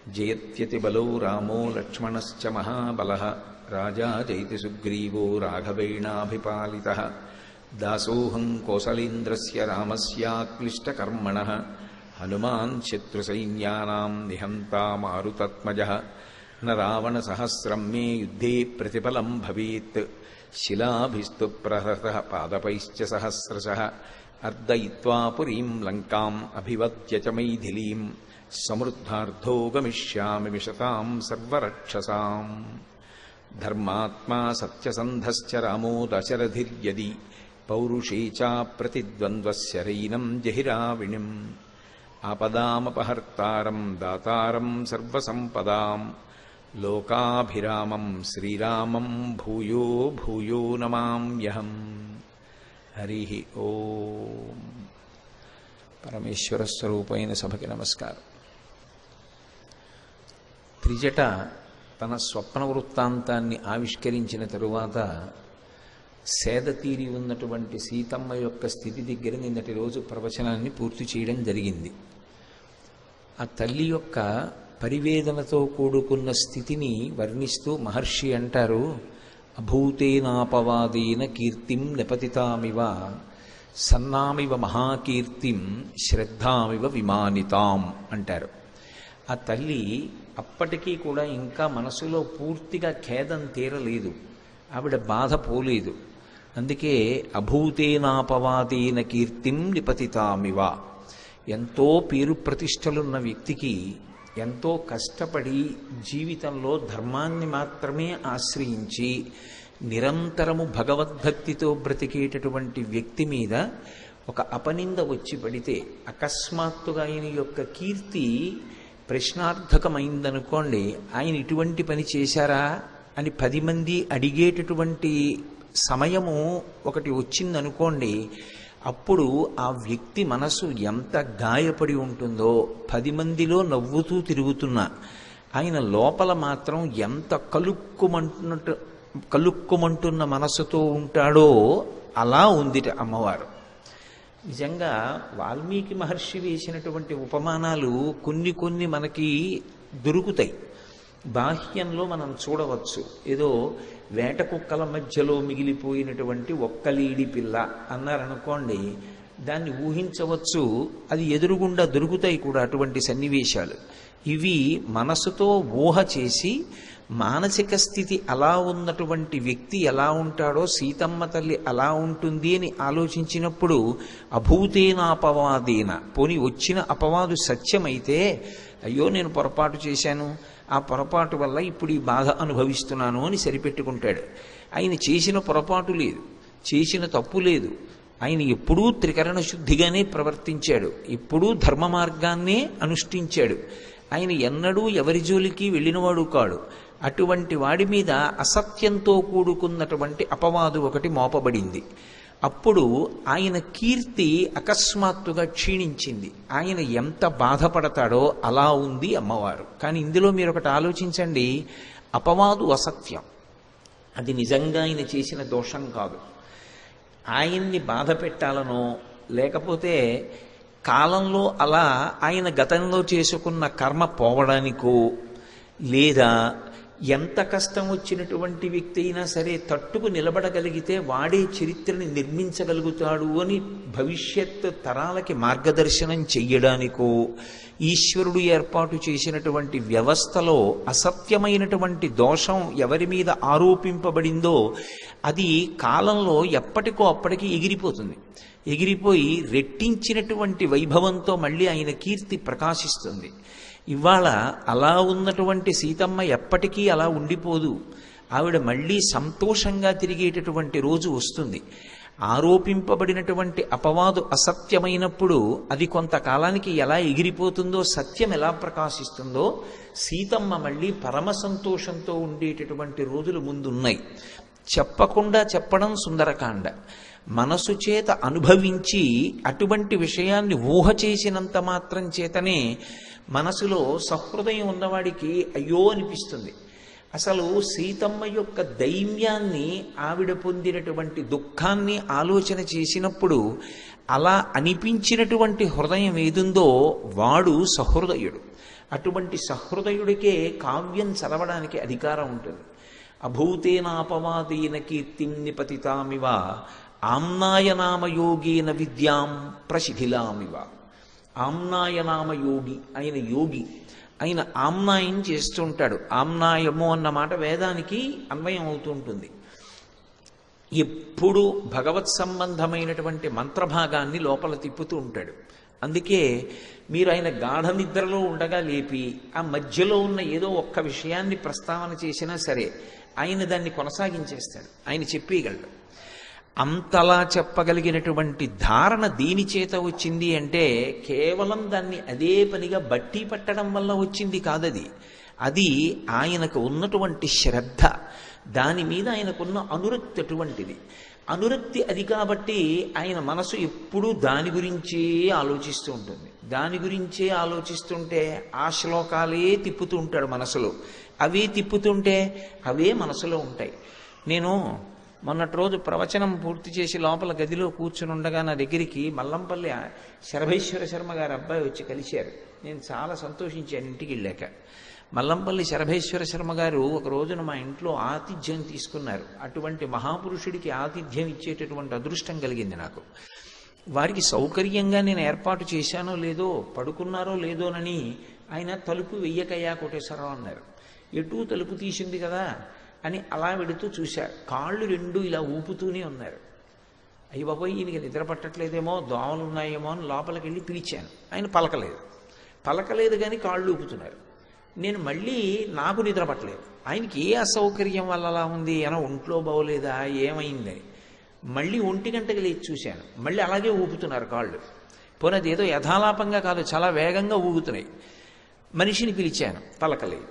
జయత్యతిబలో రామో లక్ష్మణశ్చ మహాబలः రాజా జైతి సుగ్రీవో రాఘవేణాభిపాలితः దాసోऽహం కోసలేంద్రస్య రామస్యాక్లిష్టకర్మణः హనుమాన్ శత్రుసైన్యానాం నిహంతా మారుతత్మజः న రావణసహస్రం మే యుద్ధే ప్రతిఫలం భవేత్ శిలాభిస్తు ప్రహృతः పాదపైశ్చ సహస్రశः అర్దయిత్వా పురీం లంకాం అభివద్య చ మైథిలీం సమృద్ధార్థో గమిష్యామి విశతాం సర్వరక్షసాం ధర్మాత్మా సత్యసంధశ్చ రామో దశరథిర్యది పౌరుషే చ ప్రతిద్వంద్వశరైనం జహిరావిణిం ఆపదామపహర్తారం దాతారం సర్వసంపదాం లోకాభిరామం శ్రీరామం భూయో భూయో నమామ్యహం హరి ఓం పరమేశ్వర స్వరూపైన సభకి నమస్కారం త్రిజట తన స్వప్న వృత్తాంతాన్ని ఆవిష్కరించిన తరువాత సేద తీరి ఉన్నటువంటి సీతమ్మ యొక్క స్థితి దగ్గర నిన్నటి రోజు ప్రవచనాన్ని పూర్తి చేయడం జరిగింది ఆ తల్లి యొక్క పరివేదనతో కూడుకున్న స్థితిని వర్ణిస్తూ మహర్షి అంటారు అభూతేనాపవాదేన కీర్తిం నిపతితామివ సన్నామివ మహాకీర్తిం శ్రద్ధామివ విమానితాం అంటారు ఆ తల్లి అప్పటికీ కూడా ఇంకా మనసులో పూర్తిగా ఖేదం తీరలేదు ఆవిడ బాధ పోలేదు అందుకే అభూతేనాపవాదేన కీర్తిం నిపతితామివ ఎంతో పేరు ప్రతిష్టలున్న వ్యక్తికి ఎంతో కష్టపడి జీవితంలో ధర్మాన్ని మాత్రమే ఆశ్రయించి నిరంతరము భగవద్భక్తితో బ్రతికేటటువంటి వ్యక్తి మీద ఒక అపనింద వచ్చి పడితే అకస్మాత్తుగా ఆయన యొక్క కీర్తి ప్రశ్నార్థకమైందనుకోండి ఆయన ఇటువంటి పని చేశారా అని పది మంది అడిగేటటువంటి సమయము ఒకటి వచ్చిందనుకోండి అప్పుడు ఆ వ్యక్తి మనసు ఎంత గాయపడి ఉంటుందో పది మందిలో నవ్వుతూ తిరుగుతున్నా ఆయన లోపల మాత్రం ఎంత కలుక్కుమంటున్నట్టు కలుక్కుమంటున్న మనసుతో ఉంటాడో అలా ఉందిట అమ్మవారు నిజంగా వాల్మీకి మహర్షి వేసినటువంటి ఉపమానాలు కొన్ని కొన్ని మనకి దొరుకుతాయి బాహ్యంలో మనం చూడవచ్చు ఏదో వేట కుక్కల మధ్యలో మిగిలిపోయినటువంటి ఒక్కలీడి పిల్ల అన్నారనుకోండి దాన్ని ఊహించవచ్చు అది ఎదురుగుండా దొరుకుతాయి కూడా అటువంటి సన్నివేశాలు ఇవి మనసుతో ఊహ చేసి మానసిక స్థితి అలా ఉన్నటువంటి వ్యక్తి ఎలా ఉంటాడో సీతమ్మ తల్లి అలా ఉంటుంది అని ఆలోచించినప్పుడు అభూతేనాపవాదేన పోని వచ్చిన అపవాదు సత్యమైతే అయ్యో నేను పొరపాటు చేశాను ఆ పొరపాటు వల్ల ఇప్పుడు ఈ బాధ అనుభవిస్తున్నాను అని సరిపెట్టుకుంటాడు ఆయన చేసిన పొరపాటు లేదు చేసిన తప్పు లేదు ఆయన ఎప్పుడూ త్రికరణ శుద్ధిగానే ప్రవర్తించాడు ఎప్పుడూ ధర్మ మార్గాన్నే అనుష్ఠించాడు ఆయన ఎన్నడూ ఎవరి జోలికి వెళ్ళినవాడు కాడు అటువంటి వాడి మీద అసత్యంతో కూడుకున్నటువంటి అపవాదు ఒకటి మోపబడింది అప్పుడు ఆయన కీర్తి అకస్మాత్తుగా క్షీణించింది ఆయన ఎంత బాధపడతాడో అలా ఉంది అమ్మవారు కానీ ఇందులో మీరు ఒకటి ఆలోచించండి అపవాదు అసత్యం అది నిజంగా ఆయన చేసిన దోషం కాదు ఆయన్ని బాధ పెట్టాలనో లేకపోతే కాలంలో అలా ఆయన గతంలో చేసుకున్న కర్మ పోవడానికో లేదా ఎంత కష్టం వచ్చినటువంటి వ్యక్తి అయినా సరే తట్టుకు నిలబడగలిగితే వాడే చరిత్రని నిర్మించగలుగుతాడు అని భవిష్యత్ తరాలకి మార్గదర్శనం చెయ్యడానికో ఈశ్వరుడు ఏర్పాటు చేసినటువంటి వ్యవస్థలో అసత్యమైనటువంటి దోషం ఎవరి మీద ఆరోపింపబడిందో అది కాలంలో ఎప్పటికో అప్పటికి ఎగిరిపోతుంది ఎగిరిపోయి రెట్టించినటువంటి వైభవంతో మళ్ళీ ఆయన కీర్తి ప్రకాశిస్తుంది ఇవాళ అలా ఉన్నటువంటి సీతమ్మ ఎప్పటికీ అలా ఉండిపోదు ఆవిడ మళ్ళీ సంతోషంగా తిరిగేటటువంటి రోజు వస్తుంది ఆరోపింపబడినటువంటి అపవాదు అసత్యమైనప్పుడు అది కొంతకాలానికి ఎలా ఎగిరిపోతుందో సత్యం ఎలా ప్రకాశిస్తుందో సీతమ్మ మళ్ళీ పరమ సంతోషంతో ఉండేటటువంటి రోజులు ముందున్నాయి చెప్పకుండా చెప్పడం సుందరకాండ మనసు చేత అనుభవించి అటువంటి విషయాన్ని ఊహ చేసినంత మాత్రం చేతనే మనసులో సహృదయం ఉన్నవాడికి అయ్యో అనిపిస్తుంది అసలు సీతమ్మ యొక్క దైన్యాన్ని ఆవిడ పొందినటువంటి దుఃఖాన్ని ఆలోచన చేసినప్పుడు అలా అనిపించినటువంటి హృదయం ఏదుందో వాడు సహృదయుడు అటువంటి సహృదయుడికే కావ్యం చదవడానికి అధికారం ఉంటుంది అభూతేనాపవాదీన కీర్తిం నిపతితామివ ఆమ్నాయనామయోగేన విద్యాం ప్రశిథిలామివ ఆమ్నాయనామ యోగి ఆయన యోగి ఆయన ఆమ్నాయం చేస్తూ ఉంటాడు ఆమ్నాయము అన్న మాట వేదానికి అన్వయం అవుతూ ఉంటుంది ఎప్పుడు భగవత్ సంబంధమైనటువంటి మంత్రభాగాన్ని లోపల తిప్పుతూ ఉంటాడు అందుకే మీరు ఆయన గాఢ నిద్రలో ఉండగా లేపి ఆ మధ్యలో ఉన్న ఏదో ఒక్క విషయాన్ని ప్రస్తావన చేసినా సరే ఆయన దాన్ని కొనసాగించేస్తాడు ఆయన చెప్పేయగలడు అంతలా చెప్పగలిగినటువంటి ధారణ దీని చేత వచ్చింది అంటే కేవలం దాన్ని అదే పనిగా బట్టి పట్టడం వల్ల వచ్చింది కాదది అది ఆయనకు ఉన్నటువంటి శ్రద్ధ దాని మీద ఆయనకున్న అనురక్తి అటువంటిది అనురక్తి అది కాబట్టి ఆయన మనసు ఎప్పుడూ దాని గురించే ఆలోచిస్తూ ఉంటుంది దాని గురించే ఆలోచిస్తుంటే ఆ శ్లోకాలే తిప్పుతూ ఉంటాడు మనసులో అవే తిప్పుతుంటే అవే మనసులో ఉంటాయి నేను మొన్నటి రోజు ప్రవచనం పూర్తి చేసి లోపల గదిలో కూర్చుని ఉండగా నా దగ్గరికి మల్లంపల్లి శరభేశ్వర శర్మ గారి అబ్బాయి వచ్చి కలిశారు నేను చాలా సంతోషించాను ఇంటికి వెళ్ళాక మల్లంపల్లి శరభేశ్వర శర్మ గారు ఒక రోజున మా ఇంట్లో ఆతిథ్యం తీసుకున్నారు అటువంటి మహాపురుషుడికి ఆతిథ్యం ఇచ్చేటటువంటి అదృష్టం కలిగింది నాకు వారికి సౌకర్యంగా నేను ఏర్పాటు చేశానో లేదో పడుకున్నారో లేదోనని ఆయన తలుపు వెయ్యకయ్యా కోటేశ్వరరావు అన్నారు ఎటు తలుపు తీసింది కదా అని అలా వెడుతూ చూశారు కాళ్ళు రెండు ఇలా ఊపుతూనే ఉన్నారు అయ్యి బాబోయ్ ఈయనకి నిద్ర పట్టట్లేదేమో దోమలు ఉన్నాయేమో అని లోపలికి వెళ్ళి పిలిచాను ఆయన పలకలేదు పలకలేదు కానీ కాళ్ళు ఊపుతున్నారు నేను మళ్ళీ నాకు నిద్ర పట్టలేదు ఆయనకి ఏ అసౌకర్యం వల్ల అలా ఉంది ఏమో ఒంట్లో బాగోలేదా ఏమైంది మళ్ళీ ఒంటి గంటకి లేచి చూశాను మళ్ళీ అలాగే ఊపుతున్నారు కాళ్ళు పోనీ అది ఏదో యథాలాపంగా కాదు చాలా వేగంగా ఊగుతున్నాయి మనిషిని పిలిచాను పలకలేదు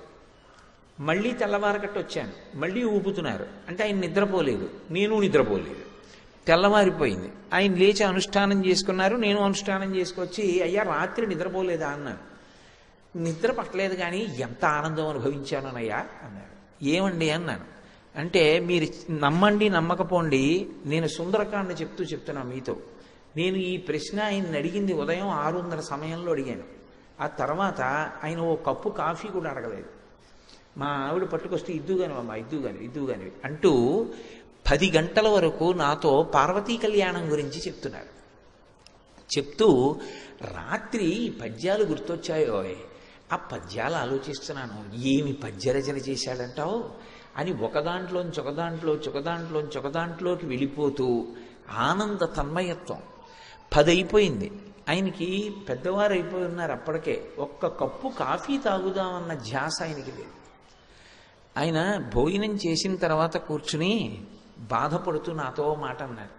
మళ్ళీ తెల్లవారకట్టు వచ్చాను మళ్ళీ ఊపుతున్నారు అంటే ఆయన నిద్రపోలేదు నేను నిద్రపోలేదు తెల్లవారిపోయింది ఆయన లేచి అనుష్ఠానం చేసుకున్నారు నేను అనుష్ఠానం చేసుకొచ్చి అయ్యా రాత్రి నిద్రపోలేదా అన్నాను నిద్ర పట్టలేదు కానీ ఎంత ఆనందం అనుభవించానయ్యా అన్నారు ఏమండి అన్నాను అంటే మీరు నమ్మండి నమ్మకపోండి నేను సుందరకాండ చెప్తూ చెప్తున్నా మీతో నేను ఈ ప్రశ్న ఆయన అడిగింది ఉదయం ఆరున్నర సమయంలో అడిగాను ఆ తర్వాత ఆయన ఓ కప్పు కాఫీ కూడా అడగలేదు మా ఆవిడ పట్టుకొస్తే ఇద్దుగాని అమ్మా ఇద్దుగాని ఇద్దుగాని అంటూ పది గంటల వరకు నాతో పార్వతీ కళ్యాణం గురించి చెప్తున్నారు చెప్తూ రాత్రి ఈ పద్యాలు గుర్తొచ్చాయో ఆ పద్యాలు ఆలోచిస్తున్నాను ఏమి పద్యరచన చేశాడంటావు అని ఒక దాంట్లోంచి ఒక దాంట్లోంచి ఒక దాంట్లోంచి ఒక దాంట్లోకి వెళ్ళిపోతూ ఆనంద తన్మయత్వం పది అయిపోయింది ఆయనకి పెద్దవారు అయిపోయి ఉన్నారు అప్పటికే ఒక్క కప్పు కాఫీ తాగుదామన్న ధ్యాస ఆయనకి లేదు ఆయన భోజనం చేసిన తర్వాత కూర్చుని బాధపడుతూ నాతో ఓ మాట అన్నారు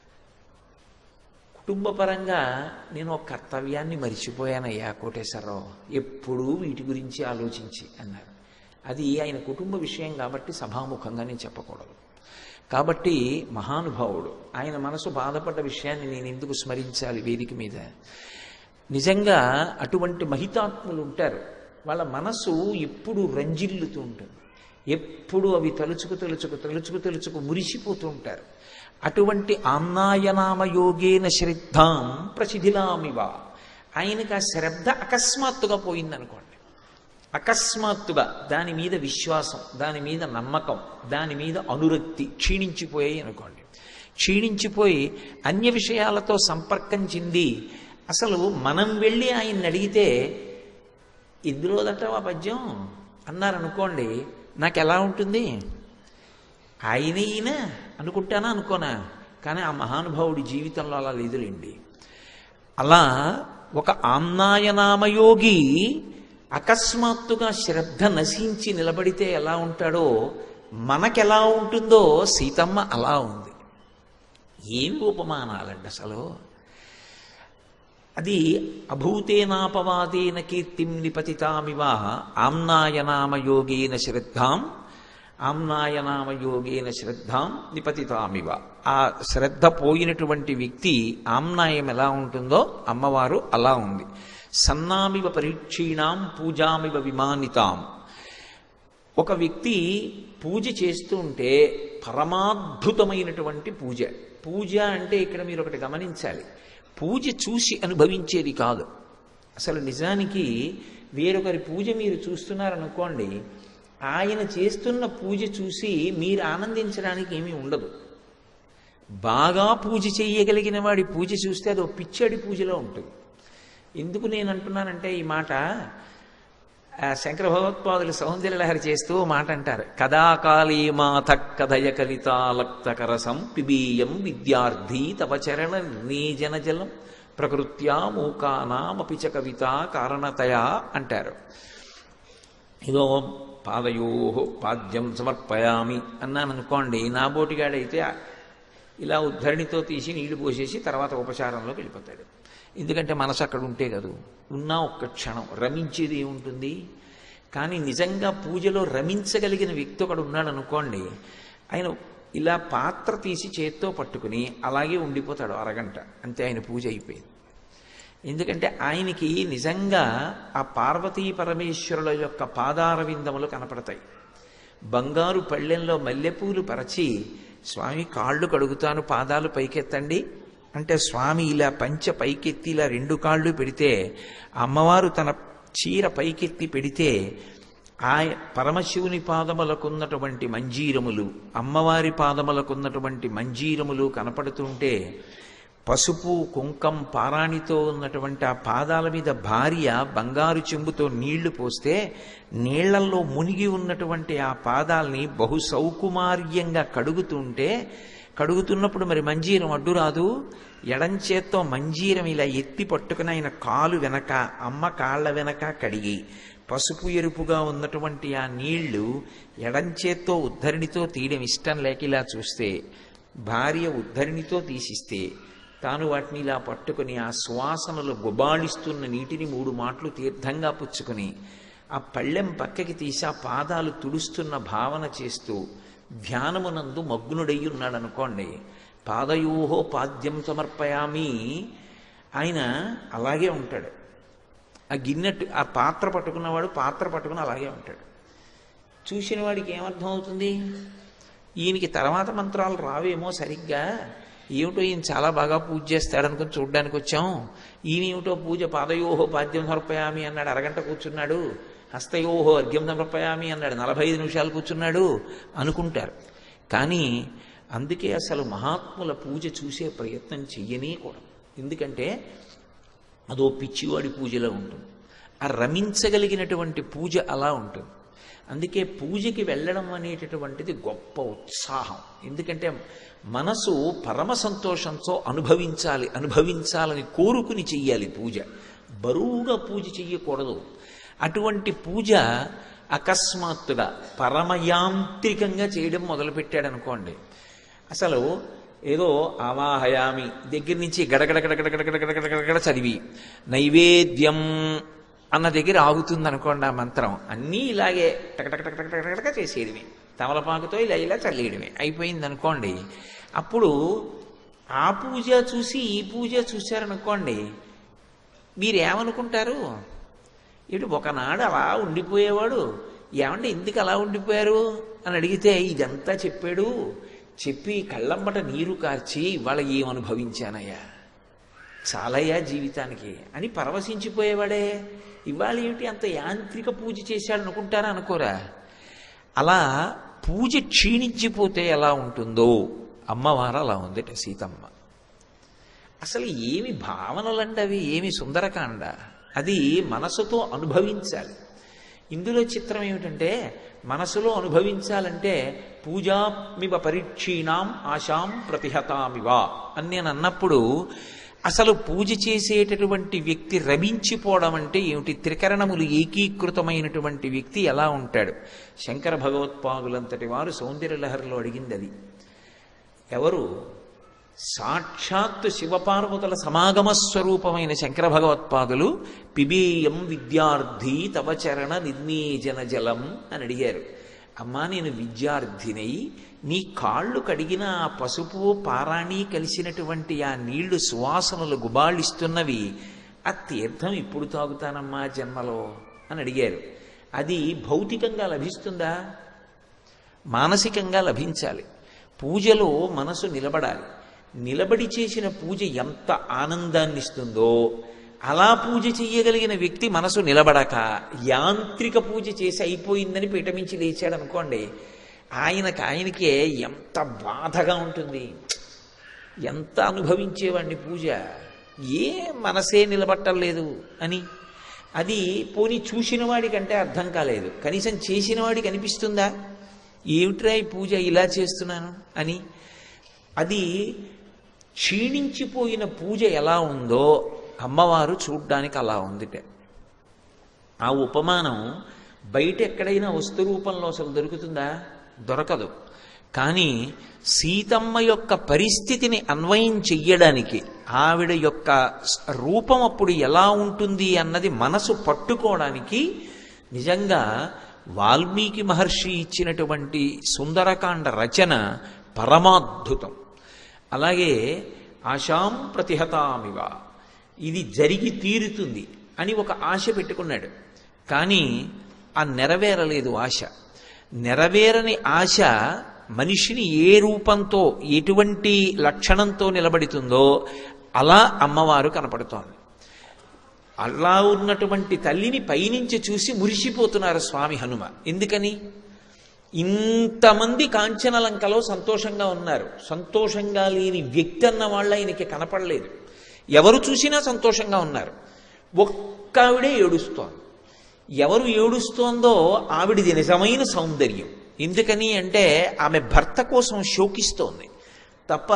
కుటుంబపరంగా నేను ఒక కర్తవ్యాన్ని మరిచిపోయానయ్యా కోటేశ్వరరావు ఎప్పుడూ వీటి గురించి ఆలోచించి అన్నారు అది ఆయన కుటుంబ విషయం కాబట్టి సభాముఖంగా నేను చెప్పకూడదు కాబట్టి మహానుభావుడు ఆయన మనసు బాధపడ్డ విషయాన్ని నేను ఎందుకు స్మరించాలి వేదిక మీద నిజంగా అటువంటి మహితాత్ములు ఉంటారు వాళ్ళ మనసు ఎప్పుడు రంజిల్లుతూ ఉంటుంది ఎప్పుడు అవి తలుచుకు తలుచుకు తలుచుకు తలుచుకు మురిసిపోతూ ఉంటారు అటువంటి ఆమ్నాయనామ యోగేన శ్రద్ధాం ప్రసిధిలామివ ఆయనకి ఆ శ్రద్ధ అకస్మాత్తుగా పోయిందనుకోండి అకస్మాత్తుగా దాని మీద విశ్వాసం దాని మీద నమ్మకం దాని మీద అనురక్తి క్షీణించిపోయాయి అనుకోండి క్షీణించిపోయి అన్య విషయాలతో సంపర్కం చెంది అసలు మనం వెళ్ళి ఆయన్ని అడిగితే ఇందులోదట ఆ పద్యం అన్నారనుకోండి నాకు ఎలా ఉంటుంది ఆయన ఈయన అనుకుంటానా అనుకోనా కానీ ఆ మహానుభావుడి జీవితంలో అలా లేదులేండి అలా ఒక ఆమ్నాయనామయోగి అకస్మాత్తుగా శ్రద్ధ నశించి నిలబడితే ఎలా ఉంటాడో మనకెలా ఉంటుందో సీతమ్మ అలా ఉంది ఏమి ఉపమానాలండి అసలు అది అభూతేనాపవాదేన కీర్తిం నిపతితామివ ఆమ్నాయనామయోగేన శ్రద్ధాం ఆమ్నాయనామయోగేన శ్రద్ధాం నిపతితామివ ఆ శ్రద్ధ పోయినటువంటి వ్యక్తి ఆమ్నాయం ఎలా ఉంటుందో అమ్మవారు అలా ఉంది సన్నామివ పరీక్షీణాం పూజామివ విమానితాం ఒక వ్యక్తి పూజ చేస్తూ ఉంటే పరమాద్భుతమైనటువంటి పూజ పూజ అంటే ఇక్కడ మీరు ఒకటి గమనించాలి పూజ చూసి అనుభవించేది కాదు అసలు నిజానికి వేరొకరి పూజ మీరు చూస్తున్నారనుకోండి ఆయన చేస్తున్న పూజ చూసి మీరు ఆనందించడానికి ఏమీ ఉండదు బాగా పూజ చేయగలిగిన వాడి పూజ చూస్తే అది ఓ పిచ్చడి పూజలో ఉంటుంది ఎందుకు నేను అంటున్నానంటే ఈ మాట ఆ శంకర భగవత్పాదులు సౌందర్యలహరి చేస్తూ ఓ మాట అంటారు కదాకాళీ మాత కథయ కలితాలక్తకరసం పిబీయం విద్యార్థి తవ చరణ నిర్ణీజన జలం ప్రకృత్యా మూకానామపి చ కవిత కారణతయా అంటారు ఇదో పాదయో పాద్యం సమర్పయామి అన్నాను అనుకోండి నా బోటిగాడైతే ఇలా ఉద్ధరణితో తీసి నీళ్లు పోసేసి తర్వాత ఉపచారంలోకి వెళ్ళిపోతాడు ఎందుకంటే మనసు అక్కడ ఉంటే కదూ ఉన్నా ఒక్క క్షణం రమించేది ఏముంటుంది కానీ నిజంగా పూజలో రమించగలిగిన వ్యక్తి ఒకడు ఉన్నాడు అనుకోండి ఆయన ఇలా పాత్ర తీసి చేత్తో పట్టుకుని అలాగే ఉండిపోతాడు అరగంట అంతే ఆయన పూజ అయిపోయింది ఎందుకంటే ఆయనకి నిజంగా ఆ పార్వతీ పరమేశ్వరుల యొక్క పాదార విందములు కనపడతాయి బంగారు పళ్ళెంలో మల్లెపూలు పరచి స్వామి కాళ్ళు కడుగుతాను పాదాలు పైకెత్తండి అంటే స్వామి ఇలా పంచ పైకెత్తి ఇలా రెండు కాళ్ళు పెడితే అమ్మవారు తన చీర పైకెత్తి పెడితే ఆ పరమశివుని పాదములకున్నటువంటి మంజీరములు అమ్మవారి పాదములకున్నటువంటి మంజీరములు కనపడుతుంటే పసుపు కుంకం పారాణితో ఉన్నటువంటి ఆ పాదాల మీద భార్య బంగారు చెంబుతో నీళ్లు పోస్తే నీళ్లల్లో మునిగి ఉన్నటువంటి ఆ పాదాల్ని బహు సౌకుమార్యంగా కడుగుతుంటే కడుగుతున్నప్పుడు మరి మంజీరం అడ్డు రాదు ఎడంచేత్తో మంజీరం ఇలా ఎత్తి పట్టుకుని ఆయన కాలు వెనక అమ్మ కాళ్ళ వెనక కడిగి పసుపు ఎరుపుగా ఉన్నటువంటి ఆ నీళ్లు ఎడంచేత్తో ఉద్ధరణితో తీయడం ఇష్టం లేక ఇలా చూస్తే భార్య ఉద్ధరణితో తీసిస్తే తాను వాటిని ఇలా పట్టుకుని ఆ సువాసనలు గుబాళిస్తున్న నీటిని మూడు మాటలు తీర్థంగా పుచ్చుకుని ఆ పళ్ళెం పక్కకి తీసి ఆ పాదాలు తుడుస్తున్న భావన చేస్తూ ధ్యానమునందు మగ్నుడై ఉన్నాడు అనుకోండి పాదయోహో పాద్యం సమర్పయామి ఆయన అలాగే ఉంటాడు ఆ గిన్నెట్టు ఆ పాత్ర పట్టుకున్నవాడు పాత్ర పట్టుకుని అలాగే ఉంటాడు చూసిన వాడికి ఏమర్థం అవుతుంది ఈయనకి తర్వాత మంత్రాలు రావేమో సరిగ్గా ఏమిటో ఈయన చాలా బాగా పూజ చేస్తాడనుకుని చూడ్డానికి వచ్చాం ఈయన ఏమిటో పూజ పాదయోహో పాద్యం సమర్పయామి అన్నాడు అరగంట కూర్చున్నాడు హస్తయోహో అర్ఘ్యం సమర్పయామి అన్నాడు నలభై ఐదు నిమిషాలు కూర్చున్నాడు అనుకుంటారు కానీ అందుకే అసలు మహాత్ముల పూజ చూసే ప్రయత్నం చెయ్యనే కూడా ఎందుకంటే అదో పిచ్చివాడి పూజలో ఉంటుంది ఆ రమించగలిగినటువంటి పూజ అలా ఉంటుంది అందుకే పూజకి వెళ్ళడం అనేటటువంటిది గొప్ప ఉత్సాహం ఎందుకంటే మనసు పరమ సంతోషంతో అనుభవించాలి అనుభవించాలని కోరుకుని చెయ్యాలి పూజ బరువుగా పూజ చెయ్యకూడదు అటువంటి పూజ అకస్మాత్తుగా పరమయాంత్రికంగా చేయడం మొదలుపెట్టాడు అనుకోండి అసలు ఏదో ఆవాహయామి దగ్గర నుంచి గడగడ గడగడ గడగడ గడగడ గడగడ చదివి నైవేద్యం అన్న దగ్గర ఆగుతుంది అనుకోండి ఆ మంత్రం అన్నీ ఇలాగే టకటకటకటకటక చేసేయడమే తమలపాకుతో ఇలా ఇలా చల్లేయడమే అయిపోయింది అనుకోండి అప్పుడు ఆ పూజ చూసి ఈ పూజ చూశారనుకోండి మీరు ఏమనుకుంటారు ఇటు ఒకనాడు అలా ఉండిపోయేవాడు ఏమంటే ఎందుకు అలా ఉండిపోయారు అని అడిగితే ఇదంతా చెప్పాడు చెప్పి కళ్ళమ్మట నీరు కార్చి ఇవాళ ఏమనుభవించానయ్యా చాలయ్యా జీవితానికి అని పరవశించిపోయేవాడే ఇవాళ ఏమిటి అంత యాంత్రిక పూజ చేశాడు అనుకుంటారా అనుకోరా అలా పూజ క్షీణించిపోతే ఎలా ఉంటుందో అమ్మవారు అలా ఉందట సీతమ్మ అసలు ఏమి భావనలండి అవి ఏమి సుందరకాండ అది మనసుతో అనుభవించాలి ఇందులో చిత్రం ఏమిటంటే మనసులో అనుభవించాలంటే పూజామివ పరీక్షీణాం ఆశాం ప్రతిహతామివ అని నేను అన్నప్పుడు అసలు పూజ చేసేటటువంటి వ్యక్తి రమించిపోవడం అంటే ఏమిటి త్రికరణములు ఏకీకృతమైనటువంటి వ్యక్తి ఎలా ఉంటాడు శంకర భగవత్పాదులంతటి వారు సౌందర్యలహరిలో అడిగింది అది ఎవరు సాక్షాత్తు శివపార్వతుల సమాగమ స్వరూపమైన శంకర భగవత్పాదులు పిబేయం విద్యార్థి తవ చరణ నిర్మీజన జలం అని అడిగారు అమ్మా నేను విద్యార్థినై నీ కాళ్ళు కడిగిన ఆ పసుపు పారాణి కలిసినటువంటి ఆ నీళ్లు సువాసనలు గుబాళిస్తున్నవి ఆ తీర్థం ఇప్పుడు తాగుతానమ్మా జన్మలో అని అడిగారు అది భౌతికంగా లభిస్తుందా మానసికంగా లభించాలి పూజలో మనసు నిలబడాలి నిలబడి చేసిన పూజ ఎంత ఆనందాన్ని ఇస్తుందో అలా పూజ చెయ్యగలిగిన వ్యక్తి మనసు నిలబడక యాంత్రిక పూజ చేసి అయిపోయిందని పీఠమించి లేచాడు అనుకోండి ఆయనకు ఆయనకే ఎంత బాధగా ఉంటుంది ఎంత అనుభవించేవాడిని పూజ ఏ మనసే నిలబట్టలేదు అని అది పోనీ చూసిన వాడికంటే అర్థం కాలేదు కనీసం చేసిన వాడికి అనిపిస్తుందా ఏమిట్రా ఈ పూజ ఇలా చేస్తున్నాను అని అది క్షీణించిపోయిన పూజ ఎలా ఉందో అమ్మవారు చూడ్డానికి అలా ఉందిట ఆ ఉపమానం బయట ఎక్కడైనా వస్తు రూపంలో అసలు దొరుకుతుందా దొరకదు కానీ సీతమ్మ యొక్క పరిస్థితిని అన్వయం చెయ్యడానికి ఆవిడ యొక్క రూపం అప్పుడు ఎలా ఉంటుంది అన్నది మనసు పట్టుకోవడానికి నిజంగా వాల్మీకి మహర్షి ఇచ్చినటువంటి సుందరకాండ రచన పరమాద్భుతం అలాగే ఆశాం ప్రతిహతామివ ఇది జరిగి తీరుతుంది అని ఒక ఆశ పెట్టుకున్నాడు కానీ ఆ నెరవేరలేదు ఆశ నెరవేరని ఆశ మనిషిని ఏ రూపంతో ఎటువంటి లక్షణంతో నిలబడుతుందో అలా అమ్మవారు కనపడుతోంది అలా ఉన్నటువంటి తల్లిని పైనుంచి చూసి మురిసిపోతున్నారు స్వామి హనుమ ఎందుకని ఇంతమంది కాంచనలంకలో సంతోషంగా ఉన్నారు సంతోషంగా లేని వ్యక్తి అన్న వాళ్ళ ఆయనకి కనపడలేదు ఎవరు చూసినా సంతోషంగా ఉన్నారు ఒక్క ఆవిడే ఏడుస్తోంది ఎవరు ఏడుస్తోందో ఆవిడిది నిజమైన సౌందర్యం ఎందుకని అంటే ఆమె భర్త కోసం శోకిస్తోంది తప్ప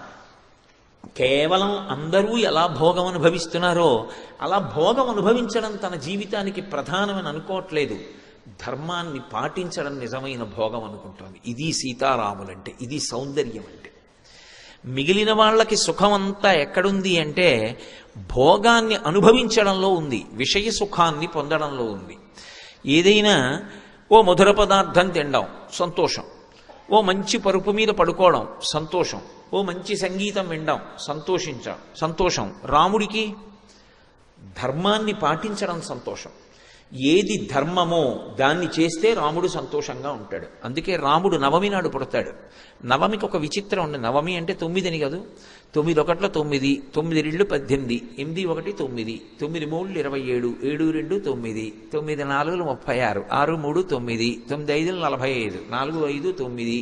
కేవలం అందరూ ఎలా భోగం అనుభవిస్తున్నారో అలా భోగం అనుభవించడం తన జీవితానికి ప్రధానమని అనుకోవట్లేదు ధర్మాన్ని పాటించడం నిజమైన భోగం అనుకుంటోంది ఇది సీతారాములంటే ఇది సౌందర్యం అంటే మిగిలిన వాళ్ళకి సుఖం అంతా ఎక్కడుంది అంటే భోగాన్ని అనుభవించడంలో ఉంది విషయ సుఖాన్ని పొందడంలో ఉంది ఏదైనా ఓ మధుర పదార్థం తినడం సంతోషం ఓ మంచి పరుపు మీద పడుకోవడం సంతోషం ఓ మంచి సంగీతం వినడం సంతోషించడం సంతోషం రాముడికి ధర్మాన్ని పాటించడం సంతోషం ఏది ధర్మమో దాన్ని చేస్తే రాముడు సంతోషంగా ఉంటాడు అందుకే రాముడు నవమి నాడు పుడతాడు నవమికి ఒక విచిత్రం ఉంది నవమి అంటే తొమ్మిదని కాదు తొమ్మిది ఒకట్లో తొమ్మిది తొమ్మిది రెండు పద్దెనిమిది ఎనిమిది ఒకటి తొమ్మిది తొమ్మిది మూడు ఇరవై ఏడు ఏడు రెండు తొమ్మిది తొమ్మిది నాలుగులు ముప్పై ఆరు ఆరు మూడు తొమ్మిది తొమ్మిది ఐదులు నలభై ఐదు నాలుగు ఐదు తొమ్మిది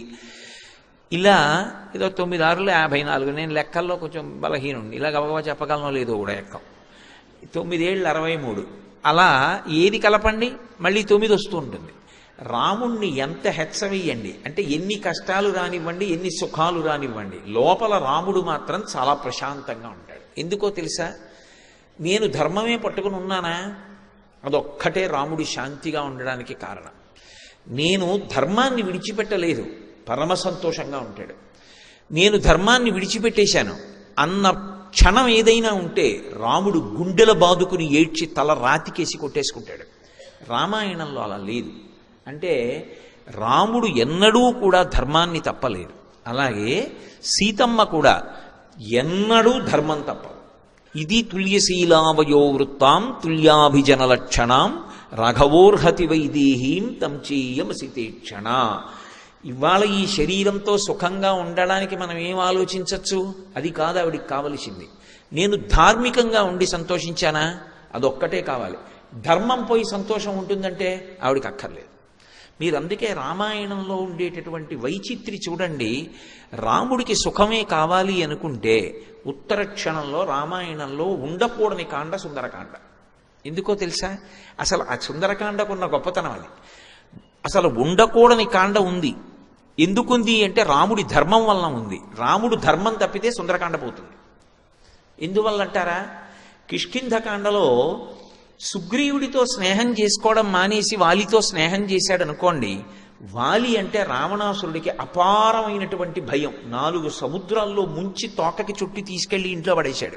ఇలా ఏదో తొమ్మిది ఆరులు యాభై నాలుగు నేను లెక్కల్లో కొంచెం బలహీనుండి ఇలా గబగబా చెప్పగలనో లేదో కూడా ఎక్కం తొమ్మిదేళ్ళు అరవై మూడు అలా ఏది కలపండి మళ్ళీ తొమ్మిది వస్తూ ఉంటుంది రాముణ్ణి ఎంత హెచ్చవేయండి అంటే ఎన్ని కష్టాలు రానివ్వండి ఎన్ని సుఖాలు రానివ్వండి లోపల రాముడు మాత్రం చాలా ప్రశాంతంగా ఉంటాడు ఎందుకో తెలుసా నేను ధర్మమే పట్టుకుని ఉన్నానా అదొక్కటే రాముడి శాంతిగా ఉండడానికి కారణం నేను ధర్మాన్ని విడిచిపెట్టలేదు పరమ సంతోషంగా ఉంటాడు నేను ధర్మాన్ని విడిచిపెట్టేశాను అన్న క్షణం ఏదైనా ఉంటే రాముడు గుండెల బాదుకుని ఏడ్చి తల రాతికేసి కొట్టేసుకుంటాడు రామాయణంలో అలా లేదు అంటే రాముడు ఎన్నడూ కూడా ధర్మాన్ని తప్పలేదు అలాగే సీతమ్మ కూడా ఎన్నడూ ధర్మం తప్పదు ఇది తుల్యశీలావయో వృత్తాం తుల్యాభిజన లక్షణాం రాఘవోర్హతి వైదేహీం తం చేయమసితేక్షణ ఇవాళ ఈ శరీరంతో సుఖంగా ఉండడానికి మనం ఏం ఆలోచించవచ్చు అది కాదు ఆవిడికి కావలసింది నేను ధార్మికంగా ఉండి సంతోషించానా అదొక్కటే కావాలి ధర్మం పోయి సంతోషం ఉంటుందంటే ఆవిడికి అక్కర్లేదు మీరు అందుకే రామాయణంలో ఉండేటటువంటి వైచిత్రి చూడండి రాముడికి సుఖమే కావాలి అనుకుంటే ఉత్తర క్షణంలో రామాయణంలో ఉండకూడని కాండ సుందరకాండ ఎందుకో తెలుసా అసలు ఆ సుందరకాండకున్న గొప్పతనం అది అసలు ఉండకూడని కాండ ఉంది ఎందుకుంది అంటే రాముడి ధర్మం వలన ఉంది రాముడు ధర్మం తప్పితే సుందరకాండ పోతుంది ఎందువల్ల అంటారా కిష్కింధకాండలో సుగ్రీవుడితో స్నేహం చేసుకోవడం మానేసి వాలితో స్నేహం చేశాడు అనుకోండి వాలి అంటే రావణాసురుడికి అపారమైనటువంటి భయం నాలుగు సముద్రాల్లో ముంచి తోకకి చుట్టి తీసుకెళ్లి ఇంట్లో పడేశాడు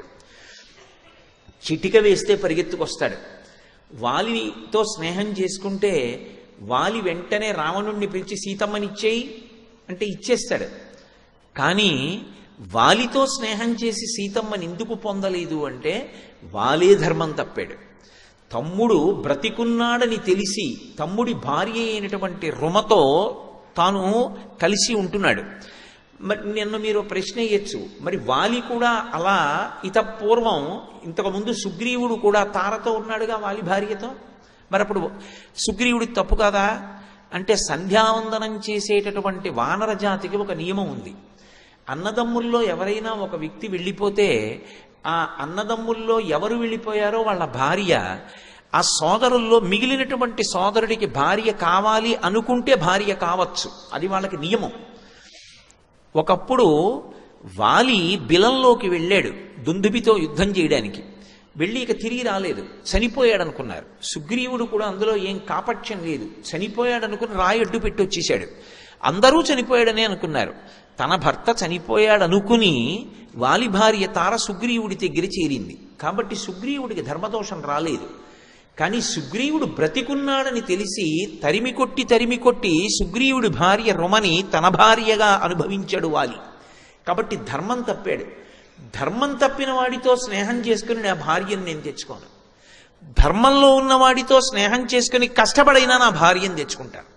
చిటిక వేస్తే పరిగెత్తుకొస్తాడు వాలితో స్నేహం చేసుకుంటే వాలి వెంటనే రావణుణ్ణి పిలిచి సీతమ్మనిచ్చేయి అంటే ఇచ్చేస్తాడు కానీ వాలితో స్నేహం చేసి సీతమ్మని ఎందుకు పొందలేదు అంటే వాలే ధర్మం తప్పాడు తమ్ముడు బ్రతికున్నాడని తెలిసి తమ్ముడి భార్య అయినటువంటి రుమతో తాను కలిసి ఉంటున్నాడు మరి నిన్ను మీరు ప్రశ్న వేయచ్చు మరి వాలి కూడా అలా ఇత పూర్వం ఇంతకు ముందు సుగ్రీవుడు కూడా తారతో ఉన్నాడుగా వాలి భార్యతో మరి అప్పుడు సుగ్రీవుడి తప్పు కాదా అంటే సంధ్యావందనం చేసేటటువంటి వానర జాతికి ఒక నియమం ఉంది అన్నదమ్ముల్లో ఎవరైనా ఒక వ్యక్తి వెళ్ళిపోతే ఆ అన్నదమ్ముల్లో ఎవరు వెళ్ళిపోయారో వాళ్ళ భార్య ఆ సోదరుల్లో మిగిలినటువంటి సోదరుడికి భార్య కావాలి అనుకుంటే భార్య కావచ్చు అది వాళ్ళకి నియమం ఒకప్పుడు వాలి బిలంలోకి వెళ్ళాడు దుందుబితో యుద్ధం చేయడానికి వెళ్ళి ఇక తిరిగి రాలేదు చనిపోయాడు అనుకున్నారు సుగ్రీవుడు కూడా అందులో ఏం కాపట్యం లేదు చనిపోయాడు అనుకుని రాయి అడ్డు పెట్టి వచ్చేసాడు అందరూ చనిపోయాడనే అనుకున్నారు తన భర్త చనిపోయాడు అనుకుని వాలి భార్య తార సుగ్రీవుడి దగ్గర చేరింది కాబట్టి సుగ్రీవుడికి ధర్మదోషం రాలేదు కానీ సుగ్రీవుడు బ్రతికున్నాడని తెలిసి తరిమి కొట్టి తరిమి కొట్టి సుగ్రీవుడి భార్య రుమని తన భార్యగా అనుభవించాడు వాలి కాబట్టి ధర్మం తప్పాడు ధర్మం తప్పిన వాడితో స్నేహం చేసుకుని నా భార్యను నేను తెచ్చుకోను ధర్మంలో ఉన్నవాడితో స్నేహం చేసుకుని కష్టపడైనా నా భార్యను తెచ్చుకుంటాను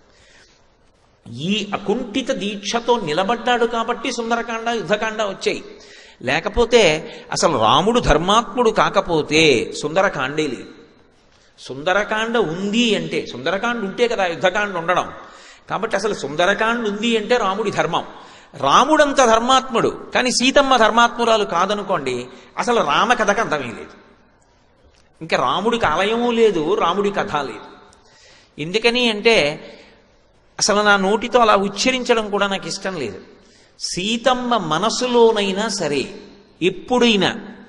ఈ అకుంఠిత దీక్షతో నిలబడ్డాడు కాబట్టి సుందరకాండ యుద్ధకాండ వచ్చాయి లేకపోతే అసలు రాముడు ధర్మాత్ముడు కాకపోతే సుందరకాండే లేదు సుందరకాండ ఉంది అంటే సుందరకాండ ఉంటే కదా యుద్ధకాండ ఉండడం కాబట్టి అసలు సుందరకాండ ఉంది అంటే రాముడి ధర్మం రాముడంత ధర్మాత్ముడు కానీ సీతమ్మ ధర్మాత్మురాలు కాదనుకోండి అసలు రామ కథకు అంతమే లేదు ఇంకా రాముడికి ఆలయము లేదు రాముడి కథ లేదు ఎందుకని అంటే అసలు నా నోటితో అలా ఉచ్చరించడం కూడా నాకు ఇష్టం లేదు సీతమ్మ మనసులోనైనా సరే ఎప్పుడైనా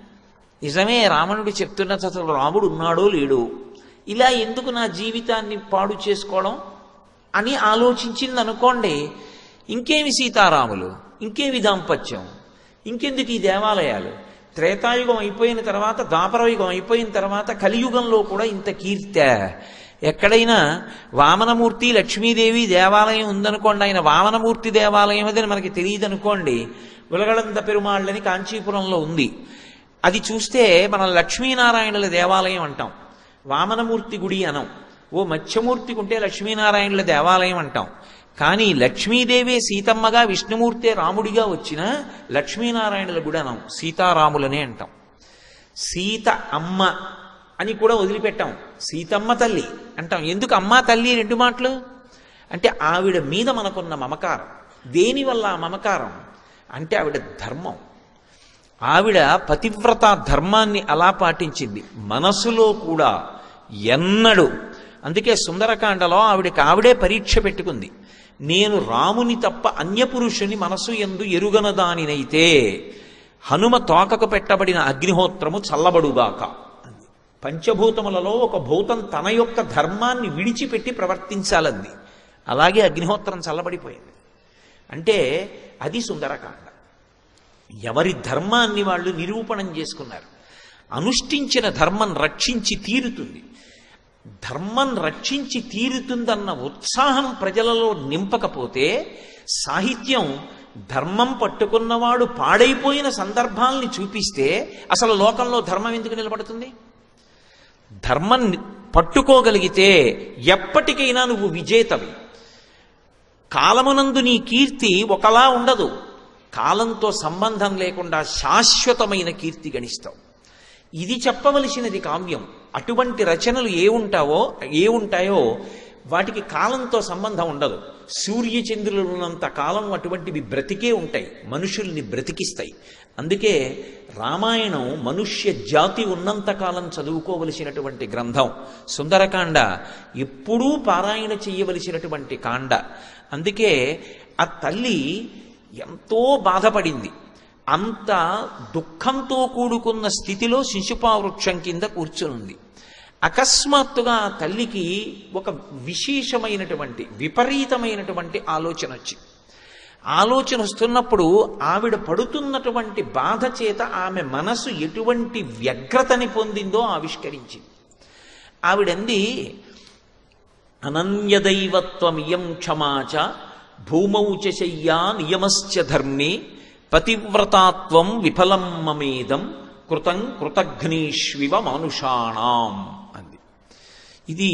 నిజమే రావణుడు చెప్తున్న అసలు రాముడు ఉన్నాడో లేడో ఇలా ఎందుకు నా జీవితాన్ని పాడు చేసుకోవడం అని ఆలోచించింది అనుకోండి ఇంకేమి సీతారాములు ఇంకేమి దాంపత్యం ఇంకెందుకు ఈ దేవాలయాలు త్రేతాయుగం అయిపోయిన తర్వాత దాపరయుగం అయిపోయిన తర్వాత కలియుగంలో కూడా ఇంత కీర్త ఎక్కడైనా వామనమూర్తి లక్ష్మీదేవి దేవాలయం ఉందనుకోండి ఆయన వామనమూర్తి దేవాలయం అదని మనకి తెలియదు అనుకోండి ఉలగడంద పెరుమాళ్ళని కాంచీపురంలో ఉంది అది చూస్తే మనం లక్ష్మీనారాయణుల దేవాలయం అంటాం వామనమూర్తి గుడి అనం ఓ మత్స్యమూర్తికి ఉంటే లక్ష్మీనారాయణుల దేవాలయం అంటాం కానీ లక్ష్మీదేవే సీతమ్మగా విష్ణుమూర్తే రాముడిగా వచ్చిన లక్ష్మీనారాయణుల గుడి అనం సీతారాములనే అంటాం సీత అమ్మ అని కూడా వదిలిపెట్టాం సీతమ్మ తల్లి అంటాం ఎందుకు అమ్మ తల్లి రెండు మాటలు అంటే ఆవిడ మీద మనకున్న మమకారం దేనివల్ల ఆ మమకారం అంటే ఆవిడ ధర్మం ఆవిడ పతివ్రత ధర్మాన్ని అలా పాటించింది మనసులో కూడా ఎన్నడు అందుకే సుందరకాండలో ఆవిడకి ఆవిడే పరీక్ష పెట్టుకుంది నేను రాముని తప్ప అన్యపురుషుని మనసు ఎందు ఎరుగన దానినైతే హనుమ తోకకు పెట్టబడిన అగ్నిహోత్రము చల్లబడుగాక అంది. పంచభూతములలో ఒక భూతం తన యొక్క ధర్మాన్ని విడిచిపెట్టి ప్రవర్తించాలంది అలాగే అగ్నిహోత్రం చల్లబడిపోయింది అంటే అది సుందరకాండ ఎవరి ధర్మాన్ని వాళ్ళు నిరూపణం చేసుకున్నారు అనుష్ఠించిన ధర్మం రక్షించి తీరుతుంది ధర్మం రక్షించి తీరుతుందన్న ఉత్సాహం ప్రజలలో నింపకపోతే సాహిత్యం ధర్మం పట్టుకున్నవాడు పాడైపోయిన సందర్భాల్ని చూపిస్తే అసలు లోకంలో ధర్మం ఎందుకు నిలబడుతుంది ధర్మం పట్టుకోగలిగితే ఎప్పటికైనా నువ్వు విజేతవి కాలమునందు నీ కీర్తి ఒకలా ఉండదు కాలంతో సంబంధం లేకుండా శాశ్వతమైన కీర్తి గణిస్తావు ఇది చెప్పవలసినది కావ్యం అటువంటి రచనలు ఏ ఉంటావో ఏ ఉంటాయో వాటికి కాలంతో సంబంధం ఉండదు సూర్యచంద్రులు ఉన్నంత కాలం అటువంటివి బ్రతికే ఉంటాయి మనుషుల్ని బ్రతికిస్తాయి అందుకే రామాయణం మనుష్య జాతి ఉన్నంత కాలం చదువుకోవలసినటువంటి గ్రంథం సుందరకాండ ఎప్పుడూ పారాయణ చేయవలసినటువంటి కాండ అందుకే ఆ తల్లి ఎంతో బాధపడింది అంత దుఃఖంతో కూడుకున్న స్థితిలో శిశుపావృక్షం కింద కూర్చునుంది అకస్మాత్తుగా ఆ తల్లికి ఒక విశేషమైనటువంటి విపరీతమైనటువంటి ఆలోచన వచ్చింది ఆలోచన వస్తున్నప్పుడు ఆవిడ పడుతున్నటువంటి బాధ చేత ఆమె మనసు ఎటువంటి వ్యగ్రతని పొందిందో ఆవిష్కరించింది ఆవిడంది అనన్యదైవత్వమియం క్షమాచ భూమౌ చ శయ్యా నియమశ్చ ధర్మే పతివ్రతాత్వం విఫలం మమేదం కృతం కృతఘ్నీష్వివ మానుషాణం అంది ఇది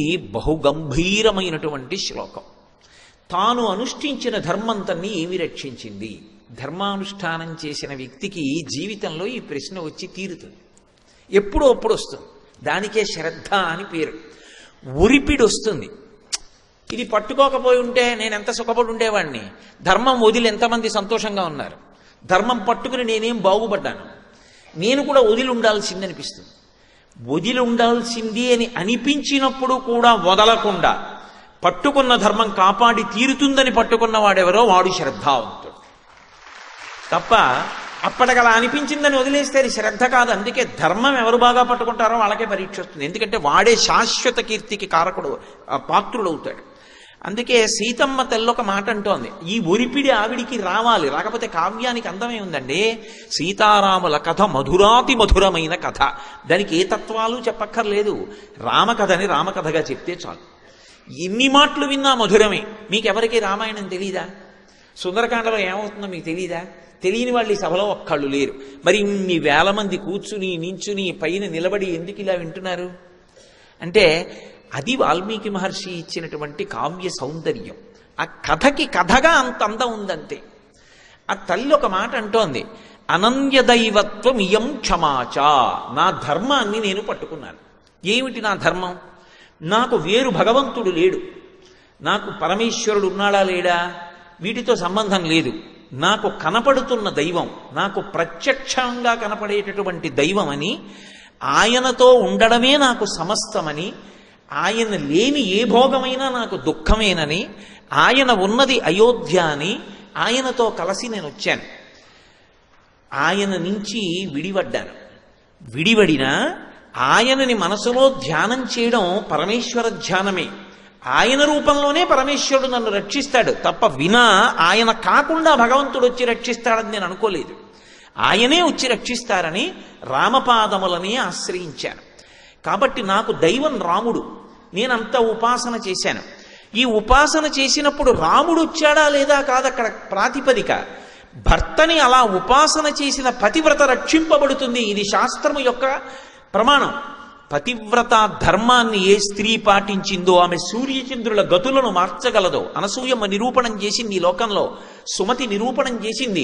బహుగంభీరమైనటువంటి శ్లోకం తాను అనుష్ఠించిన ధర్మంతన్ని ఏమి రక్షించింది ధర్మానుష్ఠానం చేసిన వ్యక్తికి జీవితంలో ఈ ప్రశ్న వచ్చి తీరుతుంది ఎప్పుడో అప్పుడు వస్తుంది దానికే శ్రద్ధ అని పేరు ఉరిపిడి వస్తుంది ఇది పట్టుకోకపోయి ఉంటే నేను ఎంత సుఖపడి ఉండేవాడిని ధర్మం వదిలి ఎంతమంది సంతోషంగా ఉన్నారు ధర్మం పట్టుకుని నేనేం బాగుపడ్డాను నేను కూడా వదిలి ఉండాల్సింది అనిపిస్తుంది వదిలి ఉండాల్సింది అని అనిపించినప్పుడు కూడా వదలకుండా పట్టుకున్న ధర్మం కాపాడి తీరుతుందని పట్టుకున్న వాడెవరో వాడు శ్రద్ధావంతుడు తప్ప అప్పటికలా అనిపించిందని వదిలేస్తే అది శ్రద్ధ కాదు అందుకే ధర్మం ఎవరు బాగా పట్టుకుంటారో వాళ్ళకే పరీక్ష వస్తుంది ఎందుకంటే వాడే శాశ్వత కీర్తికి కారకుడు ఆ పాత్రుడు అవుతాడు అందుకే సీతమ్మ తెల్ల ఒక మాట అంటోంది ఈ ఒరిపిడి ఆవిడికి రావాలి రాకపోతే కావ్యానికి అందమే ఉందండి సీతారాముల కథ మధురాతి మధురమైన కథ దానికి ఏ తత్వాలు చెప్పక్కర్లేదు రామకథని రామకథగా చెప్తే చాలు ఎన్ని మాటలు విన్నా మధురమే మీకెవరికి రామాయణం తెలీదా సుందరకాండలో ఏమవుతుందో మీకు తెలీదా తెలియని వాళ్ళు ఈ సభలో ఒక్కళ్ళు లేరు మరి ఇన్ని వేల మంది కూర్చుని నించుని పైన నిలబడి ఎందుకు ఇలా వింటున్నారు అంటే అది వాల్మీకి మహర్షి ఇచ్చినటువంటి కావ్య సౌందర్యం ఆ కథకి కథగా అంత అందం ఉందంతే ఆ తల్లి ఒక మాట అంటోంది అనన్య దైవత్వం ఇయం క్షమాచ నా ధర్మాన్ని నేను పట్టుకున్నాను ఏమిటి నా ధర్మం నాకు వేరు భగవంతుడు లేడు నాకు పరమేశ్వరుడు ఉన్నాడా లేడా వీటితో సంబంధం లేదు నాకు కనపడుతున్న దైవం నాకు ప్రత్యక్షంగా కనపడేటటువంటి దైవం అని ఆయనతో ఉండడమే నాకు సమస్తమని ఆయన లేని ఏ భోగమైనా నాకు దుఃఖమేనని ఆయన ఉన్నది అయోధ్య అని ఆయనతో కలిసి నేను వచ్చాను ఆయన నుంచి విడిపడ్డాను విడివడినా ఆయనని మనసులో ధ్యానం చేయడం పరమేశ్వర ధ్యానమే ఆయన రూపంలోనే పరమేశ్వరుడు నన్ను రక్షిస్తాడు తప్ప వినా ఆయన కాకుండా భగవంతుడు వచ్చి రక్షిస్తాడని నేను అనుకోలేదు ఆయనే వచ్చి రక్షిస్తారని రామపాదములనే ఆశ్రయించాను కాబట్టి నాకు దైవం రాముడు నేనంత ఉపాసన చేశాను ఈ ఉపాసన చేసినప్పుడు రాముడు వచ్చాడా లేదా కాదక్కడ ప్రాతిపదిక భర్తని అలా ఉపాసన చేసిన పతివ్రత రక్షింపబడుతుంది ఇది శాస్త్రము యొక్క ప్రమాణం పతివ్రత ధర్మాన్ని ఏ స్త్రీ పాటించిందో ఆమె సూర్యచంద్రుల గతులను మార్చగలదో అనసూయమ్మ నిరూపణం చేసింది ఈ లోకంలో సుమతి నిరూపణం చేసింది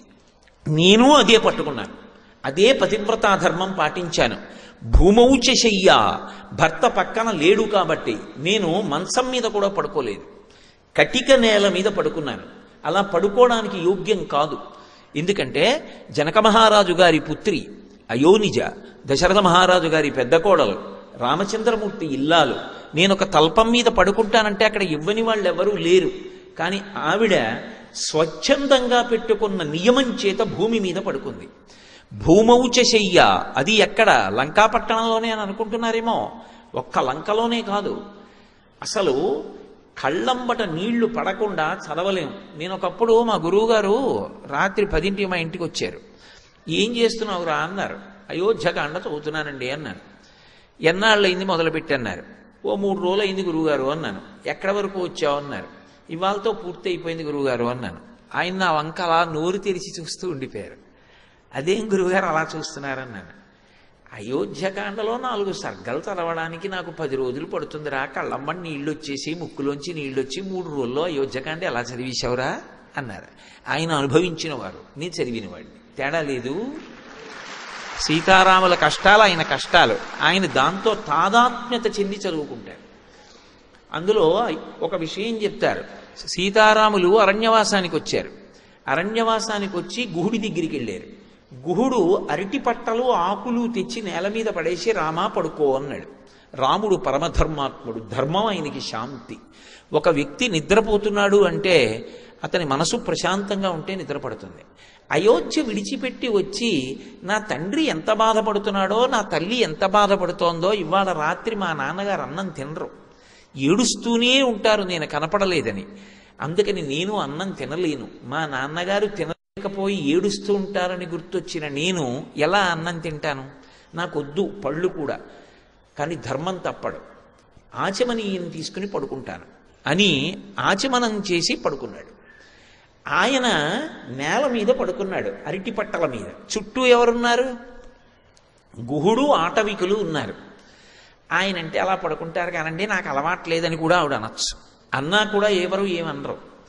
నేను అదే పట్టుకున్నాను అదే పతివ్రతా ధర్మం పాటించాను భూమౌచ శయ్య భర్త పక్కన లేడు కాబట్టి నేను మంచం మీద కూడా పడుకోలేదు కటిక నేల మీద పడుకున్నాను అలా పడుకోవడానికి యోగ్యం కాదు ఎందుకంటే జనక మహారాజు గారి పుత్రి అయోనిజ దశరథ మహారాజు గారి పెద్ద కోడలు రామచంద్రమూర్తి ఇల్లాలు నేను ఒక తల్పం మీద పడుకుంటానంటే అక్కడ ఇవ్వని వాళ్ళు ఎవరూ లేరు కానీ ఆవిడ స్వచ్ఛందంగా పెట్టుకున్న నియమం చేత భూమి మీద పడుకుంది భూమౌచ శయ్య అది ఎక్కడ లంకాపట్టణంలోనే అని అనుకుంటున్నారేమో ఒక్క లంకలోనే కాదు అసలు కళ్ళంబట నీళ్లు పడకుండా చదవలేము నేను ఒకప్పుడు మా గురువుగారు రాత్రి పదింటికి మా ఇంటికి వచ్చారు ఏం చేస్తున్నావురా అన్నారు అయోధ్యకాండ చదువుతున్నానండి అన్నాను ఎన్నాళ్ళయింది మొదలుపెట్టి అన్నారు ఓ మూడు రోజులు అయింది గురువుగారు అన్నాను ఎక్కడి వరకు వచ్చావు అన్నారు ఇవాళతో పూర్తి అయిపోయింది గురువుగారు అన్నాను ఆయన నా వంక అలా నోరు తెరిచి చూస్తూ ఉండిపోయారు అదేం గురువుగారు అలా చూస్తున్నారన్నాను అయోధ్యకాండలో నాలుగు సర్గలు చదవడానికి నాకు పది రోజులు పడుతుందిరా కళ్ళమ్మని నీళ్ళు వచ్చేసి ముక్కులోంచి నీళ్ళు వచ్చి మూడు రోజుల్లో అయోధ్యకాండ ఎలా చదివేశావురా అన్నారు ఆయన అనుభవించిన వారు నేను చదివిన వాడిని తేడా లేదు సీతారాముల కష్టాలు ఆయన కష్టాలు ఆయన దాంతో తాదాత్మ్యత చెంది చదువుకుంటారు అందులో ఒక విషయం చెప్తారు సీతారాములు అరణ్యవాసానికి వచ్చారు అరణ్యవాసానికి వచ్చి గుహుడి దగ్గరికి వెళ్ళారు గుహుడు అరటి పట్టలు ఆకులు తెచ్చి నేల మీద పడేసి రామా పడుకో అన్నాడు రాముడు పరమధర్మాత్ముడు ధర్మం ఆయనకి శాంతి ఒక వ్యక్తి నిద్రపోతున్నాడు అంటే అతని మనసు ప్రశాంతంగా ఉంటే నిద్రపడుతుంది అయోధ్య విడిచిపెట్టి వచ్చి నా తండ్రి ఎంత బాధపడుతున్నాడో నా తల్లి ఎంత బాధపడుతోందో ఇవాళ రాత్రి మా నాన్నగారు అన్నం తినరు ఏడుస్తూనే ఉంటారు నేను కనపడలేదని అందుకని నేను అన్నం తినలేను మా నాన్నగారు తినలేకపోయి ఏడుస్తూ ఉంటారని గుర్తొచ్చిన నేను ఎలా అన్నం తింటాను నాకొద్దు పళ్ళు కూడా కానీ ధర్మం తప్పడు ఆచమనీయం తీసుకుని పడుకుంటాను అని ఆచమనం చేసి పడుకున్నాడు ఆయన నేల మీద పడుకున్నాడు అరటి పట్టల మీద చుట్టూ ఎవరున్నారు గుహుడు ఆటవికులు ఉన్నారు ఆయన అంటే అలా పడుకుంటారు కానండి నాకు అలవాట్లేదని కూడా ఆవిడ అనొచ్చు అన్నా కూడా ఎవరు ఏమనరు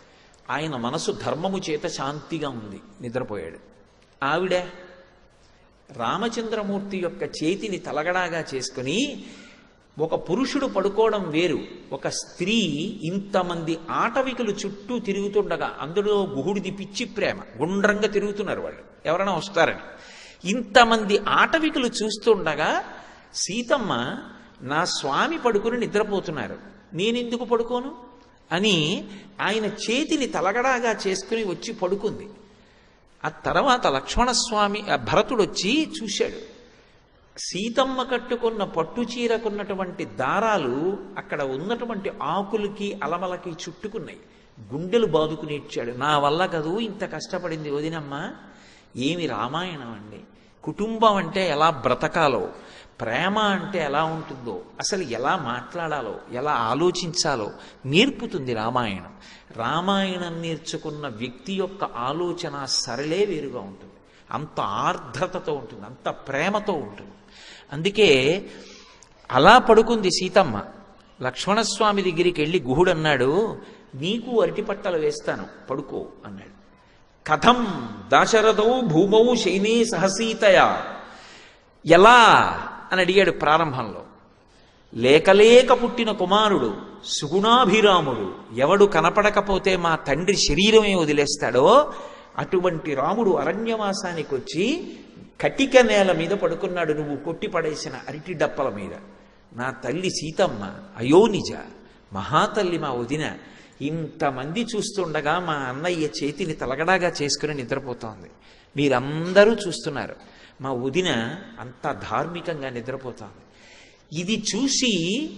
ఆయన మనసు ధర్మము చేత శాంతిగా ఉంది నిద్రపోయాడు ఆవిడ రామచంద్రమూర్తి యొక్క చేతిని తలగడాగా చేసుకుని ఒక పురుషుడు పడుకోవడం వేరు ఒక స్త్రీ ఇంతమంది ఆటవికులు చుట్టూ తిరుగుతుండగా అందులో గుహుడిది పిచ్చి ప్రేమ గుండ్రంగా తిరుగుతున్నారు వాళ్ళు ఎవరైనా వస్తారని ఇంతమంది ఆటవికులు చూస్తుండగా సీతమ్మ నా స్వామి పడుకుని నిద్రపోతున్నారు నేనెందుకు పడుకోను అని ఆయన చేతిని తలగడాగా చేసుకుని వచ్చి పడుకుంది ఆ తర్వాత లక్ష్మణస్వామి ఆ భరతుడు వచ్చి చూశాడు సీతమ్మ కట్టుకున్న పట్టు చీరకున్నటువంటి దారాలు అక్కడ ఉన్నటువంటి ఆకులకి అలమలకి చుట్టుకున్నాయి గుండెలు బాదుకుని ఇచ్చాడు నా వల్ల కదూ ఇంత కష్టపడింది వదినమ్మ ఏమి రామాయణం అండి కుటుంబం అంటే ఎలా బ్రతకాలో ప్రేమ అంటే ఎలా ఉంటుందో అసలు ఎలా మాట్లాడాలో ఎలా ఆలోచించాలో నేర్పుతుంది రామాయణం రామాయణం నేర్చుకున్న వ్యక్తి యొక్క ఆలోచన సరళే వేరుగా ఉంటుంది అంత ఆర్ద్రతతో ఉంటుంది అంత ప్రేమతో ఉంటుంది అందుకే అలా పడుకుంది సీతమ్మ లక్ష్మణస్వామి దగ్గరికి వెళ్ళి గుహుడు అన్నాడు నీకు అరటి పట్టలు వేస్తాను పడుకో అన్నాడు కథం దాశరథౌ భూమౌ శైనే సహసీతయ ఎలా అని అడిగాడు ప్రారంభంలో లేకలేక పుట్టిన కుమారుడు సుగుణాభిరాముడు ఎవడు కనపడకపోతే మా తండ్రి శరీరమే వదిలేస్తాడో అటువంటి రాముడు అరణ్యవాసానికి వచ్చి కటిక నేల మీద పడుకున్నాడు నువ్వు కొట్టి పడేసిన అరటి డప్పల మీద నా తల్లి సీతమ్మ అయోనిజ మహాతల్లి మా వదిన ఇంతమంది చూస్తుండగా మా అన్నయ్య చేతిని తలగడాగా చేసుకుని నిద్రపోతోంది మీరందరూ చూస్తున్నారు మా వదిన అంత ధార్మికంగా నిద్రపోతోంది ఇది చూసి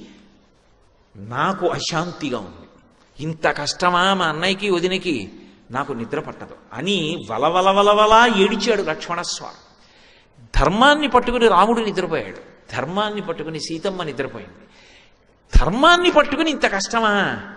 నాకు అశాంతిగా ఉంది ఇంత కష్టమా మా అన్నయ్యకి వదినకి నాకు నిద్ర పట్టదు అని వలవలవలవలా ఏడిచాడు లక్ష్మణస్వామి ధర్మాన్ని పట్టుకుని రాముడు నిద్రపోయాడు ధర్మాన్ని పట్టుకుని సీతమ్మ నిద్రపోయింది ధర్మాన్ని పట్టుకుని ఇంత కష్టమా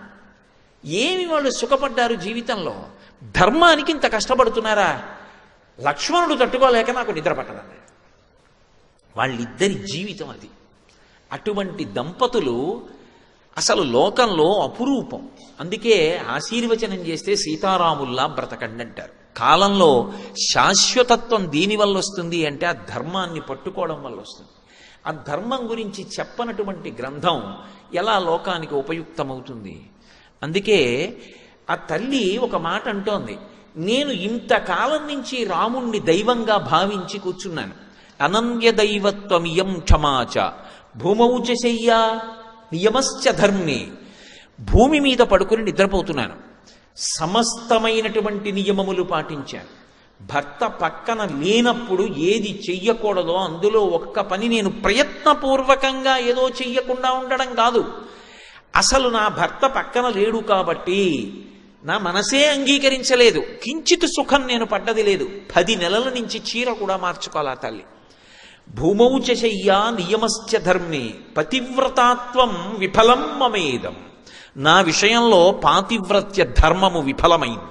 ఏమి వాళ్ళు సుఖపడ్డారు జీవితంలో ధర్మానికి ఇంత కష్టపడుతున్నారా లక్ష్మణుడు తట్టుకోలేక నాకు నిద్ర పట్టదన్నాడు వాళ్ళిద్దరి జీవితం అది అటువంటి దంపతులు అసలు లోకంలో అపురూపం అందుకే ఆశీర్వచనం చేస్తే సీతారాముల్లా బ్రతకండి అంటారు కాలంలో శాశ్వతత్వం దీని వల్ల వస్తుంది అంటే ఆ ధర్మాన్ని పట్టుకోవడం వల్ల వస్తుంది ఆ ధర్మం గురించి చెప్పనటువంటి గ్రంథం ఎలా లోకానికి ఉపయుక్తమవుతుంది అందుకే ఆ తల్లి ఒక మాట అంటోంది నేను ఇంతకాలం నుంచి రాముణ్ణి దైవంగా భావించి కూర్చున్నాను అనన్య దైవత్వమియం క్షమాచ భూమౌచ శయ్యా నియమశ్చ ధర్మే భూమి మీద పడుకుని నిద్రపోతున్నాను సమస్తమైనటువంటి నియమములు పాటించాను భర్త పక్కన లేనప్పుడు ఏది చెయ్యకూడదో అందులో ఒక్క పని నేను ప్రయత్నపూర్వకంగా ఏదో చెయ్యకుండా ఉండడం కాదు అసలు నా భర్త పక్కన లేడు కాబట్టి నా మనసే అంగీకరించలేదు కించిత్ సుఖం నేను పడ్డది లేదు పది నెలల నుంచి చీర కూడా మార్చుకోవాలా తల్లి భూమౌచ శయ్యా నియమశ్చ ధర్మే పతివ్రతాత్వం విఫలం మమేదం నా విషయంలో పాతివ్రత్య ధర్మము విఫలమైంది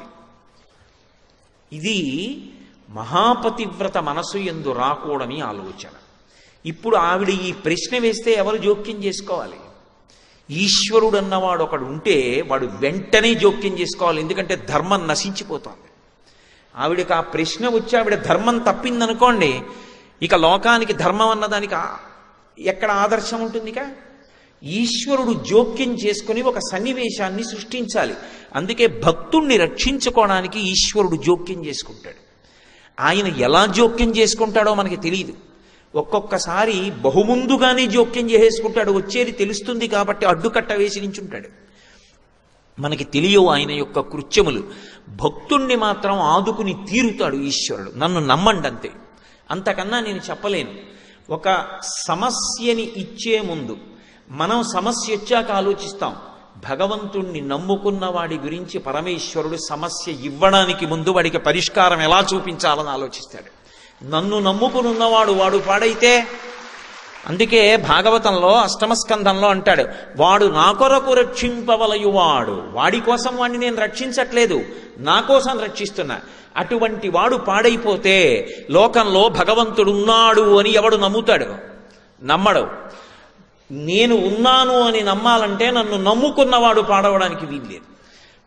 ఇది మహాపతివ్రత మనసు ఎందు రాకూడని ఆలోచన ఇప్పుడు ఆవిడ ఈ ప్రశ్న వేస్తే ఎవరు జోక్యం చేసుకోవాలి ఈశ్వరుడు అన్నవాడు ఒకడు ఉంటే వాడు వెంటనే జోక్యం చేసుకోవాలి ఎందుకంటే ధర్మం నశించిపోతోంది ఆవిడకి ఆ ప్రశ్న వచ్చి ఆవిడ ధర్మం తప్పిందనుకోండి ఇక లోకానికి ధర్మం అన్నదానికి ఆ- ఎక్కడ ఆదర్శం ఉంటుంది ఇక ఈశ్వరుడు జోక్యం చేసుకుని ఒక సన్నివేశాన్ని సృష్టించాలి అందుకే భక్తుణ్ణి రక్షించుకోవడానికి ఈశ్వరుడు జోక్యం చేసుకుంటాడు ఆయన ఎలా జోక్యం చేసుకుంటాడో మనకి తెలియదు ఒక్కొక్కసారి బహుముందుగానే జోక్యం చేసేసుకుంటాడు వచ్చేది తెలుస్తుంది కాబట్టి అడ్డుకట్ట వేసి నించుంటాడు మనకి తెలియవు ఆయన యొక్క కృత్యములు భక్తుణ్ణి మాత్రం ఆదుకుని తీరుతాడు ఈశ్వరుడు నన్ను నమ్మండి అంతే అంతకన్నా నేను చెప్పలేను ఒక సమస్యని ఇచ్చే ముందు మనం సమస్య వచ్చాక ఆలోచిస్తాం భగవంతుణ్ణి నమ్ముకున్న వాడి గురించి పరమేశ్వరుడు సమస్య ఇవ్వడానికి ముందు వాడికి పరిష్కారం ఎలా చూపించాలని ఆలోచిస్తాడు నన్ను నమ్ముకుని ఉన్నవాడు వాడు పాడైతే అందుకే భాగవతంలో అష్టమ స్కంధంలో అంటాడు వాడు నా కొరకు రక్షింపవలయువాడు వాడి కోసం వాడిని నేను రక్షించట్లేదు నా కోసం రక్షిస్తున్నా అటువంటి వాడు పాడైపోతే లోకంలో భగవంతుడు ఉన్నాడు అని ఎవడు నమ్ముతాడు నమ్మడు నేను ఉన్నాను అని నమ్మాలంటే నన్ను నమ్ముకున్నవాడు పాడవడానికి వీల్లేదు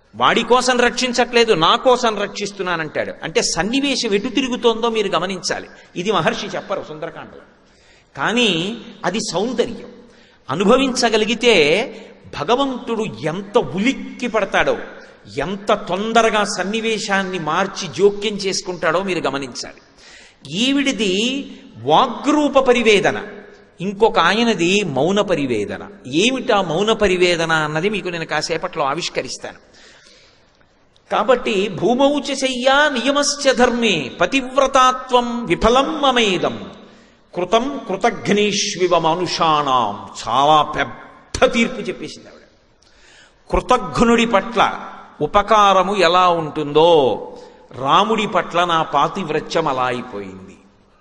వాడి కోసం రక్షించట్లేదు నా కోసం రక్షిస్తున్నానంటాడు అంటే సన్నివేశం ఎటు తిరుగుతోందో మీరు గమనించాలి ఇది మహర్షి చెప్పరు సుందరకాండలో కానీ అది సౌందర్యం అనుభవించగలిగితే భగవంతుడు ఎంత ఉలిక్కి పడతాడో ఎంత తొందరగా సన్నివేశాన్ని మార్చి జోక్యం చేసుకుంటాడో మీరు గమనించాలి ఈవిడిది వాగ్రూప పరివేదన ఇంకొక ఆయనది మౌన పరివేదన ఏమిటా మౌన పరివేదన అన్నది మీకు నేను కాసేపట్లో ఆవిష్కరిస్తాను కాబట్టి భూమౌచ శయ్యా నియమశ్చ ధర్మే పతివ్రతాత్వం విఫలం మమేదం కృతం కృతఘ్నేష్వివ మనుషాణం చాలా పెద్ద తీర్పు చెప్పేసింది ఆవిడ కృతఘ్నుడి పట్ల ఉపకారము ఎలా ఉంటుందో రాముడి పట్ల నా పాతివ్రత్యం అలా అయిపోయింది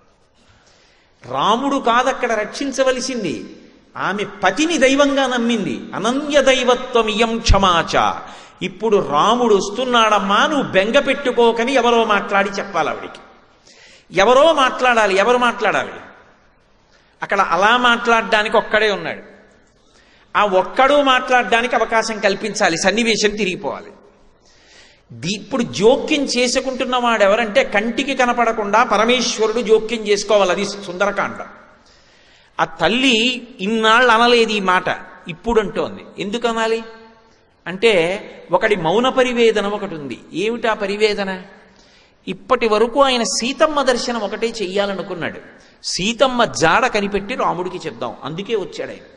రాముడు కాదక్కడ రక్షించవలసింది ఆమె పతిని దైవంగా నమ్మింది అనన్య దైవత్వం ఇయం క్షమాచ ఇప్పుడు రాముడు వస్తున్నాడమ్మా నువ్వు బెంగ పెట్టుకోకని ఎవరో మాట్లాడి చెప్పాలి ఆవిడికి ఎవరో మాట్లాడాలి ఎవరు మాట్లాడాలి అక్కడ అలా మాట్లాడడానికి ఒక్కడే ఉన్నాడు ఆ ఒక్కడు మాట్లాడడానికి అవకాశం కల్పించాలి సన్నివేశం తిరిగిపోవాలి దీ- ఇప్పుడు జోక్యం చేసుకుంటున్న వాడు ఎవరంటే కంటికి కనపడకుండా పరమేశ్వరుడు జోక్యం చేసుకోవాలి అది సుందరకాండ ఆ తల్లి ఇన్నాళ్ళు అనలేదు ఈ మాట ఇప్పుడు అంటోంది ఎందుకు అనాలి అంటే ఒకటి మౌన పరివేదన ఒకటి ఉంది ఏమిటా పరివేదన ఇప్పటి వరకు ఆయన సీతమ్మ దర్శనం ఒకటే చెయ్యాలనుకున్నాడు సీతమ్మ జాడ కనిపెట్టి రాముడికి చెప్దాం అందుకే వచ్చాడు ఆయన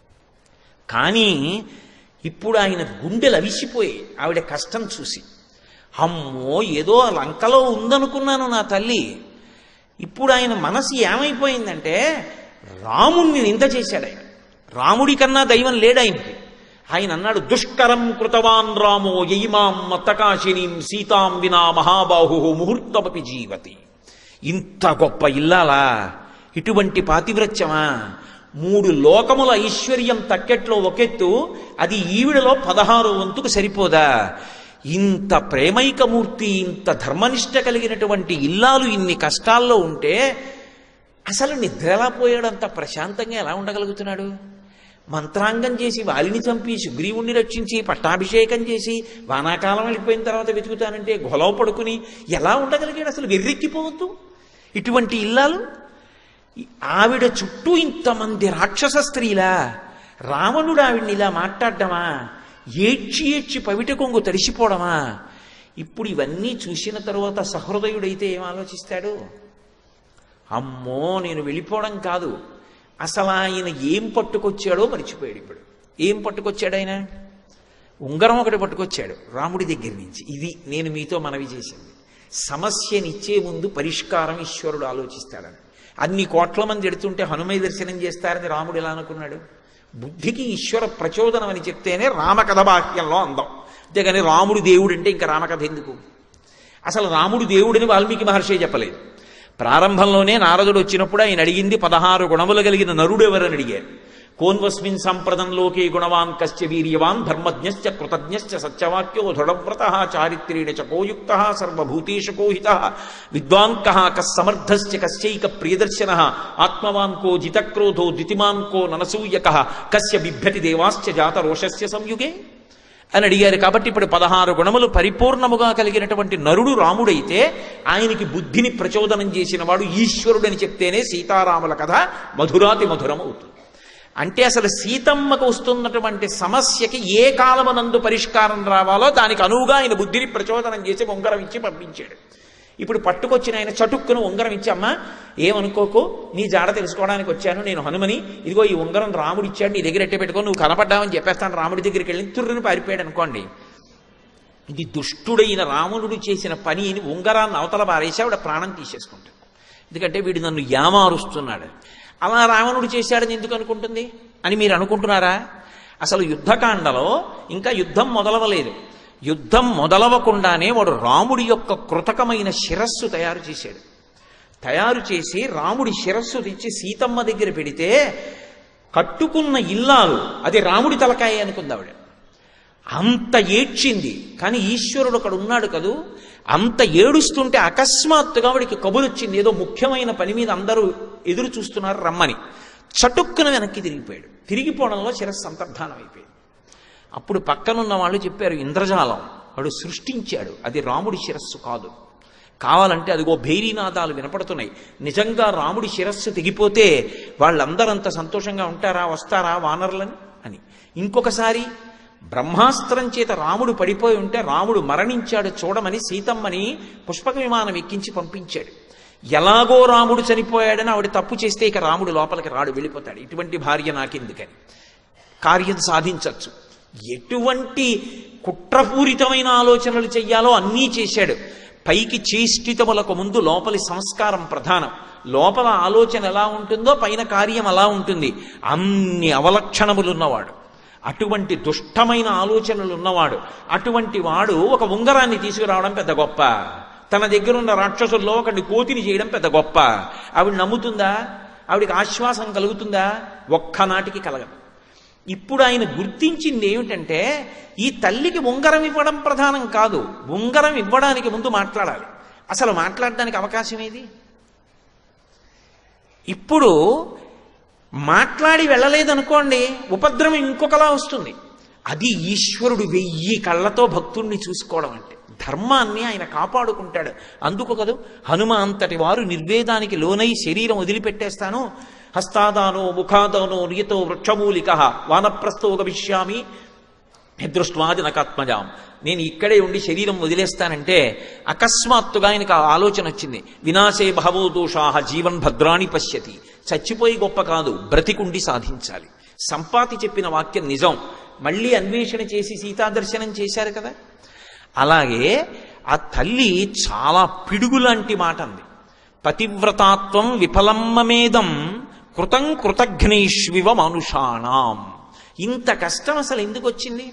కానీ ఇప్పుడు ఆయన గుండెలు అవిసిపోయి ఆవిడ కష్టం చూసి అమ్మో ఏదో ఆ లంకలో ఉందనుకున్నాను నా తల్లి ఇప్పుడు ఆయన మనసు ఏమైపోయిందంటే రాముణ్ణి నింద చేశాడు ఆయన రాముడి కన్నా దైవం లేడు ఆయనకి ఆయన అన్నాడు దుష్కరం కృతవాన్ రామో యయిమాం మత్తకాశినీం సీతాం వినా మహాబాహు ముహూర్తమపి జీవతి ఇంత గొప్ప ఇల్లాలా ఇటువంటి పాతివ్రత్యమా మూడు లోకముల ఐశ్వర్యం తక్కెట్లో ఒకెత్తు అది ఈవిడలో పదహారు వంతుకు సరిపోదా ఇంత ప్రేమైకమూర్తి ఇంత ధర్మనిష్ట కలిగినటువంటి ఇల్లాలు ఇన్ని కష్టాల్లో ఉంటే అసలు నిద్ర ఎలా పోయాడు అంత ప్రశాంతంగా ఎలా ఉండగలుగుతున్నాడు మంత్రాంగం చేసి వాలిని చంపి సుగ్రీవుణ్ణి రక్షించి పట్టాభిషేకం చేసి వానాకాలం వెళ్ళిపోయిన తర్వాత వెతుకుతానంటే గొలవ పడుకుని ఎలా ఉండగలిగాడు అసలు వెర్రెక్కిపోవద్దు ఇటువంటి ఇల్లాలు ఆవిడ చుట్టూ ఇంతమంది రాక్షస స్త్రీలా రావణుడు ఆవిడ్ని ఇలా మాట్లాడడమా ఏడ్చి ఏడ్చి పవిట కొంగు తడిసిపోవడమా ఇప్పుడు ఇవన్నీ చూసిన తరువాత సహృదయుడైతే ఏం ఆలోచిస్తాడు అమ్మో నేను వెళ్ళిపోవడం కాదు అసలు ఆయన ఏం పట్టుకొచ్చాడో మర్చిపోయాడు ఇప్పుడు ఏం పట్టుకొచ్చాడు ఆయన ఉంగరం ఒకటి పట్టుకొచ్చాడు రాముడి దగ్గర నుంచి ఇది నేను మీతో మనవి చేసింది సమస్యనిచ్చే ముందు పరిష్కారం ఈశ్వరుడు ఆలోచిస్తాడని అన్ని కోట్ల మంది ఎడుతుంటే హనుమయ్య దర్శనం చేస్తారని రాముడు ఎలా అనుకున్నాడు బుద్ధికి ఈశ్వర ప్రచోదనం అని చెప్తేనే రామకథ వాక్యంలో అందం అంతేగాని రాముడు దేవుడు అంటే ఇంకా రామకథ ఎందుకు అసలు రాముడు దేవుడిని వాల్మీకి మహర్షి చెప్పలేదు ప్రారంభంలోనే నారదుడు వచ్చినప్పుడు ఆయన అడిగింది పదహారు గుణములు కలిగిన నరుడు ఎవరని అడిగారు కోన్వస్మిన్ సంప్రదంలోకే గుణవాన్ కశ్చ వీర్యవాన్ ధర్మజ్ఞశ్చ కృతజ్ఞశ్చ సత్యవాక్యో దృఢవ్రత చారిత్రేణ చ కోయుక్త సర్వభూతేషు కోహిత విద్వాన్ కః కస్సమర్థశ్చ కశ్చైక ప్రియదర్శన ఆత్మవాన్ కో జితక్రోధో ద్వితిమాన్ కో ననసూయక కస్య బిభ్యతి దేవాశ్చ జాత రోషస్య సంయుగే అని అడిగారు కాబట్టి ఇప్పుడు పదహారు గుణములు పరిపూర్ణముగా కలిగినటువంటి నరుడు రాముడైతే ఆయనకి బుద్ధిని ప్రచోదనం చేసిన వాడు ఈశ్వరుడని చెప్తేనే సీతారాముల కథ మధురాతి మధురం అవుతుంది అంటే అసలు సీతమ్మకు వస్తున్నటువంటి సమస్యకి ఏ కాలమనందు పరిష్కారం రావాలో దానికి అనువుగా ఆయన బుద్ధిని ప్రచోదనం చేసి ఉంగరం ఇచ్చి పంపించాడు ఇప్పుడు పట్టుకొచ్చిన ఆయన చటుక్కును ఉంగరం ఇచ్చి అమ్మా ఏమనుకోకు నీ జాడ తెలుసుకోవడానికి వచ్చాను నేను హనుమని ఇదిగో ఈ ఉంగరం రాముడు ఇచ్చాడు నీ దగ్గర ఎట్టే పెట్టుకో నువ్వు కనపడ్డావని చెప్పేస్తాను రాముడి దగ్గరికి వెళ్ళి తుర్రుని పారిపోయాడు అనుకోండి ఇది దుష్టుడైన రావణుడు చేసిన పని అని ఉంగరాన్ని అవతల పారేసి ఆవిడ ప్రాణం తీసేసుకుంటాడు ఎందుకంటే వీడు నన్ను యామారుస్తున్నాడు అలా రావణుడు చేశాడని ఎందుకు అనుకుంటుంది అని మీరు అనుకుంటున్నారా అసలు యుద్ధకాండలో ఇంకా యుద్ధం మొదలవలేదు యుద్ధం మొదలవకుండానే వాడు రాముడి యొక్క కృతకమైన శిరస్సు తయారు చేశాడు తయారు చేసి రాముడి శిరస్సు తెచ్చి సీతమ్మ దగ్గర పెడితే కట్టుకున్న ఇల్లాలు అది రాముడి తలకాయ అనుకుంది ఆవిడ అంత ఏడ్చింది కానీ ఈశ్వరుడు అక్కడ ఉన్నాడు కదూ అంత ఏడుస్తుంటే అకస్మాత్తుగా వాడికి కబురు వచ్చింది ఏదో ముఖ్యమైన పని మీద అందరూ ఎదురు చూస్తున్నారు రమ్మని చటుక్కున వెనక్కి తిరిగిపోయాడు తిరిగిపోవడంలో శిరస్సు అంతర్ధానం అయిపోయింది అప్పుడు పక్కనున్న వాళ్ళు చెప్పారు ఇంద్రజాలం వాడు సృష్టించాడు అది రాముడి శిరస్సు కాదు కావాలంటే అదిగో భైరీనాదాలు వినపడుతున్నాయి నిజంగా రాముడి శిరస్సు తెగిపోతే వాళ్ళందరంత సంతోషంగా ఉంటారా వస్తారా వానరులని అని ఇంకొకసారి బ్రహ్మాస్త్రం చేత రాముడు పడిపోయి ఉంటే రాముడు మరణించాడు చూడమని సీతమ్మని పుష్పక విమానం ఎక్కించి పంపించాడు ఎలాగో రాముడు చనిపోయాడని ఆవిడ తప్పు చేస్తే ఇక రాముడు లోపలికి రాడు వెళ్ళిపోతాడు ఇటువంటి భార్య నాకెందుకని కార్యం సాధించవచ్చు ఎటువంటి కుట్రపూరితమైన ఆలోచనలు చెయ్యాలో అన్నీ చేశాడు పైకి చేష్టితములకు ముందు లోపలి సంస్కారం ప్రధానం లోపల ఆలోచన ఎలా ఉంటుందో పైన కార్యం అలా ఉంటుంది అన్ని అవలక్షణములున్నవాడు అటువంటి దుష్టమైన ఆలోచనలు ఉన్నవాడు అటువంటి వాడు ఒక ఉంగరాన్ని తీసుకురావడం పెద్ద గొప్ప తన దగ్గర ఉన్న రాక్షసుల్లో ఒకటి కోతిని చేయడం పెద్ద గొప్ప ఆవిడ నమ్ముతుందా ఆవిడికి ఆశ్వాసం కలుగుతుందా ఒక్కనాటికి కలగదు ఇప్పుడు ఆయన గుర్తించింది ఏమిటంటే ఈ తల్లికి ఉంగరం ఇవ్వడం ప్రధానం కాదు ఉంగరం ఇవ్వడానికి ముందు మాట్లాడాలి అసలు మాట్లాడడానికి అవకాశం ఏది ఇప్పుడు మాట్లాడి వెళ్ళలేదనుకోండి ఉపద్రవం ఇంకొకలా వస్తుంది అది ఈశ్వరుడు వెయ్యి కళ్ళతో భక్తుణ్ణి చూసుకోవడం అంటే ధర్మాన్ని ఆయన కాపాడుకుంటాడు అందుకు కదూ హనుమ అంతటి వారు నిర్వేదానికి లోనై శరీరం వదిలిపెట్టేస్తాను హస్తాదానో ముఖాదానో నియతో వృక్షమూలిక వానప్రస్థో గమిష్యామి దృష్ట్వాజనకాత్మజాం నేను ఇక్కడే ఉండి శరీరం వదిలేస్తానంటే అకస్మాత్తుగా ఆయనకు ఆ ఆలోచన వచ్చింది వినాశే బహవో దోషాహ జీవన్ భద్రాణి పశ్యతి చచ్చిపోయి గొప్ప కాదు బ్రతికుండి సాధించాలి సంపాతి చెప్పిన వాక్యం నిజం మళ్ళీ అన్వేషణ చేసి సీతాదర్శనం చేశారు కదా అలాగే ఆ తల్లి చాలా పిడుగులాంటి మాట అంది పతివ్రతాత్వం విఫలమ్మమేదం కృతం కృతఘ్నేష్వివ మనుషాణం ఇంత కష్టం అసలు ఎందుకు వచ్చింది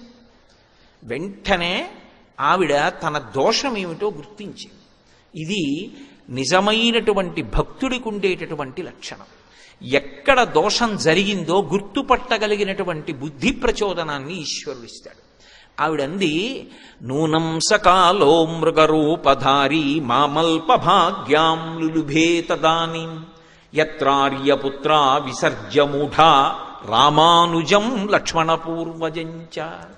వెంటనే ఆవిడ తన దోషం ఏమిటో గుర్తించింది ఇది నిజమైనటువంటి భక్తుడికి ఉండేటటువంటి లక్షణం ఎక్కడ దోషం జరిగిందో గుర్తుపట్టగలిగినటువంటి బుద్ధి ప్రచోదనాన్ని ఈశ్వరుడు ఇస్తాడు ఆవిడంది నూనం సకాలో మృగరూపధారి మామల్ప భాగ్యాం లులుభే తదానీం యత్రార్యపుత్ర విసర్జమూఢా రామానుజం లక్ష్మణపూర్వజంచ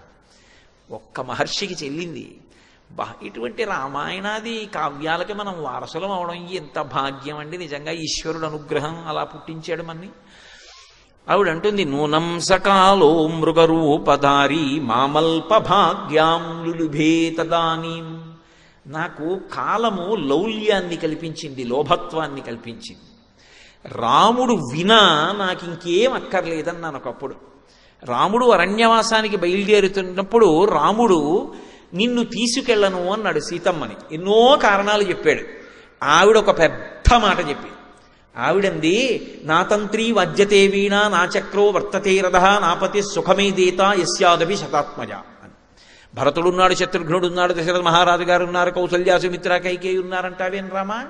ఒక్క మహర్షికి చెల్లింది బా ఇటువంటి రామాయణాది కావ్యాలకి మనం వారసులం అవడం ఎంత భాగ్యం అండి నిజంగా ఈశ్వరుడు అనుగ్రహం అలా పుట్టించాడు మన్ని ఆవిడ అంటుంది నూనం సకాలో మృగరూపధారి మామల్ప భాగ్యాం లులుభే తదానీం నాకు కాలము లౌల్యాన్ని కల్పించింది లోభత్వాన్ని కల్పించింది రాముడు వినా నాకు ఇంకేం అక్కర్లేదన్నాను ఒకప్పుడు రాముడు అరణ్యవాసానికి బయలుదేరుతున్నప్పుడు రాముడు నిన్ను తీసుకెళ్ళను అన్నాడు సీతమ్మని ఎన్నో కారణాలు చెప్పాడు ఆవిడ ఒక పెద్ద మాట చెప్పి ఆవిడంది నా తంత్రి వజ్యతే వీణ నా చక్రో వర్తతే రథ నాపతి సుఖమే దేత యస్యాదవి శతాత్మజ అని భరతుడున్నాడు శత్రుఘ్నుడున్నాడు దశరథ మహారాజు గారు ఉన్నారు కౌసల్యా సుమిత్ర కైకేయి ఉన్నారంటావేం రామా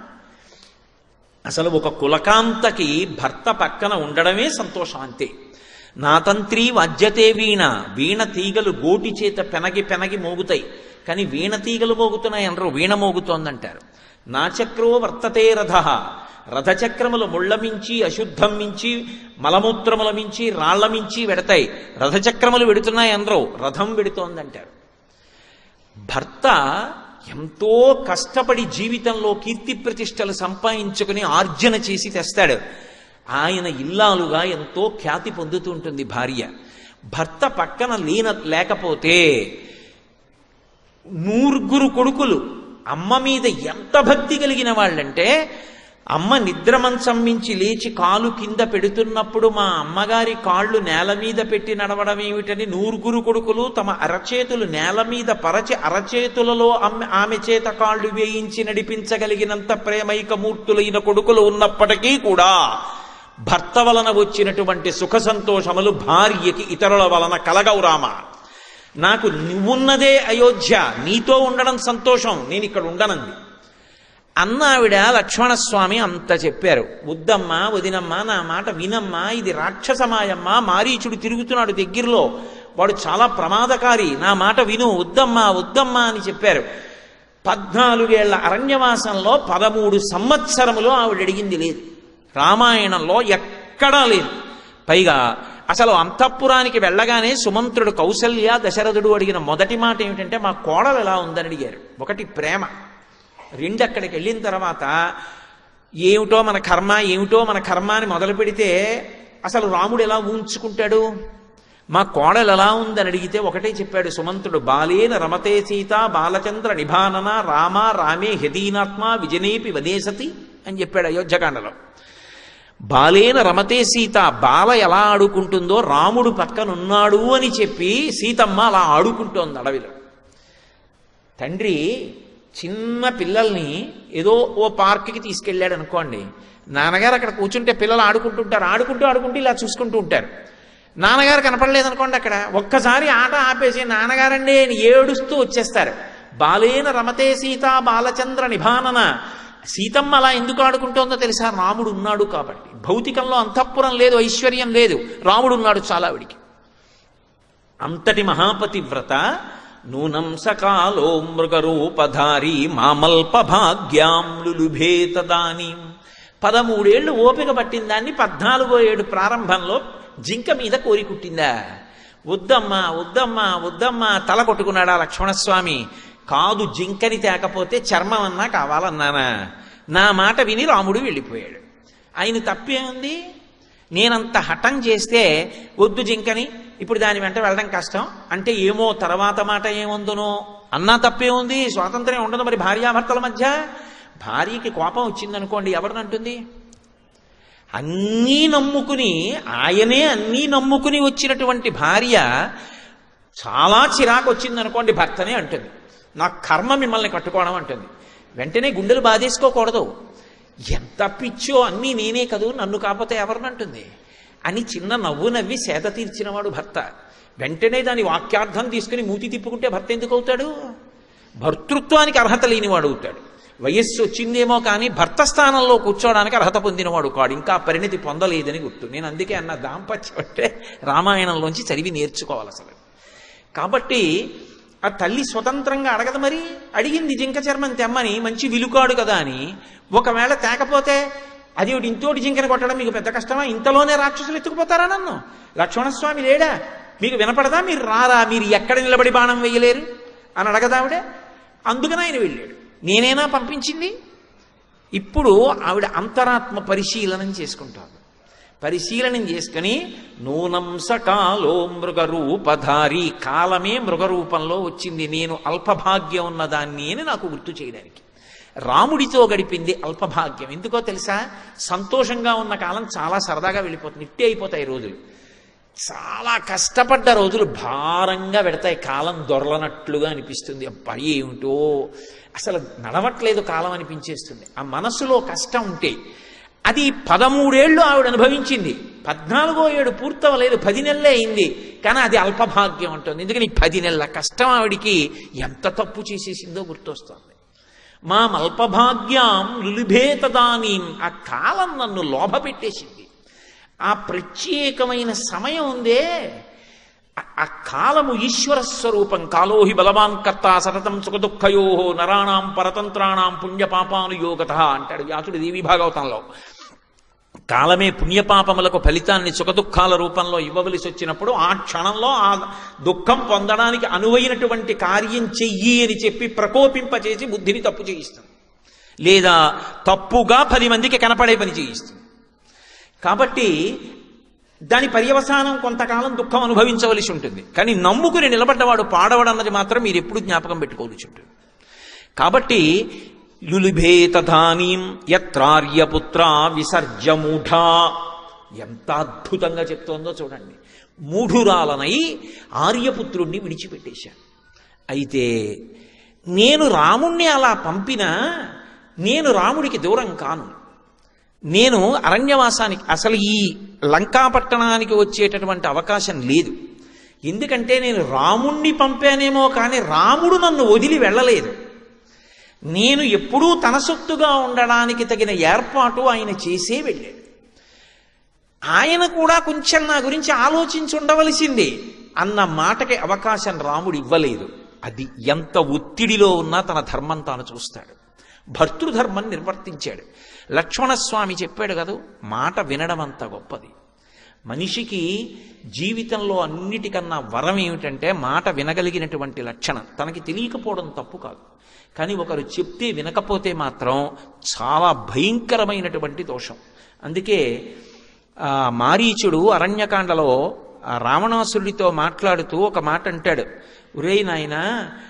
అసలు ఒక కులకాంతకి భర్త పక్కన ఉండడమే సంతోషం అంతే నా తంత్రి వజ్యతే వీణ వీణ తీగలు గోటి చేత పెనగి పెనగి మోగుతాయి కానీ వీణ తీగలు మోగుతున్నాయి అనరు వీణ మోగుతోందంటారు నా చక్రో వర్తతే రథ రథచక్రములు ముళ్ళ మించి అశుద్ధం మించి మలమూత్రముల మించి రాళ్ల మించి వెడతాయి రథచక్రములు వెడుతున్నాయి అందరూ రథం వెడుతోందంటారు భర్త ఎంతో కష్టపడి జీవితంలో కీర్తి ప్రతిష్టలు సంపాదించుకుని ఆర్జన చేసి తెస్తాడు ఆయన ఇల్లాలుగా ఎంతో ఖ్యాతి పొందుతుంటుంది భార్య భర్త పక్కన లేన లేకపోతే నూరుగురు కొడుకులు అమ్మ మీద ఎంత భక్తి కలిగిన వాళ్ళంటే అమ్మ నిద్ర మంచం మించి లేచి కాలు కింద పెడుతున్నప్పుడు మా అమ్మగారి కాళ్ళు నేల మీద పెట్టి నడవడం ఏమిటని నూరుగురు కొడుకులు తమ అరచేతులు నేల మీద పరచి అరచేతులలో అమ్మ ఆమె చేత కాళ్ళు వేయించి నడిపించగలిగినంత ప్రేమైక మూర్తులైన కొడుకులు ఉన్నప్పటికీ కూడా భర్త వలన వచ్చినటువంటి సుఖ సంతోషములు భార్యకి ఇతరుల వలన కలగవు రామ నాకు నువ్వున్నదే అయోధ్య నీతో ఉండడం సంతోషం నేను ఇక్కడ ఉండనంది అన్న ఆవిడ లక్ష్మణస్వామి అంత చెప్పారు వద్దమ్మా వదినమ్మా నా మాట వినమ్మా ఇది రాక్షసమాయమ్మా మారీచుడు తిరుగుతున్నాడు దగ్గరలో వాడు చాలా ప్రమాదకారి నా మాట విను వద్దమ్మా వద్దమ్మా అని చెప్పారు పద్నాలుగేళ్ల అరణ్యవాసంలో పదమూడు సంవత్సరములు ఆవిడ అడిగింది లేదు రామాయణంలో ఎక్కడా లేదు పైగా అసలు అంతఃపురానికి వెళ్ళగానే సుమంత్రుడు కౌసల్య దశరథుడు అడిగిన మొదటి మాట ఏమిటంటే మా కోడలు ఎలా ఉందని అడిగారు ఒకటి ప్రేమ రెండు అక్కడికి వెళ్ళిన తర్వాత ఏమిటో మన కర్మ ఏమిటో మన కర్మ అని మొదలు పెడితే అసలు రాముడు ఎలా ఊంచుకుంటాడు మా కోడలు ఎలా ఉందని అడిగితే ఒకటే చెప్పాడు సుమంతుడు బాలేన రమతే సీత బాలచంద్ర నిభానన రామ రామే హృదీనాత్మ విజనేపి వదేశతి అని చెప్పాడు అయోధ్యకాండలో బాలేన రమతే సీత బాల ఎలా ఆడుకుంటుందో రాముడు పక్కనున్నాడు అని చెప్పి సీతమ్మ అలా ఆడుకుంటోంది అడవిలో తండ్రి చిన్న పిల్లల్ని ఏదో ఓ పార్క్కి తీసుకెళ్ళాడు అనుకోండి నాన్నగారు అక్కడ కూర్చుంటే పిల్లలు ఆడుకుంటుంటారు ఆడుకుంటూ ఆడుకుంటూ ఇలా చూసుకుంటూ ఉంటారు నాన్నగారు కనపడలేదు అనుకోండి అక్కడ ఒక్కసారి ఆట ఆపేసి నాన్నగారండి అని ఏడుస్తూ వచ్చేస్తారు బాలేన రమతే సీత బాలచంద్ర నిభానన సీతమ్మ అలా ఎందుకు ఆడుకుంటోందో తెలుసా రాముడు ఉన్నాడు కాబట్టి భౌతికంలో అంతఃపురం లేదు ఐశ్వర్యం లేదు రాముడు ఉన్నాడు చాలా ఆవిడికి అంతటి మహాపతివ్రత నూనం సకాలో మృగరూపధారి మామల్ప భాగ్యాం లులుభే తదానీం పదమూడేళ్లు ఓపిక పట్టిన దాన్ని పద్నాలుగో ఏడు ప్రారంభంలో జింక మీద కోరి కుట్టిందా వద్దమ్మా వద్దమ్మా వద్దమ్మా తల కొట్టుకున్నాడా లక్ష్మణస్వామి కాదు జింకని తేకపోతే చర్మం అన్నా కావాలన్నానా నా మాట విని రాముడు వెళ్ళిపోయాడు ఆయన తప్పేముంది నేనంత హఠం చేస్తే వద్దు జింకని ఇప్పుడు దాని వెంట వెళ్ళడం కష్టం అంటే ఏమో తర్వాత మాట ఏముందునో అన్నా తప్పే ఉంది స్వాతంత్ర్యం ఉండదు మరి భార్యాభర్తల మధ్య భార్యకి కోపం వచ్చిందనుకోండి ఎవరినంటుంది అన్నీ నమ్ముకుని ఆయనే అన్నీ నమ్ముకుని వచ్చినటువంటి భార్య చాలా చిరాకు వచ్చిందనుకోండి భర్తనే అంటుంది నా కర్మ మిమ్మల్ని కట్టుకోవడం అంటుంది వెంటనే గుండెలు బాధేసుకోకూడదు ఎంత పిచ్చో అన్నీ నేనే కదూ నన్ను కాకపోతే ఎవరినంటుంది అని చిన్న నవ్వు నవ్వి సేద తీర్చినవాడు భర్త వెంటనే దాని వాక్యార్థం తీసుకుని మూతి తిప్పుకుంటే భర్త ఎందుకు అవుతాడు భర్తృత్వానికి అర్హత లేనివాడు అవుతాడు వయస్సు వచ్చిందేమో కానీ భర్త స్థానంలో కూర్చోవడానికి అర్హత పొందినవాడు కాడు ఇంకా పరిణతి పొందలేదని గుర్తు నేను అందుకే అన్న దాంపత్యం అంటే రామాయణంలోంచి చదివి నేర్చుకోవాలి అసలు కాబట్టి ఆ తల్లి స్వతంత్రంగా అడగదు మరి అడిగింది జింక చర్మం తెమ్మని మంచి విలుకాడు కదా అని ఒకవేళ తేకపోతే అది ఒకటి ఇంతోటి జింకని కొట్టడం మీకు పెద్ద కష్టమా ఇంతలోనే రాక్షసులు ఎత్తుకుపోతారా నన్ను లక్ష్మణస్వామి లేడా మీకు వినపడదా మీరు రారా మీరు ఎక్కడ నిలబడి బాణం వేయలేరు అని అడగదావిడే అందుకని ఆయన వెళ్ళాడు నేనేనా పంపించింది ఇప్పుడు ఆవిడ అంతరాత్మ పరిశీలనం చేసుకుంటారు పరిశీలనం చేసుకుని నూనం సకాలో మృగరూపధారి కాలమే మృగరూపంలో వచ్చింది నేను అల్పభాగ్యం ఉన్నదాన్ని అని నాకు గుర్తు చేయడానికి రాముడితో గడిపింది అల్పభాగ్యం ఎందుకో తెలుసా సంతోషంగా ఉన్న కాలం చాలా సరదాగా వెళ్ళిపోతుంది ఇట్టే అయిపోతాయి రోజులు చాలా కష్టపడ్డ రోజులు భారంగా పెడతాయి కాలం దొరలనట్లుగా అనిపిస్తుంది అబ్బా ఏమిటో అసలు నడవట్లేదు కాలం అనిపించేస్తుంది ఆ మనసులో కష్టం ఉంటే అది పదమూడేళ్లు ఆవిడ అనుభవించింది పద్నాలుగో ఏడు పూర్తవలేదు పది నెలలే అయింది కానీ అది అల్పభాగ్యం ఉంటుంది ఎందుకని ఈ పది నెలల కష్టం ఆవిడికి ఎంత తప్పు చేసేసిందో గుర్తొస్తుంది మా అల్పభాగ్యం లులిభేతదానీం ఆ కాలం నన్ను లోభ పెట్టేసింది ఆ ప్రత్యేకమైన సమయం ఉందే ఆ- ఆ కాలము ఈశ్వర స్వరూపం కాలోహి బలవాన్ కర్త సతతం సుఖదుఃఖయో నరాణాం పరతంత్రాణం పుణ్యపాపానుయోగత అంటాడు వ్యాసుడు దేవి భాగవతంలో కాలమే పుణ్యపాపములకు ఫలితాన్ని సుఖదుఖాల రూపంలో ఇవ్వవలసి వచ్చినప్పుడు ఆ క్షణంలో ఆ దుఃఖం పొందడానికి అనువైనటువంటి కార్యం చెయ్యి అని చెప్పి ప్రకోపింపచేసి బుద్ధిని తప్పు చేయిస్తుంది లేదా తప్పుగా పది మందికి కనపడే పని చేయిస్తుంది కాబట్టి దాని పర్యవసానం కొంతకాలం దుఃఖం అనుభవించవలసి ఉంటుంది కానీ నమ్ముకుని నిలబడ్డవాడు పాడవడన్నది మాత్రం మీరు ఎప్పుడు జ్ఞాపకం పెట్టుకోవలసి ఉంటుంది కాబట్టి లులిభే తథానీం యత్రార్యపుత్ర విసర్జమూఢా ఎంత అద్భుతంగా చెప్తోందో చూడండి మూఢురాలనై ఆర్యపుత్రుణ్ణి విడిచిపెట్టేశాను అయితే నేను రాముణ్ణి అలా పంపినా నేను రాముడికి దూరం కాను నేను అరణ్యవాసానికి అసలు ఈ లంకాపట్టణానికి వచ్చేటటువంటి అవకాశం లేదు ఎందుకంటే నేను రాముణ్ణి పంపానేమో కానీ రాముడు నన్ను వదిలి వెళ్ళలేదు నేను ఎప్పుడూ తన సొత్తుగా ఉండడానికి తగిన ఏర్పాటు ఆయన చేసే వెళ్ళాడు ఆయన కూడా కొంచెం నా గురించి ఆలోచించి ఉండవలసింది అన్న మాటకి అవకాశం రాముడు ఇవ్వలేదు అది ఎంత ఒత్తిడిలో ఉన్నా తన ధర్మం తాను చూస్తాడు భర్తృధర్మం నిర్వర్తించాడు లక్ష్మణస్వామి చెప్పాడు కదూ మాట వినడం అంత గొప్పది మనిషికి జీవితంలో అన్నిటికన్నా వరం ఏమిటంటే మాట వినగలిగినటువంటి లక్షణం తనకి తెలియకపోవడం తప్పు కాదు కానీ ఒకరు చెప్తే వినకపోతే మాత్రం చాలా భయంకరమైనటువంటి దోషం అందుకే ఆ మారీచుడు అరణ్యకాండలో ఆ రావణాసురుడితో మాట్లాడుతూ ఒక మాట అంటాడు ఒరే నాయనా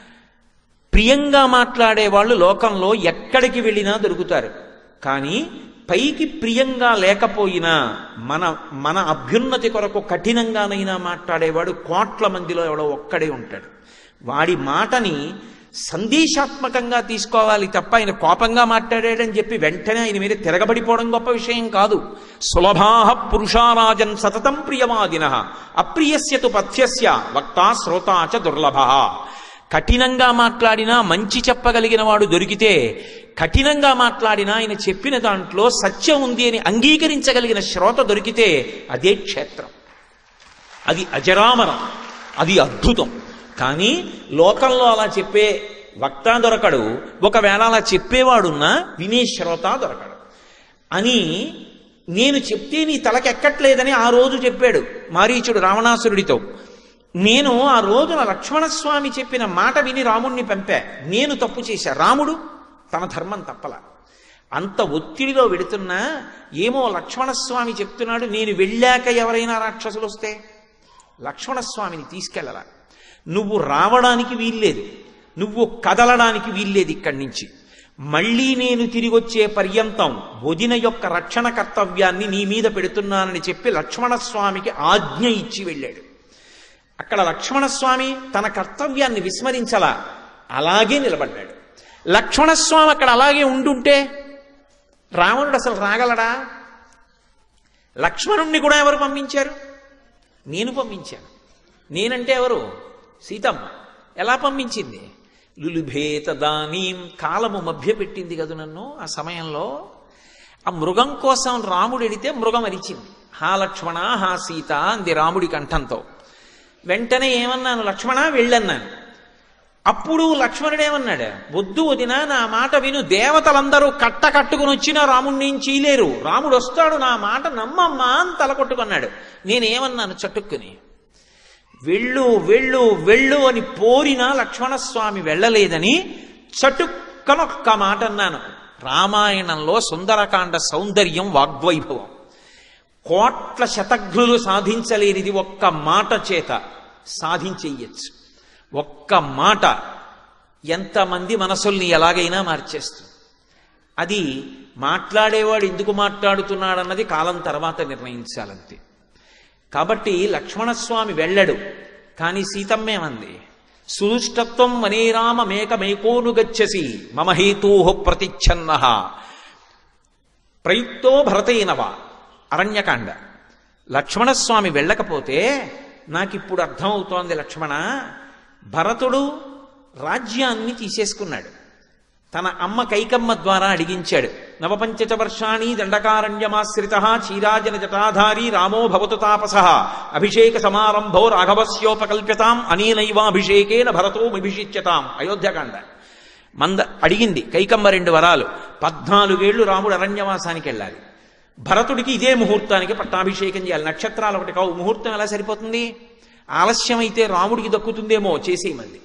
ప్రియంగా మాట్లాడే వాళ్ళు లోకంలో ఎక్కడికి వెళ్ళినా దొరుకుతారు కానీ పైకి ప్రియంగా లేకపోయినా మన మన అభ్యున్నతి కొరకు కఠినంగానైనా మాట్లాడేవాడు కోట్ల మందిలో ఎవడో ఒక్కడే ఉంటాడు వాడి మాటని సందేశాత్మకంగా తీసుకోవాలి తప్ప ఆయన కోపంగా మాట్లాడాడని చెప్పి వెంటనే ఆయన మీద తిరగబడిపోవడం గొప్ప విషయం కాదు సులభాహ పురుషారాజన్ సతతం ప్రియవాదిన అప్రియస్యతు పథ్యస్య వక్తా శ్రోతాచ దుర్లభ కఠినంగా మాట్లాడినా మంచి చెప్పగలిగిన వాడు దొరికితే కఠినంగా మాట్లాడినా ఆయన చెప్పిన దాంట్లో సత్యం ఉంది అని అంగీకరించగలిగిన శ్రోత దొరికితే అదే క్షేత్రం అది అజరామరం అది అద్భుతం కానీ లోకంలో అలా చెప్పే వక్త దొరకడు ఒకవేళ అలా చెప్పేవాడున్నా వినే శ్రోత దొరకడు అని నేను చెప్తే నీ తలకెక్కట్లేదని ఆ రోజు చెప్పాడు మారీచుడు రావణాసురుడితో నేను ఆ రోజున లక్ష్మణస్వామి చెప్పిన మాట విని రాముణ్ణి పంపా నేను తప్పు చేశా రాముడు తన ధర్మం తప్పల అంత ఒత్తిడిలో వెడుతున్నా ఏమో లక్ష్మణస్వామి చెప్తున్నాడు నేను వెళ్ళాక ఎవరైనా రాక్షసులు వస్తే లక్ష్మణస్వామిని తీసుకెళ్ళలా నువ్వు రావడానికి వీల్లేదు నువ్వు కదలడానికి వీల్లేదు ఇక్కడి నుంచి మళ్ళీ నేను తిరిగి వచ్చే పర్యంతం వదిన యొక్క రక్షణ కర్తవ్యాన్ని నీ మీద పెడుతున్నానని చెప్పి లక్ష్మణస్వామికి ఆజ్ఞ ఇచ్చి వెళ్ళాడు అక్కడ లక్ష్మణస్వామి తన కర్తవ్యాన్ని విస్మరించలా అలాగే నిలబడ్డాడు లక్ష్మణస్వామి అక్కడ అలాగే ఉండుంటే రావణుడు అసలు రాగలడా లక్ష్మణుణ్ణి కూడా ఎవరు పంపించారు నేను పంపించాను నేనంటే ఎవరు సీతమ్మ ఎలా పంపించింది లులుభేత దానీం కాలము మభ్యపెట్టింది కదా నన్ను ఆ సమయంలో ఆ మృగం కోసం రాముడు ఎడితే మృగం అరిచింది హా లక్ష్మణ హా సీత అంది రాముడి కంఠంతో వెంటనే ఏమన్నాను లక్ష్మణ వెళ్ళన్నాను అప్పుడు లక్ష్మణుడు ఏమన్నాడు వద్దు వదిన నా మాట విను దేవతలందరూ కట్ట కట్టుకుని వచ్చినా రాముడిని ఏం చేయలేరు రాముడు వస్తాడు నా మాట నమ్మమ్మా అని తలకొట్టుకున్నాడు నేనేమన్నాను చటుక్కుని వెళ్ళు వెళ్ళు వెళ్ళు అని పోరినా లక్ష్మణస్వామి వెళ్ళలేదని చటుక్కనొక్క మాట అన్నాను రామాయణంలో సుందరకాండ సౌందర్యం వాగ్వైభవం కోట్ల శతఘ్నులు సాధించలేనిది ఒక్క మాట చేత సాధించేయచ్చు ఒక్క మాట ఎంతమంది మనసుల్ని ఎలాగైనా మార్చేస్తుంది అది మాట్లాడేవాడు ఎందుకు మాట్లాడుతున్నాడన్నది కాలం తర్వాత నిర్ణయించాలంతే కాబట్టి లక్ష్మణస్వామి వెళ్ళడు కానీ సీతమ్మేమంది సుదుష్టత్వం వనేరామ మేకమేకోను గచ్చసి మమ హేతూ ప్రతిచ్ఛన్న ప్రయుక్తో భరతైనవ అరణ్యకాండ లక్ష్మణస్వామి వెళ్ళకపోతే నాకిప్పుడు అర్థమవుతోంది లక్ష్మణ భరతుడు రాజ్యాన్ని తీసేసుకున్నాడు తన అమ్మ కైకమ్మ ద్వారా అడిగించాడు నవపంచచ వర్షాణి దండకారణ్యమాశ్రిత చీరాజన జటాధారి రామో భవతు తాపస అభిషేక సమారంభో రాఘవస్యోపకల్ప్యతాం అనేనైవాభిషేకేన భరతో అభిషిచ్యతాం అయోధ్యకాండ మంద అడిగింది కైకమ్మ రెండు వరాలు పద్నాలుగేళ్లు రాముడు అరణ్యవాసానికి వెళ్ళాలి భరతుడికి ఇదే ముహూర్తానికి పట్టాభిషేకం చేయాలి నక్షత్రాలు ఒకటి కావు ముహూర్తం ఎలా సరిపోతుంది ఆలస్యమైతే రాముడికి దక్కుతుందేమో చేసేయమంది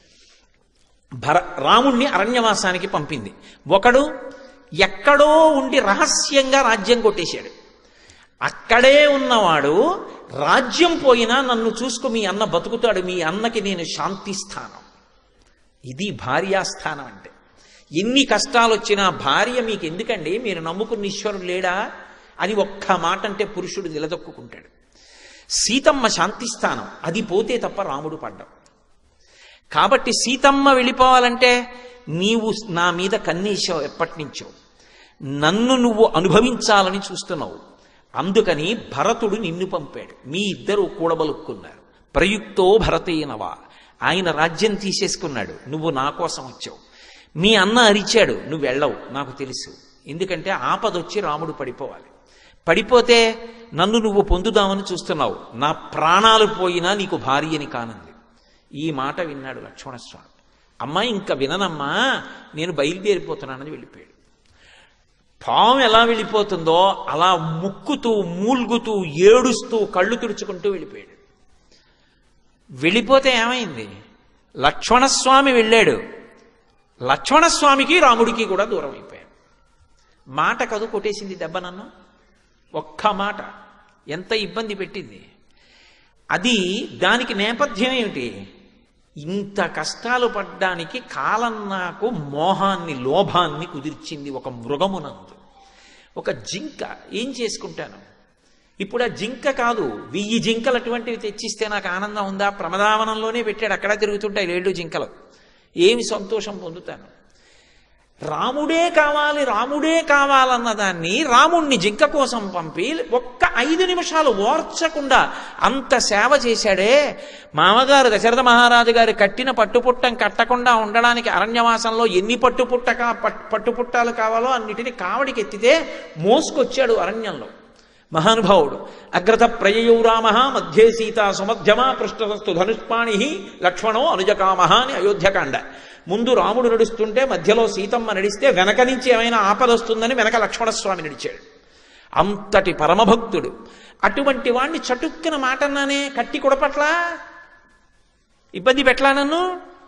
భర రాముణ్ణి అరణ్యవాసానికి పంపింది ఒకడు ఎక్కడో ఉండి రహస్యంగా రాజ్యం కొట్టేశాడు అక్కడే ఉన్నవాడు రాజ్యం పోయినా నన్ను చూసుకు మీ అన్న బతుకుతాడు మీ అన్నకి నేను శాంతి స్థానం ఇది భార్యాస్థానం అంటే ఎన్ని కష్టాలు వచ్చినా భార్య మీకు ఎందుకండి మీరు నమ్ముకున్న ఈశ్వరుడు లేడా అని ఒక్క మాట అంటే పురుషుడు నిలదొక్కుంటాడు సీతమ్మ శాంతిస్థానం అది పోతే తప్ప రాముడు పడ్డం కాబట్టి సీతమ్మ వెళ్ళిపోవాలంటే నీవు నా మీద కన్నీసావు ఎప్పటి నుంచో నన్ను నువ్వు అనుభవించాలని చూస్తున్నావు అందుకని భరతుడు నిన్ను పంపాడు మీ ఇద్దరు కూడబలుక్కున్నారు ప్రయుక్తో భరతేనవా ఆయన రాజ్యం తీసేసుకున్నాడు నువ్వు నా కోసం వచ్చావు మీ అన్న అరిచాడు నువ్వు వెళ్ళవు నాకు తెలుసు ఎందుకంటే ఆపదొచ్చి రాముడు పడిపోవాలి పడిపోతే నన్ను నువ్వు పొందుదామని చూస్తున్నావు నా ప్రాణాలు పోయినా నీకు భార్యని కానంది ఈ మాట విన్నాడు లక్ష్మణస్వామి అమ్మ ఇంకా విననమ్మా నేను బయలుదేరిపోతున్నానని వెళ్ళిపోయాడు పాము ఎలా వెళ్ళిపోతుందో అలా ముక్కుతూ మూల్గుతూ ఏడుస్తూ కళ్ళు తుడుచుకుంటూ వెళ్ళిపోయాడు వెళ్ళిపోతే ఏమైంది లక్ష్మణస్వామి వెళ్ళాడు లక్ష్మణస్వామికి రాముడికి కూడా దూరం అయిపోయాడు మాట కదు కొట్టేసింది దెబ్బ నన్ను ఒక్క మాట ఎంత ఇబ్బంది పెట్టింది అది దానికి నేపథ్యం ఏమిటి ఇంత కష్టాలు పడ్డానికి కాలం నాకు మోహాన్ని లోభాన్ని కుదిర్చింది ఒక మృగమునందు ఒక జింక ఏం చేసుకుంటాను ఇప్పుడు ఆ జింక కాదు వెయ్యి జింకలు అటువంటివి తెచ్చిస్తే నాకు ఆనందం ఉందా ప్రమదావనంలోనే పెట్టాడు అక్కడ తిరుగుతుంటాయి ఏళ్ళు జింకలు ఏమి సంతోషం పొందుతాను రాముడే కావాలి రాముడే కావాలన్న దాన్ని రాముణ్ణి జింక కోసం పంపి ఒక్క ఐదు నిమిషాలు ఓర్చకుండా అంత సేవ చేశాడే మామగారు దశరథ మహారాజు గారు కట్టిన పట్టుపుట్టం కట్టకుండా ఉండడానికి అరణ్యవాసంలో ఎన్ని పట్టుపుట్టక పట్టుపుట్టాలు కావాలో అన్నిటిని కావడికి ఎత్తితే మోసుకొచ్చాడు అరణ్యంలో మహానుభావుడు అగ్రత ప్రయయౌ రామ మధ్యే సీత సుమధ్యమ పృష్ఠవస్తు ధనుష్పాణి లక్ష్మణో అనుజకామ అని అయోధ్యకాండ ముందు రాముడు నడుస్తుంటే మధ్యలో సీతమ్మ నడిస్తే వెనక నుంచి ఏమైనా ఆపద వస్తుందని వెనక లక్ష్మణస్వామి నడిచాడు అంతటి పరమభక్తుడు అటువంటి వాణ్ణి చటుక్కున మాటన్నానే కట్టి కొడపట్లా ఇబ్బంది పెట్లా నన్ను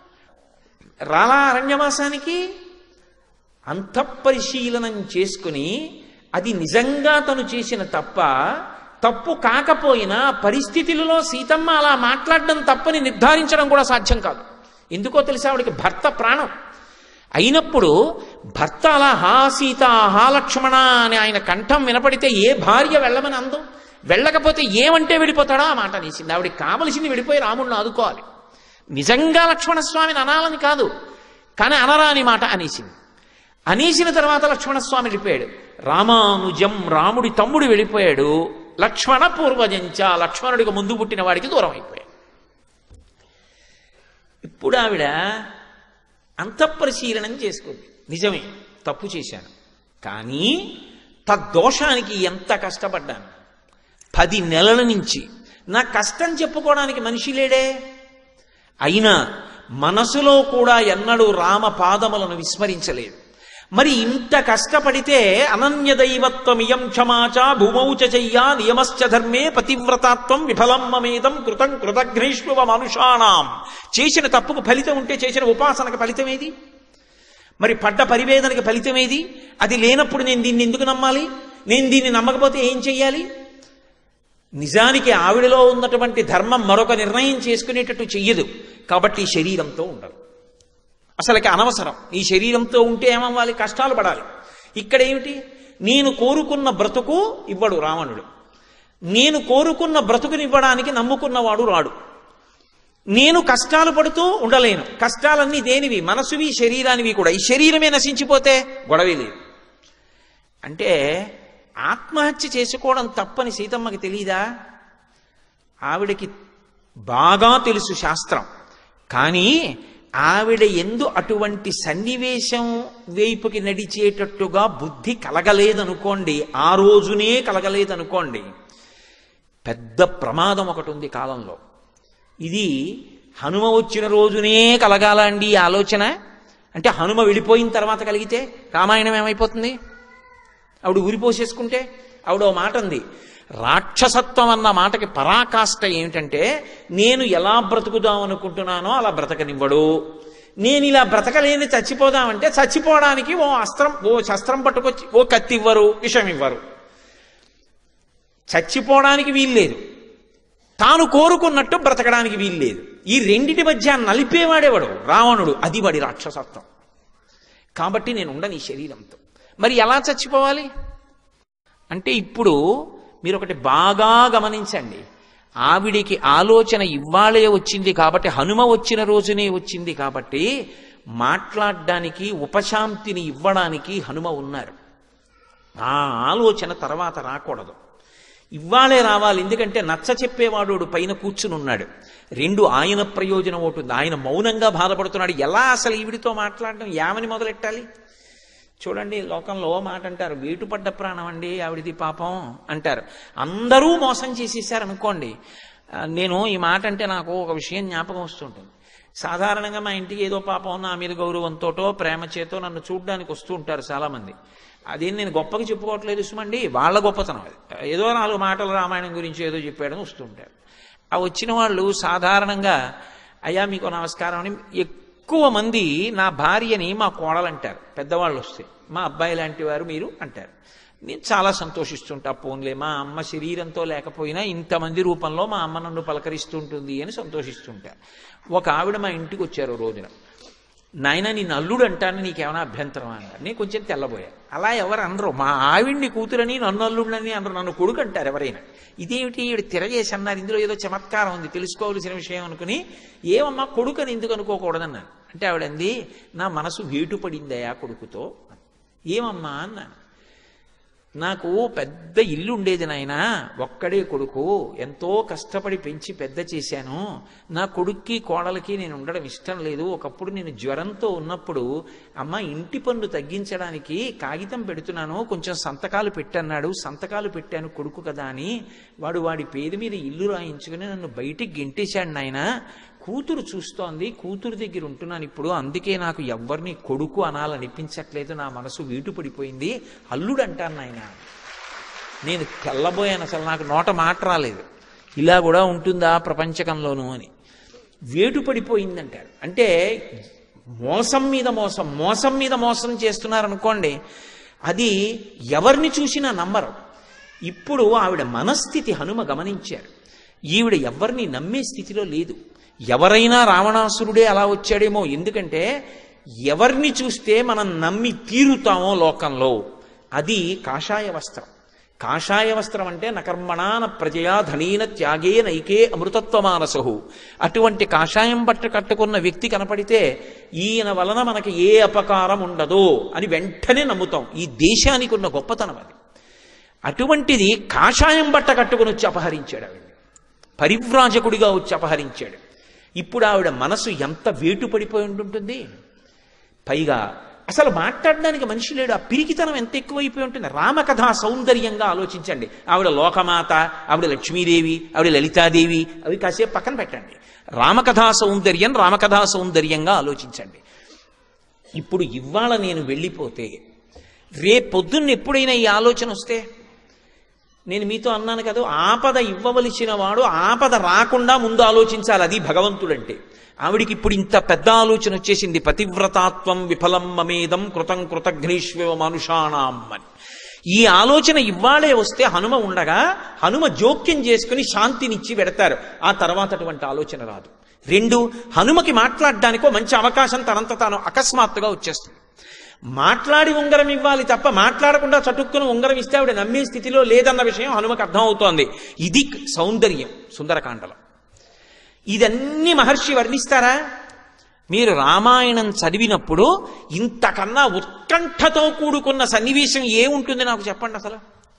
రాలా అరణ్యవాసానికి అంతఃపరిశీలనం చేసుకుని అది నిజంగా తను చేసిన తప్ప తప్పు కాకపోయినా పరిస్థితులలో సీతమ్మ అలా మాట్లాడడం తప్పని నిర్ధారించడం కూడా సాధ్యం కాదు ఎందుకో తెలిసి ఆవిడకి భర్త ప్రాణం అయినప్పుడు భర్త అలా హా సీత హా లక్ష్మణ అని ఆయన కంఠం వినపడితే ఏ భార్య వెళ్ళమని అందం వెళ్ళకపోతే ఏమంటే వెళ్ళిపోతాడో ఆ మాట అనేసింది ఆవిడకి కావలసింది వెళ్ళిపోయి రాముడిని ఆదుకోవాలి నిజంగా లక్ష్మణస్వామిని అనాలని కాదు కానీ అనరాని మాట అనేసింది అనేసిన తర్వాత లక్ష్మణస్వామి వెళ్ళిపోయాడు రామానుజం రాముడి తమ్ముడు వెళ్ళిపోయాడు లక్ష్మణ పూర్వజంచ లక్ష్మణుడికి ముందు పుట్టిన వాడికి దూరం అయిపోయాడు ఇప్పుడు ఆవిడ అంతఃపరిశీలనం చేసుకుంది నిజమే తప్పు చేశాను కానీ తద్దోషానికి ఎంత కష్టపడ్డాను పది నెలల నుంచి నా కష్టం చెప్పుకోవడానికి మనిషి లేడే అయినా మనసులో కూడా ఎన్నడూ రామ పాదములను విస్మరించలేదు మరి ఇంత కష్టపడితే అనన్య దైవత్వమియం క్షమాచ భూమౌచ చెయ్యా నియమశ్చ ధర్మే పతివ్రతాత్వం విఫలం మమేదం కృతం కృతఘ్నేష్వ మనుషాణం చేసిన తప్పుకు ఫలితం ఉంటే చేసిన ఉపాసనకు ఫలితం ఏది మరి పడ్డ పరివేదనకి ఫలితం ఏది అది లేనప్పుడు నేను దీన్ని ఎందుకు నమ్మాలి నేను దీన్ని నమ్మకపోతే ఏం చెయ్యాలి నిజానికి ఆవిడలో ఉన్నటువంటి ధర్మం మరొక నిర్ణయం చేసుకునేటట్టు చెయ్యదు కాబట్టి ఈ శరీరంతో ఉండదు అసలుకి అనవసరం ఈ శరీరంతో ఉంటే ఏమవ్వాలి కష్టాలు పడాలి ఇక్కడ ఏమిటి నేను కోరుకున్న బ్రతుకు ఇవ్వడు రావణుడు నేను కోరుకున్న బ్రతుకునివ్వడానికి నమ్ముకున్నవాడు రాడు నేను కష్టాలు పడుతూ ఉండలేను కష్టాలన్నీ దేనివి మనసువి శరీరానివి కూడా ఈ శరీరమే నశించిపోతే గొడవే లేదు అంటే ఆత్మహత్య చేసుకోవడం తప్పని సీతమ్మకి తెలియదా ఆవిడకి బాగా తెలుసు శాస్త్రం కానీ ఆవిడ ఎందు అటువంటి సన్నివేశం వైపుకి నడిచేటట్టుగా బుద్ధి కలగలేదనుకోండి ఆ రోజునే కలగలేదనుకోండి పెద్ద ప్రమాదం ఒకటి ఉంది కాలంలో ఇది హనుమ వచ్చిన రోజునే కలగాల అండి ఈ ఆలోచన అంటే హనుమ వెళ్ళిపోయిన తర్వాత కలిగితే రామాయణం ఏమైపోతుంది ఆవిడ ఊరిపోసేసుకుంటే ఆవిడ ఓ మాట ఉంది రాక్షసత్వం అన్న మాటకి పరాకాష్ట ఏమిటంటే నేను ఎలా బ్రతుకుదాం అనుకుంటున్నానో అలా బ్రతకనివ్వడు నేను ఇలా బ్రతకలేని చచ్చిపోదామంటే చచ్చిపోవడానికి ఓ అస్త్రం ఓ శస్త్రం పట్టుకొచ్చి ఓ కత్తి ఇవ్వరు విషం ఇవ్వరు చచ్చిపోవడానికి వీల్లేదు తాను కోరుకున్నట్టు బ్రతకడానికి వీల్లేదు ఈ రెండిటి మధ్య నలిపేవాడేవాడు రావణుడు అది వాడి రాక్షసత్వం కాబట్టి నేను ఉండని ఈ శరీరంతో మరి ఎలా చచ్చిపోవాలి అంటే ఇప్పుడు మీరు ఒకటి బాగా గమనించండి ఆవిడికి ఆలోచన ఇవ్వాలే వచ్చింది కాబట్టి హనుమ వచ్చిన రోజునే వచ్చింది కాబట్టి మాట్లాడడానికి ఉపశాంతిని ఇవ్వడానికి హనుమ ఉన్నారు ఆ ఆలోచన తర్వాత రాకూడదు ఇవ్వాలే రావాలి ఎందుకంటే నచ్చ చెప్పేవాడు పైన కూర్చుని ఉన్నాడు రెండు ఆయన ప్రయోజనం ఉంటుంది ఆయన మౌనంగా బాధపడుతున్నాడు ఎలా అసలు ఈవిడితో మాట్లాడడం యామని మొదలెట్టాలి చూడండి లోకంలో మాట అంటారు వేటుపడ్డ ప్రాణం అండి ఆవిడిది పాపం అంటారు అందరూ మోసం చేసేసారు అనుకోండి నేను ఈ మాట అంటే నాకు ఒక విషయం జ్ఞాపకం వస్తుంటుంది సాధారణంగా మా ఇంటికి ఏదో పాపం నా మీద గౌరవంతోటో ప్రేమ చేతో నన్ను చూడడానికి వస్తూ ఉంటారు చాలామంది అదేం నేను గొప్పగా చెప్పుకోవట్లేదు సుమండి వాళ్ళ గొప్పతనం అది ఏదో నాలుగు మాటలు రామాయణం గురించి ఏదో చెప్పాడని వస్తూ ఉంటారు ఆ వచ్చిన వాళ్ళు సాధారణంగా అయ్యా మీకు నమస్కారం అని ఎక్కువ మంది నా భార్యని మా కోడలంటారు పెద్దవాళ్ళు వస్తే మా అబ్బాయి లాంటి వారు మీరు అంటారు నేను చాలా సంతోషిస్తుంటా పోన్లే మా అమ్మ శరీరంతో లేకపోయినా ఇంతమంది రూపంలో మా అమ్మ నన్ను పలకరిస్తుంటుంది అని సంతోషిస్తుంటా ఒక ఆవిడ మా ఇంటికి వచ్చారు ఓ రోజున నాయన నేను అల్లుడు అంటాను నీకేమైనా అభ్యంతరం అన్నారు నేను కొంచెం తెల్లబోయా అలా ఎవరు అనరు మా ఆవిడ్ని కూతురని నన్ను అల్లుడినని అనరు నన్ను కొడుకు అంటారు ఎవరైనా ఇదేమిటి ఈవిడ తిరగేసి అన్నారు ఇందులో ఏదో చమత్కారం ఉంది తెలుసుకోవాల్సిన విషయం అనుకుని ఏమమ్మా కొడుకని ఎందుకు అనుకోకూడదన్నాను అంటే ఆవిడంది నా మనసు వేటు పడిందయా కొడుకుతో ఏమమ్మా అన్నాను నాకు పెద్ద ఇల్లు ఉండేది నాయన ఒక్కడే కొడుకు ఎంతో కష్టపడి పెంచి పెద్ద చేశాను నా కొడుక్కి కోడలకి నేను ఉండడం ఇష్టం లేదు ఒకప్పుడు నేను జ్వరంతో ఉన్నప్పుడు అమ్మ ఇంటి పన్ను తగ్గించడానికి కాగితం పెడుతున్నాను కొంచెం సంతకాలు పెట్టన్నాడు సంతకాలు పెట్టాను కొడుకు కదా అని వాడు వాడి పేరు మీద ఇల్లు రాయించుకుని నన్ను బయటికి గెంటేశాడు నాయన కూతురు చూస్తోంది కూతురు దగ్గర ఉంటున్నాను ఇప్పుడు అందుకే నాకు ఎవ్వరిని కొడుకు అనాలనిపించట్లేదు నా మనసు వీటు పడిపోయింది అల్లుడు అంటాను నాయన నేను తెల్లబోయాను అసలు నాకు నోట మాట రాలేదు ఇలా కూడా ఉంటుందా ప్రపంచకంలోనూ అని వేటు పడిపోయిందంటారు అంటే మోసం మీద మోసం మోసం మీద మోసం చేస్తున్నారనుకోండి అది ఎవరిని చూసినా నమ్మరు ఇప్పుడు ఆవిడ మనస్థితి హనుమ గమనించారు ఈవిడ ఎవరిని నమ్మే స్థితిలో లేదు ఎవరైనా రావణాసురుడే అలా వచ్చాడేమో ఎందుకంటే ఎవరిని చూస్తే మనం నమ్మి తీరుతామో లోకంలో అది కాషాయ వస్త్రం కాషాయ వస్త్రం అంటే నకర్మణాన ప్రజయా ధనీన త్యాగే నైకే అమృతత్వమానసహు అటువంటి కాషాయం బట్ట కట్టుకున్న వ్యక్తి కనపడితే ఈయన వలన మనకి ఏ అపకారం ఉండదు అని వెంటనే నమ్ముతాం ఈ దేశానికి ఉన్న గొప్పతనం అది అటువంటిది కాషాయం బట్ట కట్టుకుని వచ్చి అపహరించాడు ఆవిడ పరివ్రాజకుడిగా వచ్చి అపహరించాడు ఇప్పుడు ఆవిడ మనసు ఎంత వేటు పడిపోయి ఉంటుంటుంది పైగా అసలు మాట్లాడడానికి మనిషి లేడు ఆ పిరికితనం ఎంత ఎక్కువైపోయి ఉంటుంది రామకథా సౌందర్యంగా ఆలోచించండి ఆవిడ లోకమాత ఆవిడ లక్ష్మీదేవి ఆవిడ లలితాదేవి అవి కాసేపు పక్కన పెట్టండి రామకథా సౌందర్యం రామకథా సౌందర్యంగా ఆలోచించండి ఇప్పుడు ఇవాళ నేను వెళ్ళిపోతే రేపొద్దున్న ఎప్పుడైనా ఈ ఆలోచన వస్తే నేను మీతో అన్నాను కదా ఆపద ఇవ్వవలసిన వాడు ఆపద రాకుండా ముందు ఆలోచించాలి అది భగవంతుడంటే ఆవిడికి ఇప్పుడు ఇంత పెద్ద ఆలోచన వచ్చేసింది పతివ్రతాత్వం విఫలం మమేదం కృతం కృతఘ్నేశ్వ మనుషాణం అని ఈ ఆలోచన ఇవ్వాలే వస్తే హనుమ ఉండగా హనుమ జోక్యం చేసుకుని శాంతినిచ్చి పెడతారు ఆ తర్వాత అటువంటి ఆలోచన రాదు రెండు హనుమకి మాట్లాడడానికో మంచి అవకాశం తనంత తాను అకస్మాత్తుగా వచ్చేస్తుంది మాట్లాడి ఉంగరం ఇవ్వాలి తప్ప మాట్లాడకుండా చటుక్కున ఉంగరం ఇస్తే ఆవిడ నమ్మే స్థితిలో లేదన్న విషయం హనుమకు అర్థమవుతోంది ఇది సౌందర్యం సుందరకాండలో ఇదన్నీ మహర్షి వర్ణిస్తారా మీరు రామాయణం చదివినప్పుడు ఇంతకన్నా ఉత్కంఠతో కూడుకున్న సన్నివేశం ఏముంటుంది నాకు చెప్పండి అసలు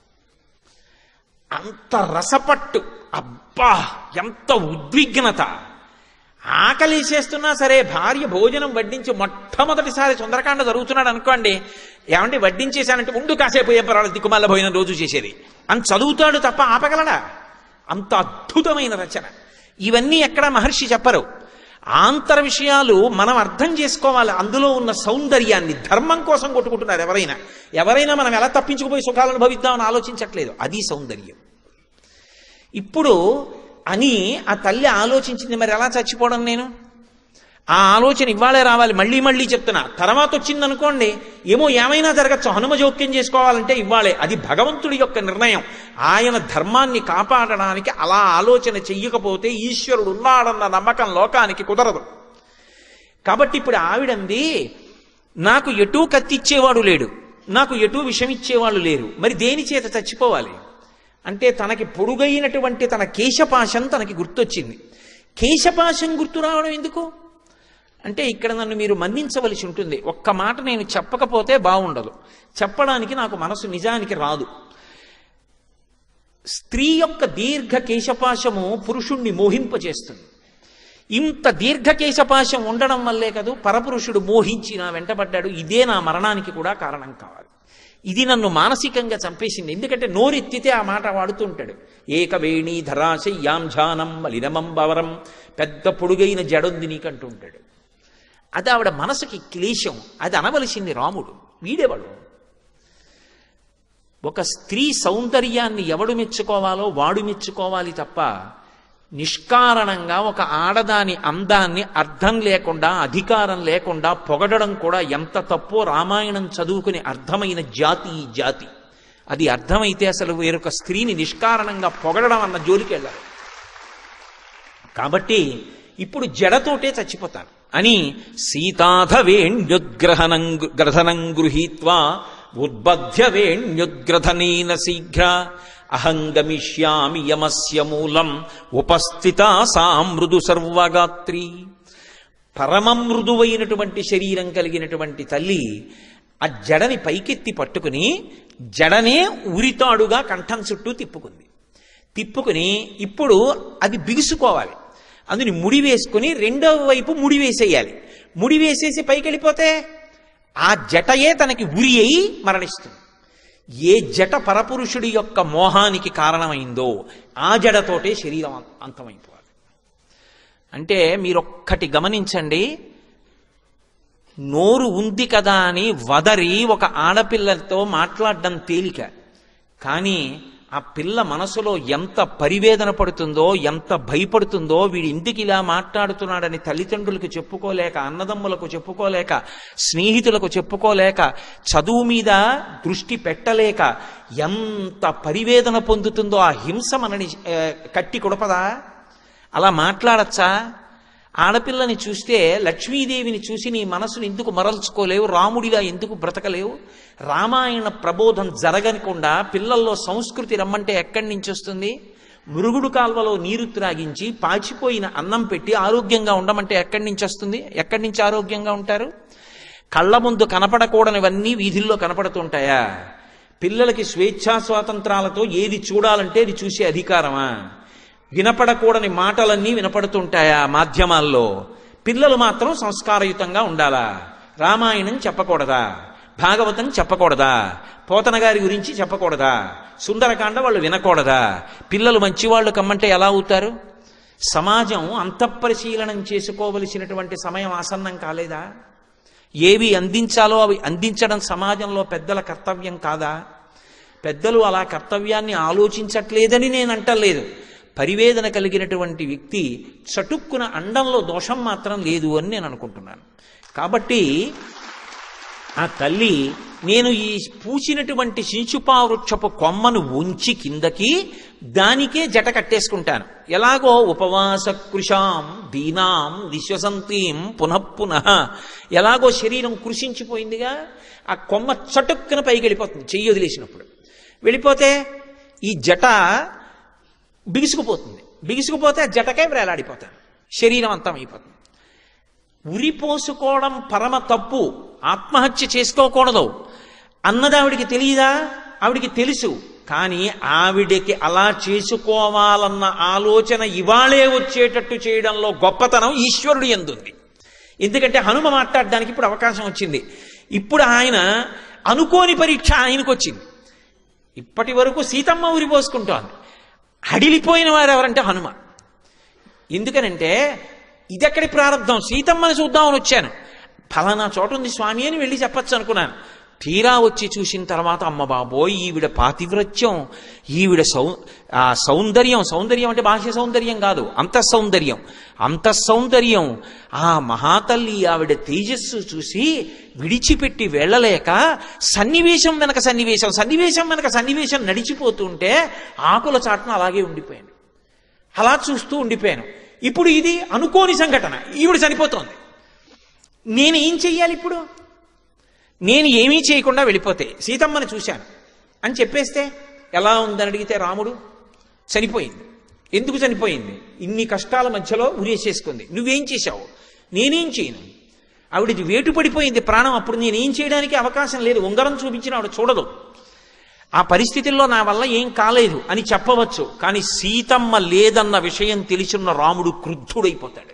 అంత రసపట్టు అబ్బా ఎంత ఉద్విగ్నత ఆకలిసేస్తున్నా సరే భార్య భోజనం వడ్డించి మొట్టమొదటిసారి సుందరకాండ జరుగుతున్నాడు అనుకోండి ఏమంటే వడ్డించేశానంటే ఉండు కాసేపు ఏ పర్వాలేదు దిక్కుమాల భోజనం రోజు చేసేది అని చదువుతాడు తప్ప ఆపగలడా అంత అద్భుతమైన రచన ఇవన్నీ ఎక్కడ మహర్షి చెప్పరు ఆంతర విషయాలు మనం అర్థం చేసుకోవాలి అందులో ఉన్న సౌందర్యాన్ని ధర్మం కోసం కొట్టుకుంటున్నారు ఎవరైనా ఎవరైనా మనం ఎలా తప్పించుకుపోయి సుఖాలను అనుభవిద్దామని ఆలోచించట్లేదు అది సౌందర్యం ఇప్పుడు అని ఆ తల్లి ఆలోచించింది మరి ఎలా చచ్చిపోవడం నేను ఆ ఆలోచన ఇవ్వాలే రావాలి మళ్ళీ మళ్ళీ చెప్తున్నా తర్వాత వచ్చింది అనుకోండి ఏమో ఏమైనా జరగచ్చు హనుమ జోక్యం చేసుకోవాలంటే ఇవ్వాలే అది భగవంతుడి యొక్క నిర్ణయం ఆయన ధర్మాన్ని కాపాడడానికి అలా ఆలోచన చెయ్యకపోతే ఈశ్వరుడు ఉన్నాడన్న నమ్మకం లోకానికి కుదరదు కాబట్టి ఇప్పుడు ఆవిడంది నాకు ఎటూ కత్తిచ్చేవాడు లేడు నాకు ఎటూ విషమిచ్చేవాళ్ళు లేరు మరి దేని చేత చచ్చిపోవాలి అంటే తనకి పొడుగైనటువంటి తన కేశపాశం తనకి గుర్తొచ్చింది కేశపాశం గుర్తు రావడం ఎందుకు అంటే ఇక్కడ నన్ను మీరు మన్నించవలసి ఉంటుంది ఒక్క మాట నేను చెప్పకపోతే బాగుండదు చెప్పడానికి నాకు మనసు నిజానికి రాదు స్త్రీ యొక్క దీర్ఘ కేశపాశము పురుషుణ్ణి మోహింపజేస్తుంది ఇంత దీర్ఘ కేశపాశం ఉండడం వల్లే కదూ పరపురుషుడు మోహించి నా వెంటబడ్డాడు ఇదే నా మరణానికి కూడా కారణం కావాలి ఇది నన్ను మానసికంగా చంపేసింది ఎందుకంటే నోరెత్తితే ఆ మాట వాడుతూ ఉంటాడు ఏకవేణీ ధరాశయ్యాం ఝానం మలినమం బవరం పెద్ద పొడుగైన జడుంది నీకంటూ ఉంటాడు అది ఆవిడ మనసుకి క్లేశం అది అనవలసింది రాముడు వీడేవాడు ఒక స్త్రీ సౌందర్యాన్ని ఎవడు మెచ్చుకోవాలో వాడు మెచ్చుకోవాలి తప్ప నిష్కారణంగా ఒక ఆడదాని అందాన్ని అర్థం లేకుండా అధికారం లేకుండా పొగడడం కూడా ఎంత తప్పో రామాయణం చదువుకుని అర్థమైన జాతి ఈ జాతి అది అర్థమైతే అసలు వేరొక స్త్రీని నిష్కారణంగా పొగడడం అన్న జోలికి వెళ్ళాలి కాబట్టి ఇప్పుడు జడతోటే చచ్చిపోతాను అని సీతాధవేణ్యుద్గ్రహణం గ్రథనం గృహీత్వా ఉద్బధ్య వేణ్యుద్గ్రథనేన శీఘ్ర అహం గమిష్యామి యమస్య మూలం ఉపస్థిత సా మృదు సర్వగాత్రి పరమ మృదువైనటువంటి శరీరం కలిగినటువంటి తల్లి ఆ జడని పైకెత్తి పట్టుకుని జడనే ఉరితాడుగా కంఠం చుట్టూ తిప్పుకుంది తిప్పుకుని ఇప్పుడు అది బిగుసుకోవాలి అందుని ముడి వేసుకుని రెండవ వైపు ముడి వేసేయాలి ముడి వేసేసి పైకి వెళ్ళిపోతే ఆ జటయే తనకి ఉరి అయి మరణిస్తుంది ఏ జట పరపురుషుడి యొక్క మోహానికి కారణమైందో ఆ జడతోటే శరీరం అంత- అంతమైపోవాలి అంటే మీరొక్కటి గమనించండి నోరు ఉంది కదా అని వదరి ఒక ఆడపిల్లతో మాట్లాడడం తేలిక కానీ ఆ పిల్ల మనసులో ఎంత పరివేదన పడుతుందో ఎంత భయపడుతుందో వీడి ఇంటికి ఇలా మాట్లాడుతున్నాడని తల్లిదండ్రులకు చెప్పుకోలేక అన్నదమ్ములకు చెప్పుకోలేక స్నేహితులకు చెప్పుకోలేక చదువు మీద దృష్టి పెట్టలేక ఎంత పరివేదన పొందుతుందో ఆ హింస మనని ఆ, కట్టి కొడపదా అలా మాట్లాడచ్చా ఆడపిల్లని చూస్తే లక్ష్మీదేవిని చూసి నీ మనసుని ఎందుకు మరల్చుకోలేవు రాముడిలా ఎందుకు బ్రతకలేవు రామాయణ ప్రబోధం జరగకుండా పిల్లల్లో సంస్కృతి రమ్మంటే ఎక్కడి నుంచి వస్తుంది మురుగుడు కాల్వలో నీరు త్రాగించి పాచిపోయిన అన్నం పెట్టి ఆరోగ్యంగా ఉండమంటే ఎక్కడి నుంచి వస్తుంది ఎక్కడి నుంచి ఆరోగ్యంగా ఉంటారు కళ్ళ ముందు కనపడకూడనివన్నీ వీధుల్లో కనపడుతుంటాయా పిల్లలకి స్వేచ్ఛా స్వాతంత్రాలతో ఏది చూడాలంటే అది చూసే అధికారమా వినపడకూడని మాటలన్నీ వినపడుతుంటాయా మాధ్యమాల్లో పిల్లలు మాత్రం సంస్కారయుతంగా ఉండాలా రామాయణం చెప్పకూడదా భాగవతం చెప్పకూడదా పోతన గారి గురించి చెప్పకూడదా సుందరకాండ వాళ్ళు వినకూడదా పిల్లలు మంచివాళ్ళు కమ్మంటే ఎలా అవుతారు సమాజం అంతఃపరిశీలనం చేసుకోవలసినటువంటి సమయం ఆసన్నం కాలేదా ఏవి అందించాలో అవి అందించడం సమాజంలో పెద్దల కర్తవ్యం కాదా పెద్దలు అలా కర్తవ్యాన్ని ఆలోచించట్లేదని నేను అంటలేదు పరివేదన కలిగినటువంటి వ్యక్తి చటుక్కున అండంలో దోషం మాత్రం లేదు అని నేను అనుకుంటున్నాను కాబట్టి ఆ తల్లి నేను ఈ పూచినటువంటి శించుపా వృక్షపు కొమ్మను ఉంచి కిందకి దానికే జట కట్టేసుకుంటాను ఎలాగో ఉపవాస కృషాం దీనాం విశ్వసంతీం పునఃపునః ఎలాగో శరీరం కృషించిపోయిందిగా ఆ కొమ్మ చటుక్కున పైకి వెళ్ళిపోతుంది చెయ్యి వదిలేసినప్పుడు వెళ్ళిపోతే ఈ జట బిగుసుకుపోతుంది బిగుసుకుపోతే ఆ జటకే వేలాడిపోతాను శరీరం అంతమైపోతుంది ఉరి పోసుకోవడం పరమ తప్పు ఆత్మహత్య చేసుకోకూడదు అన్నది ఆవిడికి తెలియదా ఆవిడికి తెలుసు కానీ ఆవిడకి అలా చేసుకోవాలన్న ఆలోచన ఇవాళే వచ్చేటట్టు చేయడంలో గొప్పతనం ఈశ్వరుడు ఎందుంది ఎందుకంటే హనుమ మాట్లాడడానికి ఇప్పుడు అవకాశం వచ్చింది ఇప్పుడు ఆయన అనుకోని పరీక్ష ఆయనకు వచ్చింది ఇప్పటి వరకు సీతమ్మ ఉరి పోసుకుంటోంది అడిలిపోయిన వారు ఎవరంటే హనుమ ఎందుకనంటే ఇదెక్కడి ప్రారంభం సీతమ్మని చూద్దామని వచ్చాను ఫలానా చోట ఉంది స్వామి అని వెళ్ళి చెప్పచ్చు అనుకున్నాను తీరా వచ్చి చూసిన తర్వాత అమ్మ బాబోయ్ ఈవిడ పాతివ్రత్యం ఈవిడ సౌ ఆ సౌందర్యం సౌందర్యం అంటే బాహ్య సౌందర్యం కాదు అంత సౌందర్యం అంత సౌందర్యం ఆ మహాతల్లి ఆవిడ తేజస్సు చూసి విడిచిపెట్టి వెళ్ళలేక సన్నివేశం వెనక సన్నివేశం సన్నివేశం వెనక సన్నివేశం నడిచిపోతుంటే ఆకుల చాటున అలాగే ఉండిపోయాను అలా చూస్తూ ఉండిపోయాను ఇప్పుడు ఇది అనుకోని సంఘటన ఈవిడ చనిపోతోంది నేను ఏం చెయ్యాలి ఇప్పుడు నేను ఏమీ చేయకుండా వెళ్ళిపోతే సీతమ్మని చూశాను అని చెప్పేస్తే ఎలా ఉందని అడిగితే రాముడు చనిపోయింది ఎందుకు చనిపోయింది ఇన్ని కష్టాల మధ్యలో ఉరేసేసుకుంది నువ్వేం చేశావు నేనేం చేయను ఆవిడది వేటు పడిపోయింది ప్రాణం అప్పుడు నేనేం చేయడానికి అవకాశం లేదు ఉంగరం చూపించిన ఆవిడ చూడదు ఆ పరిస్థితుల్లో నా వల్ల ఏం కాలేదు అని చెప్పవచ్చు కానీ సీతమ్మ లేదన్న విషయం తెలిసిన రాముడు క్రుద్ధుడైపోతాడు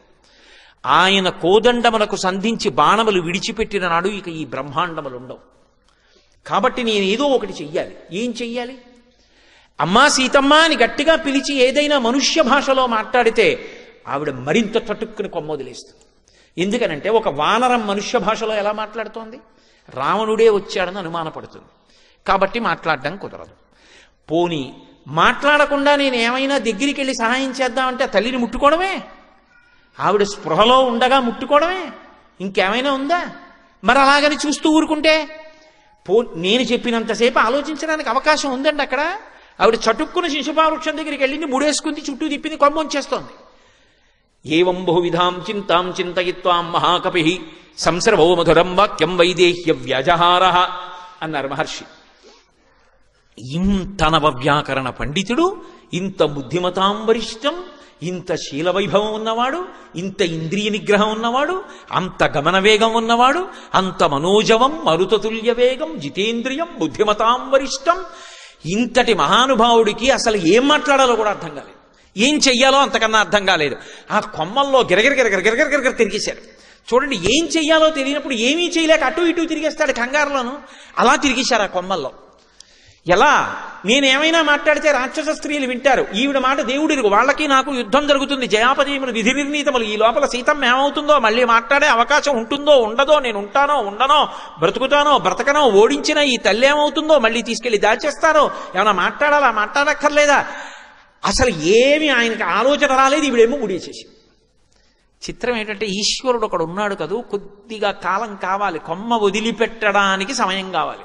ఆయన కోదండములకు సంధించి బాణములు విడిచిపెట్టిన నాడు ఇక ఈ బ్రహ్మాండములు ఉండవు కాబట్టి నేను ఏదో ఒకటి చెయ్యాలి ఏం చెయ్యాలి అమ్మా సీతమ్మ అని గట్టిగా పిలిచి ఏదైనా మనుష్య భాషలో మాట్లాడితే ఆవిడ మరింత తట్టుక్కుని కొమ్మొదిలేస్తుంది ఎందుకనంటే ఒక వానరం మనుష్య భాషలో ఎలా మాట్లాడుతోంది రావణుడే వచ్చాడని అనుమానపడుతుంది కాబట్టి మాట్లాడడం కుదరదు పోని మాట్లాడకుండా నేను ఏమైనా దగ్గరికి వెళ్ళి సహాయం చేద్దామంటే ఆ తల్లిని ముట్టుకోవడమే ఆవిడ స్పృహలో ఉండగా ముట్టుకోవడమే ఇంకేమైనా ఉందా మరి అలాగని చూస్తూ ఊరుకుంటే పో నేను చెప్పినంతసేపు ఆలోచించడానికి అవకాశం ఉందండి అక్కడ ఆవిడ చటుక్కున శిశుపావృక్షం దగ్గరికి వెళ్ళింది ముడేసుకుంది చుట్టూ తిప్పింది కొమ్మొంచేస్తోంది ఏవం బహువిధాం చింతాం చింతయిత్వాం మహాకపి సంసర్వో మధురం వాక్యం వైదేహ్య వ్యాజహార అన్నారు మహర్షి ఇంత నవవ్యాకరణ పండితుడు ఇంత బుద్ధిమతాం వరిష్టం ఇంత శీల వైభవం ఉన్నవాడు ఇంత ఇంద్రియ నిగ్రహం ఉన్నవాడు అంత గమన వేగం ఉన్నవాడు అంత మనోజవం మరుతతుల్య వేగం జితేంద్రియం బుద్ధిమతాం వరిష్టం ఇంతటి మహానుభావుడికి అసలు ఏం మాట్లాడాలో కూడా అర్థం కాలేదు ఏం చెయ్యాలో అంతకన్నా అర్థం కాలేదు ఆ కొమ్మల్లో గిరగిర గిరగిర గిరగిర గిరగిర తిరిగేశారు చూడండి ఏం చెయ్యాలో తెలియనప్పుడు ఏమీ చేయలేక అటు ఇటు తిరిగేస్తాడు కంగారులోను అలా తిరిగేశారు ఆ కొమ్మల్లో ఎలా నేనేమైనా మాట్లాడితే రాక్షస స్త్రీలు వింటారు ఈవిడ మాట దేవుడిరుగు వాళ్ళకి నాకు యుద్ధం జరుగుతుంది జయాపజయములు విధి నిర్ణీతములు ఈ లోపల సీతం ఏమవుతుందో మళ్ళీ మాట్లాడే అవకాశం ఉంటుందో ఉండదో నేను ఉంటానో ఉండనో బ్రతుకుతానో బ్రతకనో ఓడించిన ఈ తల్లి ఏమవుతుందో మళ్ళీ తీసుకెళ్లి దాచేస్తారో ఏమైనా మాట్లాడాలా మాట్లాడక్కర్లేదా అసలు ఏమి ఆయనకి ఆలోచన రాలేదు ఈవిడేమో ముడిచేసి చిత్రం ఏంటంటే ఈశ్వరుడు ఒకడు ఉన్నాడు కదూ కొద్దిగా కాలం కావాలి కొమ్మ వదిలిపెట్టడానికి సమయం కావాలి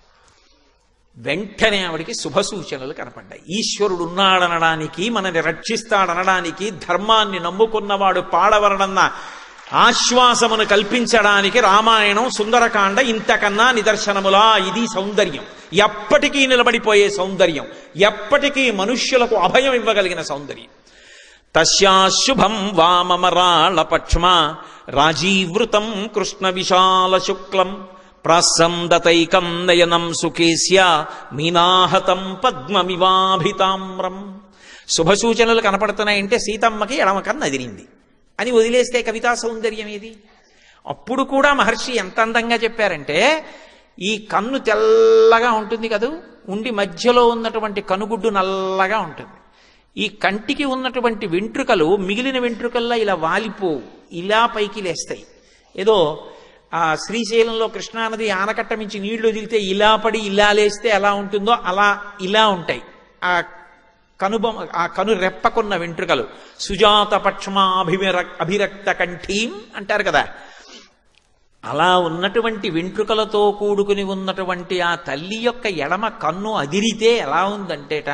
వెంటనే ఆవిడికి శుభ సూచనలు కనపడ్డాయి ఈశ్వరుడు ఉన్నాడనడానికి మనని రక్షిస్తాడనడానికి ధర్మాన్ని నమ్ముకున్నవాడు పాడవరడన్న ఆశ్వాసమును కల్పించడానికి రామాయణం సుందరకాండ ఇంతకన్నా నిదర్శనములా ఇది సౌందర్యం ఎప్పటికీ నిలబడిపోయే సౌందర్యం ఎప్పటికీ మనుష్యులకు అభయం ఇవ్వగలిగిన సౌందర్యం తస్యాశుభం వామమరాళపక్ష్మ రాజీవృతం కృష్ణ విశాల శుక్లం ప్రాసందతైకం నయనం సుకేశ్య మీనాహతం పద్మమివాభితామ్రం శుభసూచనలు కనపడుతున్నాయంటే సీతమ్మకి ఎడమ కన్ను అదిరింది అని వదిలేస్తే కవితా సౌందర్యం ఏది అప్పుడు కూడా మహర్షి ఎంత అందంగా చెప్పారంటే ఈ కన్ను తెల్లగా ఉంటుంది కదూ ఉండి మధ్యలో ఉన్నటువంటి కనుగుడ్డు నల్లగా ఉంటుంది ఈ కంటికి ఉన్నటువంటి వెంట్రుకలు మిగిలిన వెంట్రుకల్లా ఇలా వాలిపోవు ఇలా పైకి లేస్తాయి ఏదో ఆ శ్రీశైలంలో కృష్ణానది ఆనకట్ట మించి నీళ్లు వదిలితే ఇలా పడి ఇలా లేస్తే ఎలా ఉంటుందో అలా ఇలా ఉంటాయి ఆ కనుబొమ ఆ కను రెప్పకున్న వెంట్రుకలు సుజాత పక్ష్మాభిర అభిరక్త కంఠీం అంటారు కదా అలా ఉన్నటువంటి వెంట్రుకలతో కూడుకుని ఉన్నటువంటి ఆ తల్లి యొక్క ఎడమ కన్ను అదిరితే ఎలా ఉందంటేట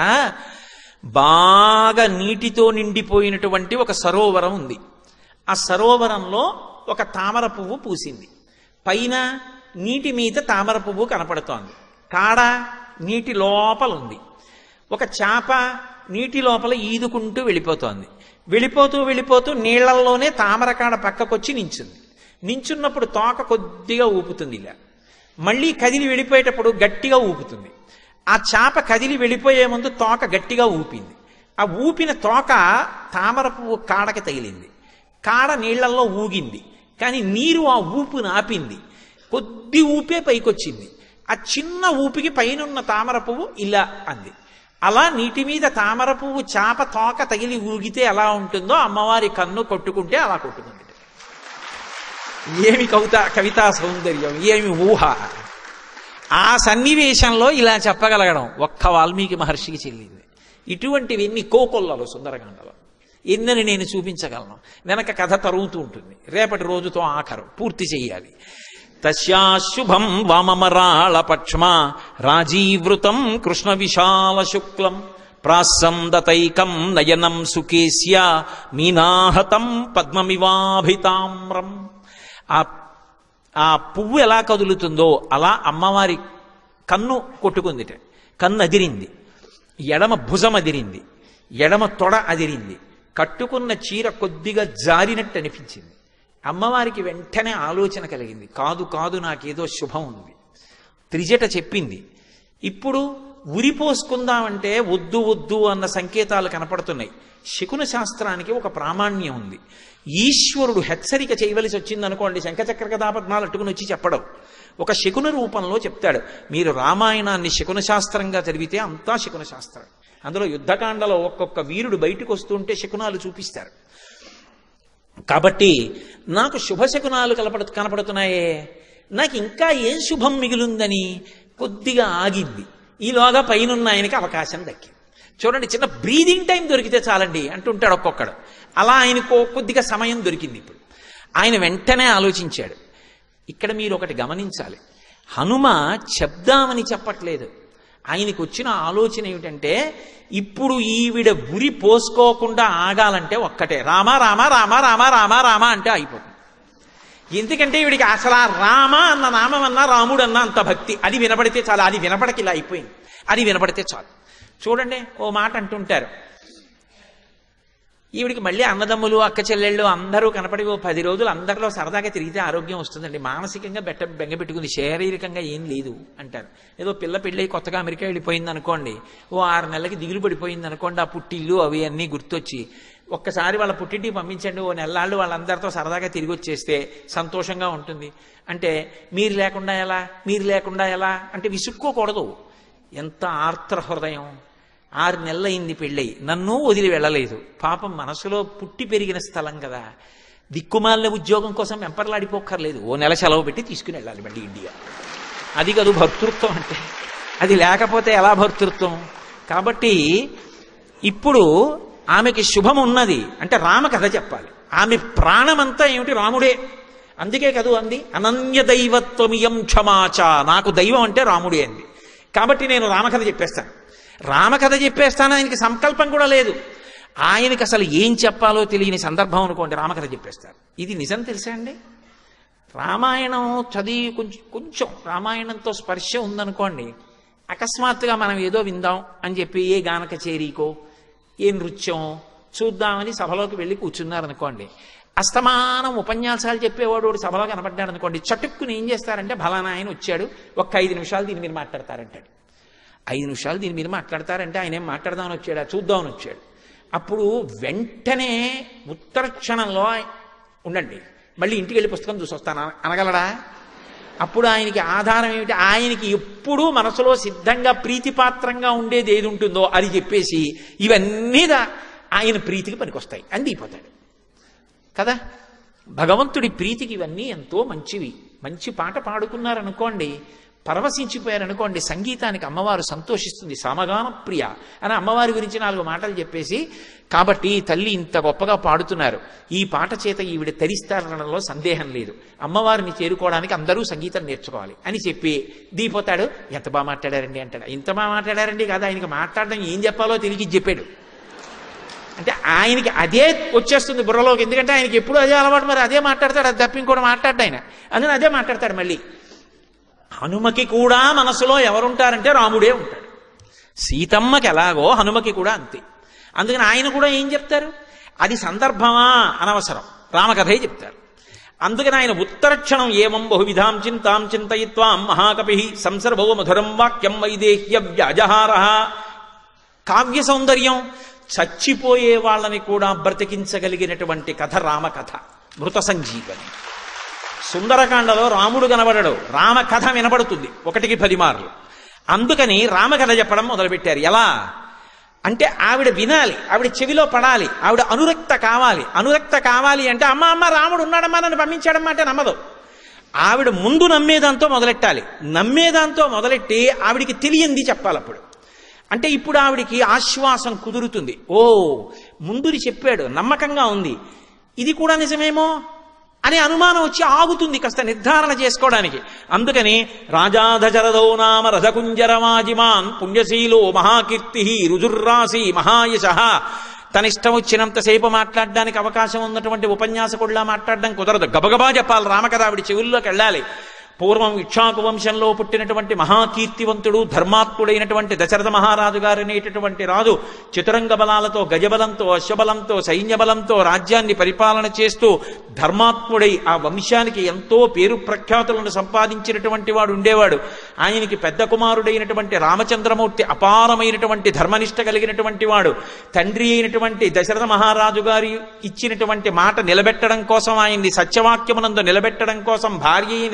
బాగా నీటితో నిండిపోయినటువంటి ఒక సరోవరం ఉంది ఆ సరోవరంలో ఒక తామర పువ్వు పూసింది పైన నీటి మీద తామర పువ్వు కనపడుతోంది కాడ నీటి లోపల ఉంది ఒక చేప నీటి లోపల ఈదుకుంటూ వెళ్ళిపోతోంది వెళ్ళిపోతూ వెళ్ళిపోతూ నీళ్లల్లోనే తామర కాడ పక్కకొచ్చి నించుంది నించున్నప్పుడు తోక కొద్దిగా ఊపుతుంది ఇలా మళ్ళీ కదిలి వెళ్ళిపోయేటప్పుడు గట్టిగా ఊపుతుంది ఆ చేప కదిలి వెళ్ళిపోయే ముందు తోక గట్టిగా ఊపింది ఆ ఊపిన తోక తామర పువ్వు కాడకి తగిలింది కాడ నీళ్లల్లో ఊగింది కానీ నీరు ఆ ఊపును ఆపింది కొద్ది ఊపే పైకొచ్చింది ఆ చిన్న ఊపికి పైనున్న తామర పువ్వు ఇలా అంది అలా నీటి మీద తామర పువ్వు చాప తోక తగిలి ఊగితే ఎలా ఉంటుందో అమ్మవారి కన్ను కొట్టుకుంటే అలా కొట్టుకుంది ఏమి కవిత కవితా సౌందర్యం ఏమి ఊహ ఆ సన్నివేశంలో ఇలా చెప్పగలగడం ఒక్క వాల్మీకి మహర్షికి చెల్లింది ఇటువంటివన్నీ కోకొల్లలు సుందరకాండలో ఎన్నని నేను చూపించగలను వెనక కథ తరుగుతూ ఉంటుంది రేపటి రోజుతో ఆఖరు పూర్తి చెయ్యాలి తస్యాశుభం వామమరాళపక్ష్మ రాజీవృతం కృష్ణ విశాల శుక్లం ప్రాసందతైకం నయనం సుకేశ్య మీనాహతం పద్మమివాభితామ్రం ఆ ఆ పువ్వు ఎలా కదులుతుందో అలా అమ్మవారి కన్ను కొట్టుకుందిట కన్ను అదిరింది ఎడమ భుజం అదిరింది ఎడమ తొడ అదిరింది కట్టుకున్న చీర కొద్దిగా జారినట్టు అనిపించింది అమ్మవారికి వెంటనే ఆలోచన కలిగింది కాదు కాదు నాకేదో శుభం ఉంది త్రిజట చెప్పింది ఇప్పుడు ఉరిపోసుకుందామంటే వద్దు వద్దు అన్న సంకేతాలు కనపడుతున్నాయి శకున శాస్త్రానికి ఒక ప్రామాణ్యం ఉంది ఈశ్వరుడు హెచ్చరిక చేయవలసి వచ్చింది అనుకోండి శంఖచక్ర కథాపద్మాలు అట్టుకుని వచ్చి చెప్పడం ఒక శకున రూపంలో చెప్తాడు మీరు రామాయణాన్ని శకున శాస్త్రంగా చదివితే అంతా శకున శాస్త్రం అందులో యుద్ధకాండలో ఒక్కొక్క వీరుడు బయటకు వస్తుంటే శకునాలు చూపిస్తారు కాబట్టి నాకు శుభశకునాలు కలపడ కనపడుతున్నాయే నాకు ఇంకా ఏం శుభం మిగిలిందని కొద్దిగా ఆగింది ఈలోగా పైనున్న ఆయనకి అవకాశం దక్కింది చూడండి చిన్న బ్రీదింగ్ టైం దొరికితే చాలండి అంటుంటాడు ఒక్కొక్కడు అలా ఆయనకు కొద్దిగా సమయం దొరికింది ఇప్పుడు ఆయన వెంటనే ఆలోచించాడు ఇక్కడ మీరు ఒకటి గమనించాలి హనుమ చెప్దామని చెప్పట్లేదు ఆయనకు వచ్చిన ఆలోచన ఏమిటంటే ఇప్పుడు ఈవిడ ఉరి పోసుకోకుండా ఆగాలంటే ఒక్కటే రామ రామ రామ రామ రామ రామ అంటే అయిపోతుంది ఎందుకంటే ఈవిడికి అసలు ఆ రామ అన్న నామం అన్న రాముడు అన్న అంత భక్తి అది వినపడితే చాలు అది వినపడకి ఇలా అయిపోయింది అది వినపడితే చాలు చూడండి ఓ మాట అంటుంటారు ఈవిడికి మళ్ళీ అన్నదమ్ములు అక్క చెల్లెళ్ళు అందరూ కనపడి ఓ పది రోజులు అందరిలో సరదాగా తిరిగితే ఆరోగ్యం వస్తుందండి మానసికంగా బెట్ట బెంగ పెట్టుకుంది శారీరకంగా ఏం లేదు అంటారు ఏదో పిల్ల పెళ్ళి కొత్తగా అమెరికా వెళ్ళిపోయింది అనుకోండి ఓ ఆరు నెలలకి దిగులు పడిపోయింది అనుకోండి ఆ పుట్టిల్లు అవి అన్నీ గుర్తొచ్చి ఒక్కసారి వాళ్ళ పుట్టింటికి పంపించండి ఓ నెల్లాళ్ళు వాళ్ళందరితో సరదాగా తిరిగి వచ్చేస్తే సంతోషంగా ఉంటుంది అంటే మీరు లేకుండా ఎలా మీరు లేకుండా ఎలా అంటే విసుక్కోకూడదు ఎంత ఆర్ద్ర హృదయం ఆరు నెలలైంది పెళ్ళై నన్ను వదిలి వెళ్ళలేదు పాపం మనసులో పుట్టి పెరిగిన స్థలం కదా దిక్కుమాలిన ఉద్యోగం కోసం వెంపర్లాడిపోక్కర్లేదు ఓ నెల సెలవు పెట్టి తీసుకుని వెళ్ళాలి మళ్ళీ ఇండియా అది కాదు భర్తృత్వం అంటే అది లేకపోతే ఎలా భర్తృత్వం కాబట్టి ఇప్పుడు ఆమెకి శుభం ఉన్నది అంటే రామకథ చెప్పాలి ఆమె ప్రాణమంతా ఏమిటి రాముడే అందుకే కదూ అంది అనన్య దైవత్వమియం క్షమాచ నాకు దైవం అంటే రాముడే అంది కాబట్టి నేను రామకథ చెప్పేస్తాను రామకథ చెప్పేస్తాను ఆయనకి సంకల్పం కూడా లేదు ఆయనకి అసలు ఏం చెప్పాలో తెలియని సందర్భం అనుకోండి రామకథ చెప్పేస్తారు ఇది నిజం తెలుసా అండి రామాయణం చదివి కొంచెం కొంచెం రామాయణంతో స్పర్శ ఉందనుకోండి అకస్మాత్తుగా మనం ఏదో విందాం అని చెప్పి ఏ గాన కచేరీకో ఏ నృత్యం చూద్దామని సభలోకి వెళ్ళి కూర్చున్నారనుకోండి అస్తమానం ఉపన్యాసాలు చెప్పేవాడు ఒకడు సభలో కనపడ్డాడు అనుకోండి చటుక్కుని ఏం చేస్తారంటే ఫలానా ఆయన వచ్చాడు ఒక్క ఐదు నిమిషాలు దీని మీద మాట్లాడతారంటాడు ఐదు నిమిషాలు దీని మీద మాట్లాడతారంటే ఆయన ఏం మాట్లాడదామని వచ్చాడా చూద్దామని వచ్చాడు అప్పుడు వెంటనే ఉత్తర క్షణంలో ఉండండి మళ్ళీ ఇంటికి వెళ్ళి పుస్తకం చూసి వస్తాను అన- అనగలడా అప్పుడు ఆయనకి ఆధారం ఏమిటి ఆయనకి ఎప్పుడూ మనసులో సిద్ధంగా ప్రీతిపాత్రంగా ఉండేది ఏది ఉంటుందో అది చెప్పేసి ఇవన్నీ దా- ఆయన ప్రీతికి పనికొస్తాయి అందిపోతాడు కదా భగవంతుడి ప్రీతికి ఇవన్నీ ఎంతో మంచివి మంచి పాట పాడుకున్నారనుకోండి పరవశించిపోయారనుకోండి సంగీతానికి అమ్మవారు సంతోషిస్తుంది సమగాన ప్రియ అని అమ్మవారి గురించి నాలుగు మాటలు చెప్పేసి కాబట్టి తల్లి ఇంత గొప్పగా పాడుతున్నారు ఈ పాట చేత ఈవిడ తరిస్తారనడంలో సందేహం లేదు అమ్మవారిని చేరుకోవడానికి అందరూ సంగీతం నేర్చుకోవాలి అని చెప్పి దీపోతాడు ఎంత బాగా మాట్లాడారండి అంటాడు ఇంత బాగా మాట్లాడారండి కదా ఆయనకి మాట్లాడడం ఏం చెప్పాలో తెలిసి చెప్పాడు అంటే ఆయనకి అదే వచ్చేస్తుంది బుర్రలోకి ఎందుకంటే ఆయనకి ఎప్పుడు అదే అలవాటు మరి అదే మాట్లాడతాడు అది తప్ప ఇంకోటి మాట్లాడ్డా ఆయన అందుకని అదే మాట్లాడతాడు మళ్ళీ హనుమకి కూడా మనసులో ఎవరుంటారంటే రాముడే ఉంటాడు సీతమ్మకి ఎలాగో హనుమకి కూడా అంతే అందుకని ఆయన కూడా ఏం చెప్తారు అది సందర్భమా అనవసరం రామకథే చెప్తారు అందుకని ఆయన ఉత్తరక్షణం ఏమం బహువిధాం చింతాం చింతయిత్వాం మహాకపి సంసర్భో మధురం వాక్యం వైదేహ్య వ్యాజహార కావ్య సౌందర్యం చచ్చిపోయే వాళ్ళని కూడా బ్రతికించగలిగినటువంటి కథ రామకథ మృత సంజీవని సుందరకాండలో రాముడు కనబడడు రామ కథ వినబడుతుంది ఒకటికి పది మార్లు అందుకని రామకథ చెప్పడం మొదలుపెట్టారు ఎలా అంటే ఆవిడ వినాలి ఆవిడ చెవిలో పడాలి ఆవిడ అనురక్త కావాలి అనురక్త కావాలి అంటే అమ్మ అమ్మ రాముడు ఉన్నాడమ్మా నన్ను పంపించాడమ్మా అంటే నమ్మదు ఆవిడ ముందు నమ్మేదాంతో మొదలెట్టాలి నమ్మేదాంతో మొదలెట్టి ఆవిడికి తెలియంది చెప్పాలి అప్పుడు అంటే ఇప్పుడు ఆవిడికి ఆశ్వాసం కుదురుతుంది ఓ ముందుని చెప్పాడు నమ్మకంగా ఉంది ఇది కూడా నిజమేమో అనే అనుమానం వచ్చి ఆగుతుంది కాస్త నిర్ధారణ చేసుకోవడానికి అందుకని రాజాధచరదో నామ రథకుంజరమాజిమాన్ పుణ్యశీలో మహాకీర్తి రుజుర్రాసి మహాయశ తన ఇష్టం వచ్చినంతసేపు మాట్లాడడానికి అవకాశం ఉన్నటువంటి ఉపన్యాసకుడిలా మాట్లాడడం కుదరదు గబగబా చెప్పాలి రామకథ ఆవిడ చెవుల్లోకి వెళ్ళాలి పూర్వం ఇక్షాకు వంశంలో పుట్టినటువంటి మహాకీర్తివంతుడు ధర్మాత్ముడైనటువంటి దశరథ మహారాజు గారు అనేటటువంటి రాజు చతురంగ బలాలతో గజబలంతో అశ్వబలంతో సైన్య బలంతో రాజ్యాన్ని పరిపాలన చేస్తూ ధర్మాత్ముడై ఆ వంశానికి ఎంతో పేరు ప్రఖ్యాతులను సంపాదించినటువంటి వాడు ఉండేవాడు ఆయనకి పెద్ద కుమారుడైనటువంటి రామచంద్రమూర్తి అపారమైనటువంటి ధర్మనిష్ట కలిగినటువంటి వాడు తండ్రి అయినటువంటి దశరథ మహారాజు గారి ఇచ్చినటువంటి మాట నిలబెట్టడం కోసం ఆయన్ని సత్యవాక్యమునందు నిలబెట్టడం కోసం భార్య అయిన సీతమ్మ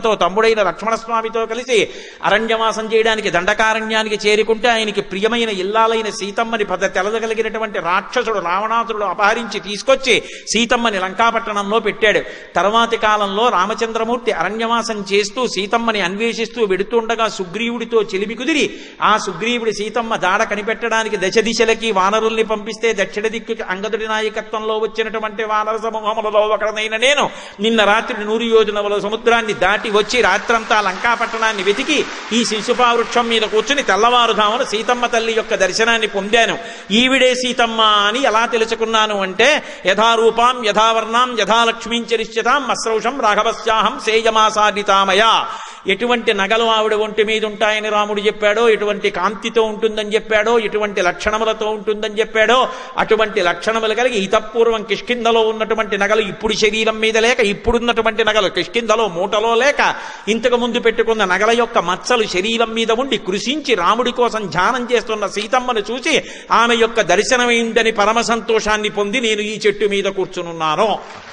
సీతమ్మతో తమ్ముడైన లక్ష్మణస్వామితో కలిసి అరణ్యవాసం చేయడానికి దండకారణ్యానికి చేరుకుంటే ఆయనకి ప్రియమైన ఇల్లాలైన సీతమ్మని పద తెలదగలిగినటువంటి రాక్షసుడు రావణాసురుడు అపహరించి తీసుకొచ్చి సీతమ్మని లంకాపట్టణంలో పెట్టాడు తర్వాతి కాలంలో రామచంద్రమూర్తి అరణ్యవాసం చేస్తూ సీతమ్మని అన్వేషిస్తూ వెడుతుండగా సుగ్రీవుడితో చెలిమి కుదిరి ఆ సుగ్రీవుడి సీతమ్మ దాడ కనిపెట్టడానికి దశ దిశలకి వానరుల్ని పంపిస్తే దక్షిణ దిక్కుకి అంగదుడి నాయకత్వంలో వచ్చినటువంటి వానర సమూహములలో ఒకడనైన నేను నిన్న రాత్రి నూరు యోజనముల సముద్రాన్ని దాటి వచ్చి రాత్రంతా లంకాపట్టణాన్ని వెతికి ఈ శిశుపా వృక్షం మీద కూర్చుని తెల్లవారుధామున సీతమ్మ తల్లి యొక్క దర్శనాన్ని పొందాను ఈవిడే సీతమ్మ అని ఎలా తెలుసుకున్నాను అంటే యథారూపాం యథావర్ణాం యథాలక్ష్మీం చరిష్యతాం అస్రౌషం రాఘవస్యాహం సేయమాసాదితామయ ఎటువంటి నగలు ఆవిడ ఒంటి మీద ఉంటాయని రాముడు చెప్పాడో ఎటువంటి కాంతితో ఉంటుందని చెప్పాడో ఎటువంటి లక్షణములతో ఉంటుందని చెప్పాడో అటువంటి లక్షణములు కలిగి ఇతపూర్వం కిష్కిందలో ఉన్నటువంటి నగలు ఇప్పుడు శరీరం మీద లేక ఇప్పుడున్నటువంటి నగలు కిష్కిందలో మూటలో లేక ఇంతకు ముందు పెట్టుకున్న నగల యొక్క మచ్చలు శరీరం మీద ఉండి కృషించి రాముడి కోసం ధ్యానం చేస్తున్న సీతమ్మను చూసి ఆమె యొక్క దర్శనమైందని పరమ సంతోషాన్ని పొంది నేను ఈ చెట్టు మీద కూర్చునున్నాను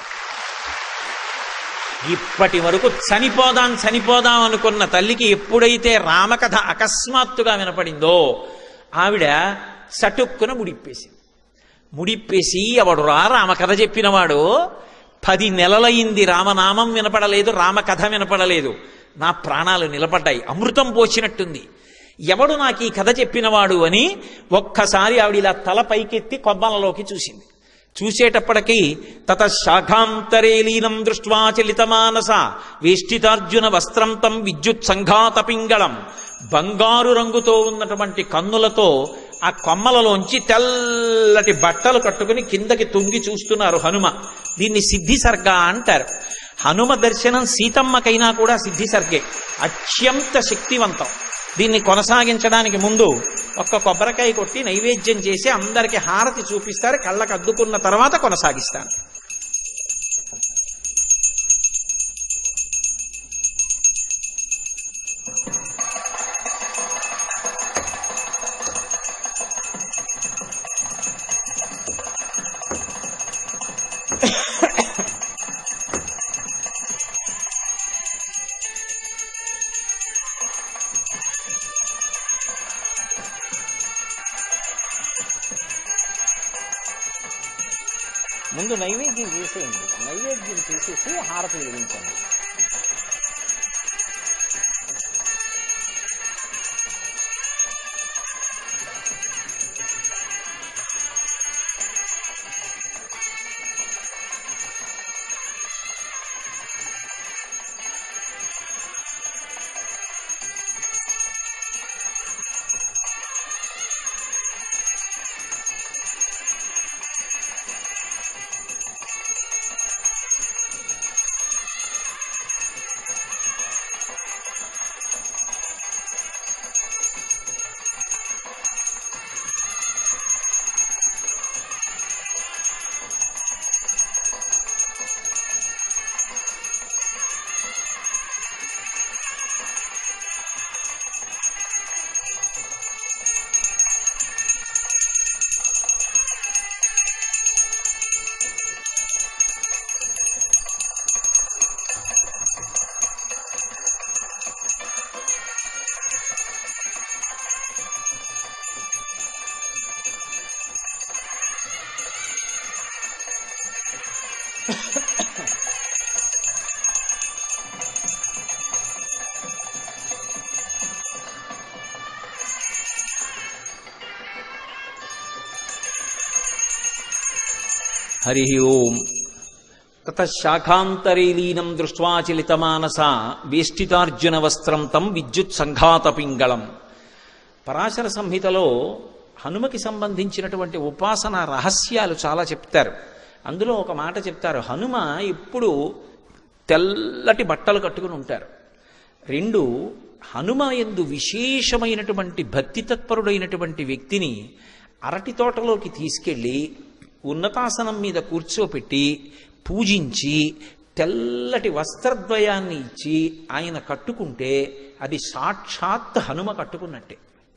ఇప్పటి వరకు చనిపోదాం చనిపోదాం అనుకున్న తల్లికి ఎప్పుడైతే రామకథ అకస్మాత్తుగా వినపడిందో ఆవిడ సటుక్కున ముడిప్పేసింది ముడిప్పేసి ఎవడురా రామకథ చెప్పినవాడు పది నెలలయింది రామనామం వినపడలేదు రామకథ వినపడలేదు నా ప్రాణాలు నిలబడ్డాయి అమృతం పోసినట్టుంది ఎవడు నాకు ఈ కథ చెప్పినవాడు అని ఒక్కసారి ఆవిడ ఇలా తల పైకెత్తి కొబ్బలలోకి చూసింది చూసేటప్పటికి తత శాఖాంతరే లీనం దృష్ట్వా చలితమానస వేష్టితార్జున వస్త్రం తం విద్యుత్ సంఘాత పింగళం బంగారు రంగుతో ఉన్నటువంటి కన్నులతో ఆ కొమ్మలలోంచి తెల్లటి బట్టలు కట్టుకుని కిందకి తుంగి చూస్తున్నారు హనుమ దీన్ని సిద్ధి సర్గ అంటారు హనుమ దర్శనం సీతమ్మకైనా కూడా సిద్ధి సర్గే అత్యంత శక్తివంతం దీన్ని కొనసాగించడానికి ముందు ఒక్క కొబ్బరికాయ కొట్టి నైవేద్యం చేసి అందరికి హారతి చూపిస్తారు కళ్ళకు అద్దుకున్న తర్వాత కొనసాగిస్తాను ముందు నైవేద్యం చేసేయండి నైవేద్యం చేసేసి హారతి వెలిగించండి హరి ఓం తత శాఖాంతరే లీనం దృష్ట్వా చలితమానస వేష్టితార్జున వస్త్రం తం విద్యుత్ సంఘాత పింగళం పరాశర సంహితలో హనుమకి సంబంధించినటువంటి ఉపాసన రహస్యాలు చాలా చెప్తారు అందులో ఒక మాట చెప్తారు హనుమ ఎప్పుడు తెల్లటి బట్టలు కట్టుకుని ఉంటారు రెండు హనుమ ఎందు విశేషమైనటువంటి భక్తి తత్పరుడైనటువంటి వ్యక్తిని అరటి తోటలోకి తీసుకెళ్ళి ఉన్నతాసనం మీద కూర్చోపెట్టి పూజించి తెల్లటి వస్త్రద్వయాన్ని ఇచ్చి ఆయన కట్టుకుంటే అది సాక్షాత్ హనుమ కట్టుకున్నట్టే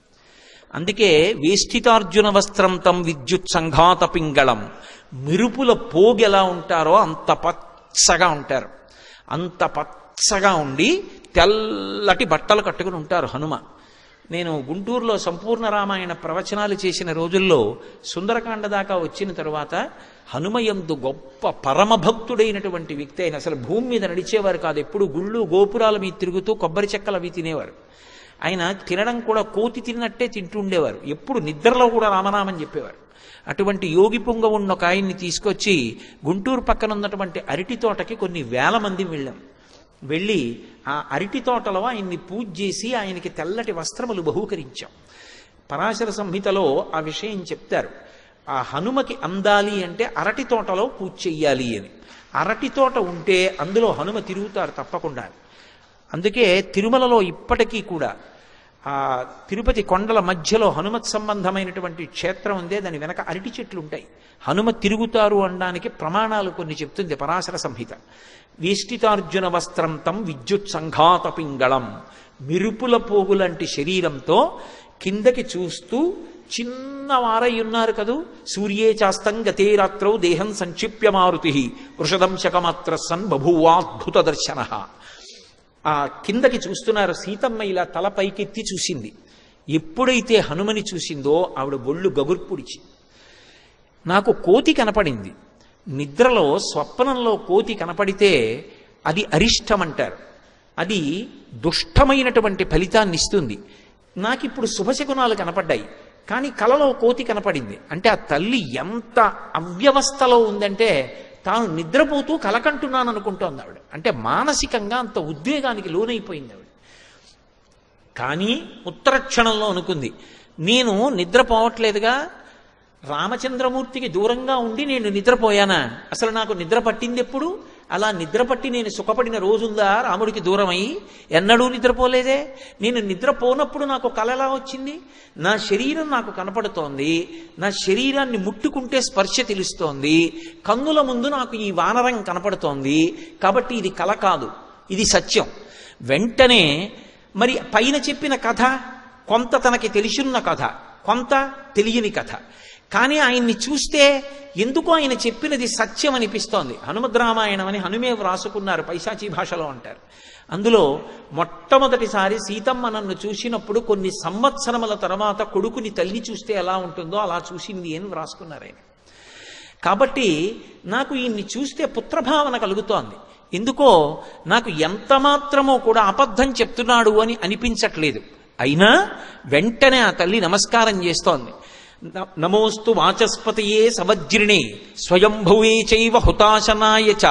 అందుకే వేష్టితార్జున వస్త్రం తం విద్యుత్ సంఘాత పింగళం మెరుపుల పోగెలా ఉంటారో అంత పచ్చగా ఉంటారు అంత పచ్చ పచ్చగా ఉండి తెల్లటి బట్టలు కట్టుకుని ఉంటారు హనుమ నేను గుంటూరులో సంపూర్ణ రామాయణ ప్రవచనాలు చేసిన రోజుల్లో సుందరకాండ దాకా వచ్చిన తరువాత హనుమయందు గొప్ప పరమభక్తుడైనటువంటి వ్యక్తి అయిన అసలు భూమి మీద నడిచేవారు కాదు ఎప్పుడు గుళ్ళు గోపురాల మీద తిరుగుతూ కొబ్బరి చెక్కలు అవి తినేవారు ఆయన తినడం కూడా కోతి తిన్నట్టే తింటూ ఉండేవారు ఎప్పుడు నిద్రలో కూడా రామనామని చెప్పేవారు అటువంటి యోగి పొంగ ఉన్న ఒక ఆయన్ని తీసుకొచ్చి గుంటూరు పక్కన ఉన్నటువంటి అరటి తోటకి కొన్ని వేల మంది వెళ్ళాం వెళ్ళి ఆ అరటి తోటలో ఆయన్ని పూజ చేసి ఆయనకి తెల్లటి వస్త్రములు బహూకరించాం పరాశర సంహితలో ఆ విషయం చెప్తారు ఆ హనుమకి అందాలి అంటే అరటి తోటలో పూజ చెయ్యాలి అని అరటి తోట ఉంటే అందులో హనుమ తిరుగుతారు తప్పకుండా అందుకే తిరుమలలో ఇప్పటికీ కూడా ఆ తిరుపతి కొండల మధ్యలో హనుమత్ సంబంధమైనటువంటి క్షేత్రం ఉందే దాని వెనక అరటి చెట్లు ఉంటాయి హనుమ తిరుగుతారు అనడానికి ప్రమాణాలు కొన్ని చెప్తుంది పరాశర సంహిత వేష్టితార్జున వస్త్రం తం విద్యుత్ సంఘాత పింగళం మిరుపుల పోగులంటి శరీరంతో కిందకి చూస్తూ చిన్నవారై ఉన్నారు కదూ సూర్యే చాస్తం గతే రాత్రౌ దేహం సంక్షిప్య మారుతి వృషదంశకమాత్ర సన్ బభువాద్భుత దర్శన ఆ కిందకి చూస్తున్నారు సీతమ్మ ఇలా తల పైకెత్తి చూసింది ఎప్పుడైతే హనుమని చూసిందో ఆవిడ ఒళ్ళు గగుర్పుడిచి నాకు కోతి కనపడింది నిద్రలో స్వప్నంలో కోతి కనపడితే అది అరిష్టం అంటారు అది దుష్టమైనటువంటి ఫలితాన్ని ఇస్తుంది నాకిప్పుడు శుభశకునాలు కనపడ్డాయి కానీ కలలో కోతి కనపడింది అంటే ఆ తల్లి ఎంత అవ్యవస్థలో ఉందంటే తాను నిద్రపోతూ కలకంటున్నాను అనుకుంటోంది ఆవిడ అంటే మానసికంగా అంత ఉద్వేగానికి లోనైపోయింది ఆవిడ కానీ ఉత్తర క్షణంలో అనుకుంది నేను నిద్రపోవట్లేదుగా రామచంద్రమూర్తికి దూరంగా ఉండి నేను నిద్రపోయానా అసలు నాకు నిద్ర పట్టింది ఎప్పుడు అలా నిద్రపట్టి నేను సుఖపడిన రోజుందా రాముడికి దూరమై ఎన్నడూ నిద్రపోలేదే నేను నిద్రపోనప్పుడు నాకు కల ఎలా వచ్చింది నా శరీరం నాకు కనపడుతోంది నా శరీరాన్ని ముట్టుకుంటే స్పర్శ తెలుస్తోంది కన్నుల ముందు నాకు ఈ వానరం కనపడుతోంది కాబట్టి ఇది కల కాదు ఇది సత్యం వెంటనే మరి పైన చెప్పిన కథ కొంత తనకి తెలిసిన్న కథ కొంత తెలియని కథ కానీ ఆయన్ని చూస్తే ఎందుకో ఆయన చెప్పినది సత్యం అనిపిస్తోంది హనుమద్ రామాయణం అని హనుమే వ్రాసుకున్నారు పైశాచీ భాషలో అంటారు అందులో మొట్టమొదటిసారి సీతమ్మ నన్ను చూసినప్పుడు కొన్ని సంవత్సరముల తర్వాత కొడుకుని తల్లి చూస్తే ఎలా ఉంటుందో అలా చూసింది అని వ్రాసుకున్నారు ఆయన కాబట్టి నాకు ఈయన్ని చూస్తే పుత్రభావన కలుగుతోంది ఎందుకో నాకు ఎంత మాత్రమో కూడా అబద్ధం చెప్తున్నాడు అని అనిపించట్లేదు అయినా వెంటనే ఆ తల్లి నమస్కారం చేస్తోంది న- నమోస్తు వాచస్పతయే సవజ్రిణే స్వయంభువే చైవ హుతాశనాయ చ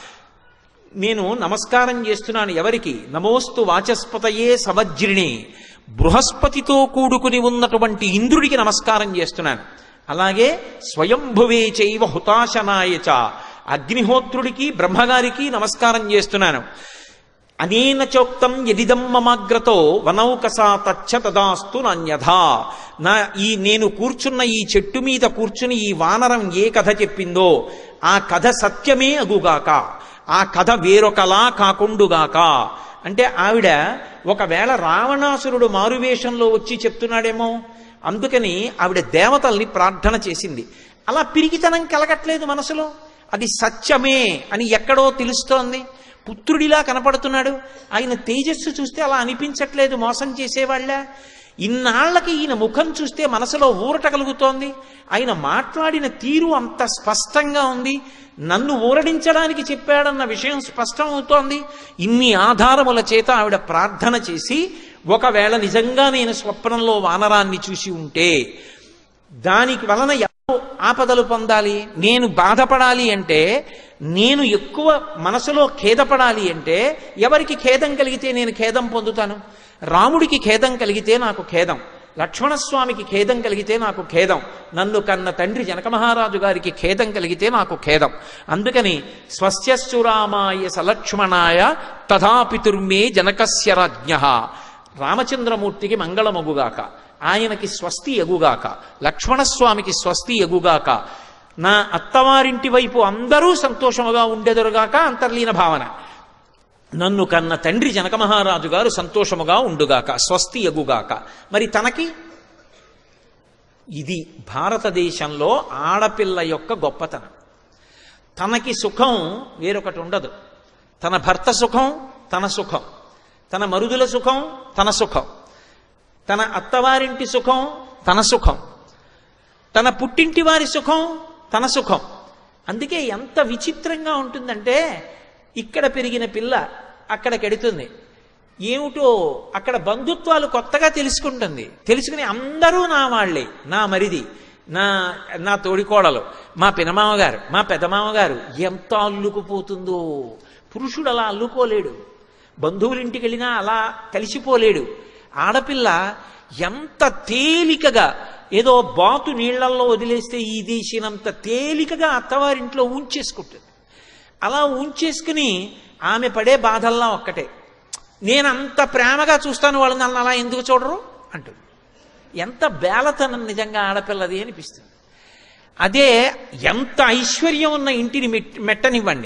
నేను నమస్కారం చేస్తున్నాను ఎవరికి నమోస్తు వాచస్పతయే సవజ్రిణే బృహస్పతితో కూడుకుని ఉన్నటువంటి ఇంద్రుడికి నమస్కారం చేస్తున్నాను అలాగే స్వయంభువే చైవ హుతాశనాయ చ అగ్నిహోత్రుడికి బ్రహ్మగారికి నమస్కారం చేస్తున్నాను అనేన చోక్తం యదిదం మమాగ్రతో వనౌకసా తచ్చ తదాస్తు నాణ్యథా నా ఈ నేను కూర్చున్న ఈ చెట్టు మీద కూర్చుని ఈ వానరం ఏ కథ చెప్పిందో ఆ కథ సత్యమే అగుగాక ఆ కథ వేరొకలా కాకుండుగాక అంటే ఆవిడ ఒకవేళ రావణాసురుడు మారువేషంలో వచ్చి చెప్తున్నాడేమో అందుకని ఆవిడ దేవతల్ని ప్రార్థన చేసింది అలా పిరికితనం కలగట్లేదు మనసులో అది సత్యమే అని ఎక్కడో తెలుస్తోంది పుత్రుడిలా కనపడుతున్నాడు ఆయన తేజస్సు చూస్తే అలా అనిపించట్లేదు మోసం చేసేవాళ్ళ ఇన్నాళ్లకి ఈయన ముఖం చూస్తే మనసులో ఊరట కలుగుతోంది ఆయన మాట్లాడిన తీరు అంత స్పష్టంగా ఉంది నన్ను ఊరడించడానికి చెప్పాడన్న విషయం స్పష్టం అవుతోంది ఇన్ని ఆధారముల చేత ఆవిడ ప్రార్థన చేసి ఒకవేళ నిజంగా నేను స్వప్నంలో వానరాన్ని చూసి ఉంటే దానికి వలన ఎవరు ఆపదలు పొందాలి నేను బాధపడాలి అంటే నేను ఎక్కువ మనసులో ఖేదపడాలి అంటే ఎవరికి ఖేదం కలిగితే నేను ఖేదం పొందుతాను రాముడికి ఖేదం కలిగితే నాకు ఖేదం లక్ష్మణస్వామికి ఖేదం కలిగితే నాకు ఖేదం నన్ను కన్న తండ్రి జనక మహారాజు గారికి ఖేదం కలిగితే నాకు ఖేదం అందుకని స్వస్యశ్చురామాయ సలక్ష్మణాయ తథాపితుర్మే జనకస్య రాజ్ఞ రామచంద్రమూర్తికి మంగళమగుగాక ఆయనకి స్వస్తి ఎగుగాక లక్ష్మణస్వామికి స్వస్తి ఎగుగాక నా అత్తవారింటి వైపు అందరూ సంతోషముగా ఉండెదరుగాక అంతర్లీన భావన నన్ను కన్న తండ్రి జనక మహారాజు గారు సంతోషముగా ఉండుగాక స్వస్తి ఎగుగాక మరి తనకి ఇది భారతదేశంలో ఆడపిల్ల యొక్క గొప్పతనం తనకి సుఖం వేరొకటి ఉండదు తన భర్త సుఖం తన సుఖం తన మరుదుల సుఖం తన సుఖం తన అత్తవారింటి సుఖం తన సుఖం తన పుట్టింటి వారి సుఖం తన సుఖం అందుకే ఎంత విచిత్రంగా ఉంటుందంటే ఇక్కడ పెరిగిన పిల్ల అక్కడికెడుతుంది ఏమిటో అక్కడ బంధుత్వాలు కొత్తగా తెలుసుకుంటుంది తెలుసుకుని అందరూ నా వాళ్ళే నా మరిది నా నా తోడికోడలు మా పినమామగారు మా పెదమామగారు ఎంత అల్లుకుపోతుందో పురుషుడు అలా అల్లుకోలేడు బంధువులింటికి వెళ్ళినా అలా కలిసిపోలేడు ఆడపిల్ల ఎంత తేలికగా ఏదో బాతు నీళ్లల్లో వదిలేస్తే ఈ దేశినంత తేలికగా అత్తవారింట్లో ఉంచేసుకుంటుంది అలా ఉంచేసుకుని ఆమె పడే బాధల్లా ఒక్కటే నేను అంత ప్రేమగా చూస్తాను వాళ్ళు నన్ను అలా ఎందుకు చూడరు అంటుంది ఎంత బేలతనం నిజంగా ఆడపిల్లది అనిపిస్తుంది అదే ఎంత ఐశ్వర్యం ఉన్న ఇంటిని మెట్ మెట్టనివ్వండి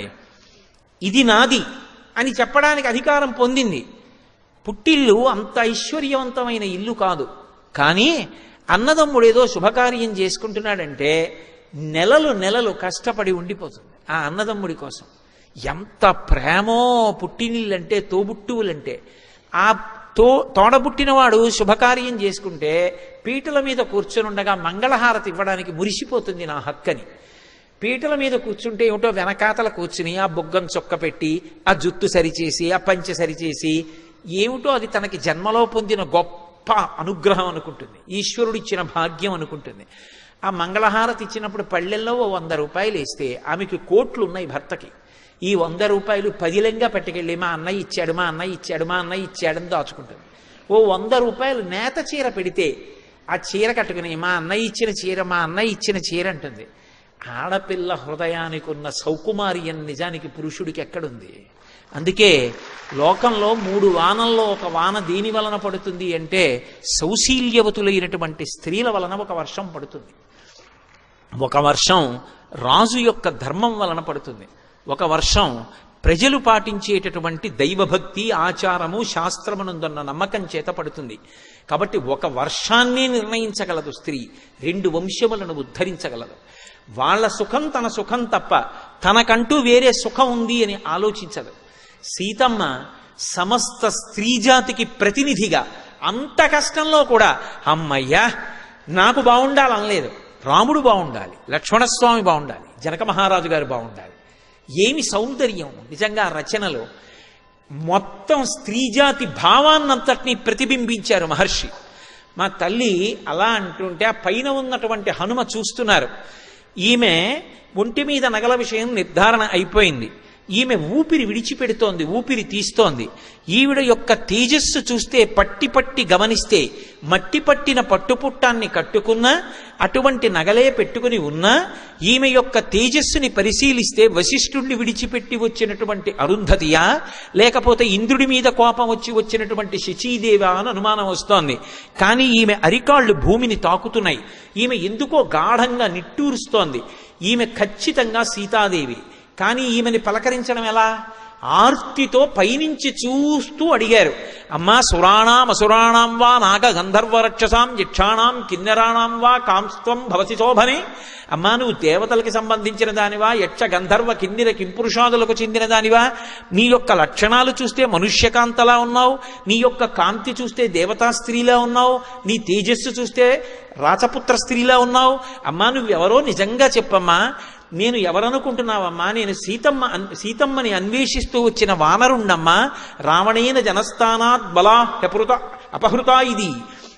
ఇది నాది అని చెప్పడానికి అధికారం పొందింది పుట్టిల్లు అంత ఐశ్వర్యవంతమైన ఇల్లు కాదు కానీ అన్నదమ్ముడు ఏదో శుభకార్యం చేసుకుంటున్నాడంటే నెలలు నెలలు కష్టపడి ఉండిపోతుంది ఆ అన్నదమ్ముడి కోసం ఎంత ప్రేమో పుట్టినిల్లంటే తోబుట్టువులంటే ఆ తో తోడబుట్టినవాడు శుభకార్యం చేసుకుంటే పీటల మీద కూర్చొనుండగా మంగళహారతి ఇవ్వడానికి మురిసిపోతుంది నా హక్కని పీటల మీద కూర్చుంటే ఏమిటో వెనకాతల కూర్చుని ఆ బుగ్గం చొక్క పెట్టి ఆ జుత్తు సరిచేసి ఆ పంచె సరిచేసి ఏమిటో అది తనకి జన్మలో పొందిన గొప్ప అనుగ్రహం అనుకుంటుంది ఈశ్వరుడు ఇచ్చిన భాగ్యం అనుకుంటుంది ఆ మంగళహారతి ఇచ్చినప్పుడు పళ్ళెల్లో ఓ వంద రూపాయలు వేస్తే ఆమెకి కోట్లు ఉన్నాయి భర్తకి ఈ వంద రూపాయలు పదిలంగా పట్టుకెళ్ళి మా అన్నయ్య ఇచ్చాడు మా అన్నయ్య ఇచ్చాడు మా అన్నయ్య ఇచ్చాడని దాచుకుంటుంది ఓ వంద రూపాయలు నేత చీర పెడితే ఆ చీర కట్టుకుని మా అన్నయ్య ఇచ్చిన చీర మా అన్నయ్య ఇచ్చిన చీర అంటుంది ఆడపిల్ల హృదయానికి ఉన్న సౌకుమార్యం నిజానికి పురుషుడికి ఎక్కడుంది అందుకే లోకంలో మూడు వానల్లో ఒక వాన దేని వలన పడుతుంది అంటే సౌశీల్యవతులైనటువంటి స్త్రీల వలన ఒక వర్షం పడుతుంది ఒక వర్షం రాజు యొక్క ధర్మం వలన పడుతుంది ఒక వర్షం ప్రజలు పాటించేటటువంటి దైవభక్తి ఆచారము శాస్త్రమునందున్న నమ్మకం చేత పడుతుంది కాబట్టి ఒక వర్షాన్ని నిర్ణయించగలదు స్త్రీ రెండు వంశములను ఉద్ధరించగలదు వాళ్ళ సుఖం తన సుఖం తప్ప తనకంటూ వేరే సుఖం ఉంది అని ఆలోచించదు సీతమ్మ సమస్త స్త్రీ జాతికి ప్రతినిధిగా అంత కష్టంలో కూడా అమ్మయ్యా నాకు బాగుండాలనలేదు రాముడు బాగుండాలి లక్ష్మణస్వామి బాగుండాలి జనక మహారాజు గారు బాగుండాలి ఏమి సౌందర్యం నిజంగా ఆ రచనలో మొత్తం స్త్రీజాతి భావాన్నంతటినీ ప్రతిబింబించారు మహర్షి మా తల్లి అలా అంటుంటే ఆ పైన ఉన్నటువంటి హనుమ చూస్తున్నారు ఈమె ఒంటి మీద నగల విషయం నిర్ధారణ అయిపోయింది ఈమె ఊపిరి విడిచిపెడుతోంది ఊపిరి తీస్తోంది ఈవిడ యొక్క తేజస్సు చూస్తే పట్టి పట్టి గమనిస్తే మట్టి పట్టిన పట్టుపుట్టాన్ని కట్టుకున్నా అటువంటి నగలే పెట్టుకుని ఉన్నా ఈమె యొక్క తేజస్సుని పరిశీలిస్తే వశిష్ఠుణ్ణి విడిచిపెట్టి వచ్చినటువంటి అరుంధతియా లేకపోతే ఇంద్రుడి మీద కోపం వచ్చి వచ్చినటువంటి శచీదేవా అని అనుమానం వస్తోంది కానీ ఈమె అరికాళ్ళు భూమిని తాకుతున్నాయి ఈమె ఎందుకో గాఢంగా నిట్టూరుస్తోంది ఈమె ఖచ్చితంగా సీతాదేవి కానీ ఈమెని పలకరించడం ఎలా ఆర్తితో పైనుంచి చూస్తూ అడిగారు అమ్మా సురాణాం అసురాణాం వా నాగ గంధర్వ రక్షసాం యక్షాణాం కిన్నెరాణాం వా కాంస్త్వం భవసి శోభనే అమ్మా నువ్వు దేవతలకి సంబంధించిన దానివా యక్ష గంధర్వ కిన్నెర కింపురుషాదులకు చెందిన దానివా నీ యొక్క లక్షణాలు చూస్తే మనుష్యకాంతలా ఉన్నావు నీ యొక్క కాంతి చూస్తే దేవతా స్త్రీలా ఉన్నావు నీ తేజస్సు చూస్తే రాచపుత్ర స్త్రీలా ఉన్నావు అమ్మా నువ్వెవరో నిజంగా చెప్పమ్మా నేను ఎవరనుకుంటున్నావమ్మా నేను సీతమ్మ అన్- సీతమ్మని అన్వేషిస్తూ వచ్చిన వానరుణ్ణమ్మా రావణేన జనస్థానాత్ బలా అపహృత అపహృత ఇది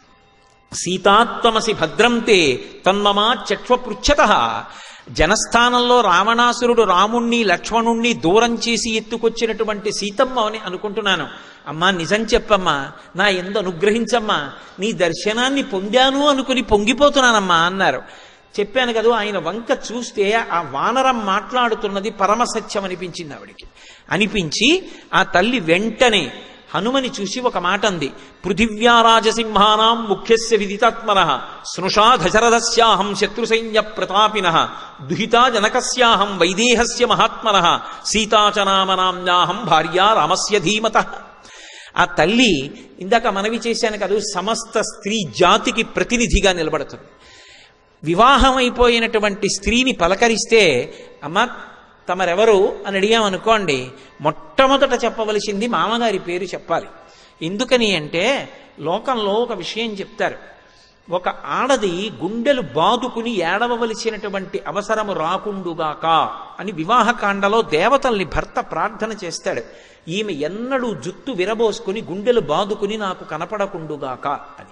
సీతాత్మసి భద్రంతే తన్మమా చక్ష్వపృచ్ఛత జనస్థానంలో రావణాసురుడు రాముణ్ణి లక్ష్మణుణ్ణి దూరం చేసి ఎత్తుకొచ్చినటువంటి సీతమ్మ అని అనుకుంటున్నాను అమ్మా నిజం చెప్పమ్మా నా ఎందు అనుగ్రహించమ్మా నీ దర్శనాన్ని పొందాను అనుకుని పొంగిపోతున్నానమ్మా అన్నారు చెప్పాను కదా ఆయన వంక చూస్తే ఆ వానరం మాట్లాడుతున్నది పరమసత్యం అనిపించింది ఆవిడికి అనిపించి ఆ తల్లి వెంటనే హనుమని చూసి ఒక మాట అంది పృథివ్యా రాజసింహానాం ముఖ్యస్య విదితాత్మన స్నుషా దశరథస్యాహం శత్రుసైన్య ప్రతాపిన దుహితా జనకస్యాహం వైదేహస్య మహాత్మన సీతాచనామనామ్యాహం భార్యా రామస్య ధీమత ఆ తల్లి ఇందాక మనవి చేశాను కదా సమస్త స్త్రీ జాతికి ప్రతినిధిగా నిలబడుతుంది వివాహమైపోయినటువంటి స్త్రీని పలకరిస్తే అమ్మ తమరెవరు అని అడిగామనుకోండి మొట్టమొదట చెప్పవలసింది మామగారి పేరు చెప్పాలి ఎందుకని అంటే లోకంలో ఒక విషయం చెప్తారు ఒక ఆడది గుండెలు బాదుకుని ఏడవవలసినటువంటి అవసరము రాకుండుగాక అని వివాహకాండలో దేవతల్ని భర్త ప్రార్థన చేస్తాడు ఈమె ఎన్నడూ జుత్తు విరబోసుకుని గుండెలు బాదుకుని నాకు కనపడకుండుగాక అని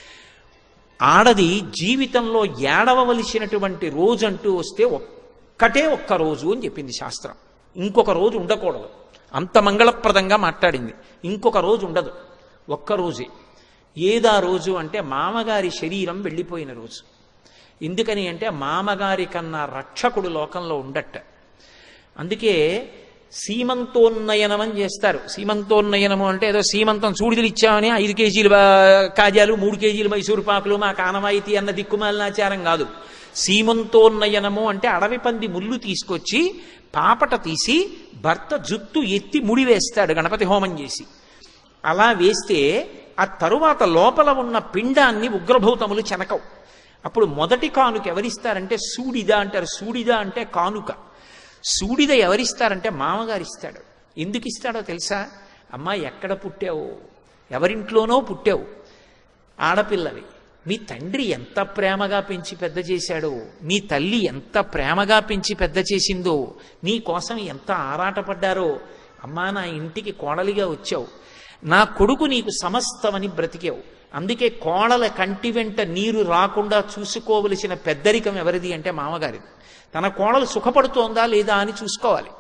ఆడది జీవితంలో ఏడవవలసినటువంటి రోజు అంటూ వస్తే ఒక్కటే ఒక్క రోజు అని చెప్పింది శాస్త్రం ఇంకొక రోజు ఉండకూడదు అంత మంగళప్రదంగా మాట్లాడింది ఇంకొక రోజు ఉండదు ఒక్క రోజే ఏదా రోజు అంటే మామగారి శరీరం వెళ్ళిపోయిన రోజు ఎందుకని అంటే మామగారి కన్నా రక్షకుడు లోకంలో ఉండట అందుకే సీమంతోన్నయనం అని చేస్తారు సీమంతోన్నయనము అంటే ఏదో సీమంతం సూడిదలు ఇచ్చామని ఐదు కేజీలు బా- కాజాలు మూడు కేజీలు మైసూరు పాకులు మా కానవాయితీ అన్న దిక్కుమాలినాచారం కాదు సీమంతోన్నయనము అంటే అడవి పంది ముళ్ళు తీసుకొచ్చి పాపట తీసి భర్త జుత్తు ఎత్తి ముడి వేస్తాడు గణపతి హోమం చేసి అలా వేస్తే ఆ తరువాత లోపల ఉన్న పిండాన్ని ఉగ్రభూతములు చెనకవు అప్పుడు మొదటి కానుక ఎవరిస్తారంటే సూడిద అంటారు సూడిద అంటే కానుక సూడిద ఎవరిస్తారంటే మామగారు ఇస్తాడు ఎందుకు ఇస్తాడో తెలుసా అమ్మా ఎక్కడ పుట్టావు ఎవరింట్లోనో పుట్టావు ఆడపిల్లవి మీ తండ్రి ఎంత ప్రేమగా పెంచి పెద్ద చేశాడో నీ తల్లి ఎంత ప్రేమగా పెంచి పెద్ద చేసిందో నీ కోసం ఎంత ఆరాటపడ్డారో అమ్మా నా ఇంటికి కోడలిగా వచ్చావు నా కొడుకు నీకు సమస్తమని బ్రతికావు అందుకే కోడల కంటి వెంట నీరు రాకుండా చూసుకోవలసిన పెద్దరికం ఎవరిది అంటే మామగారిది తన కోడలు సుఖపడుతోందా లేదా అని చూసుకోవాలి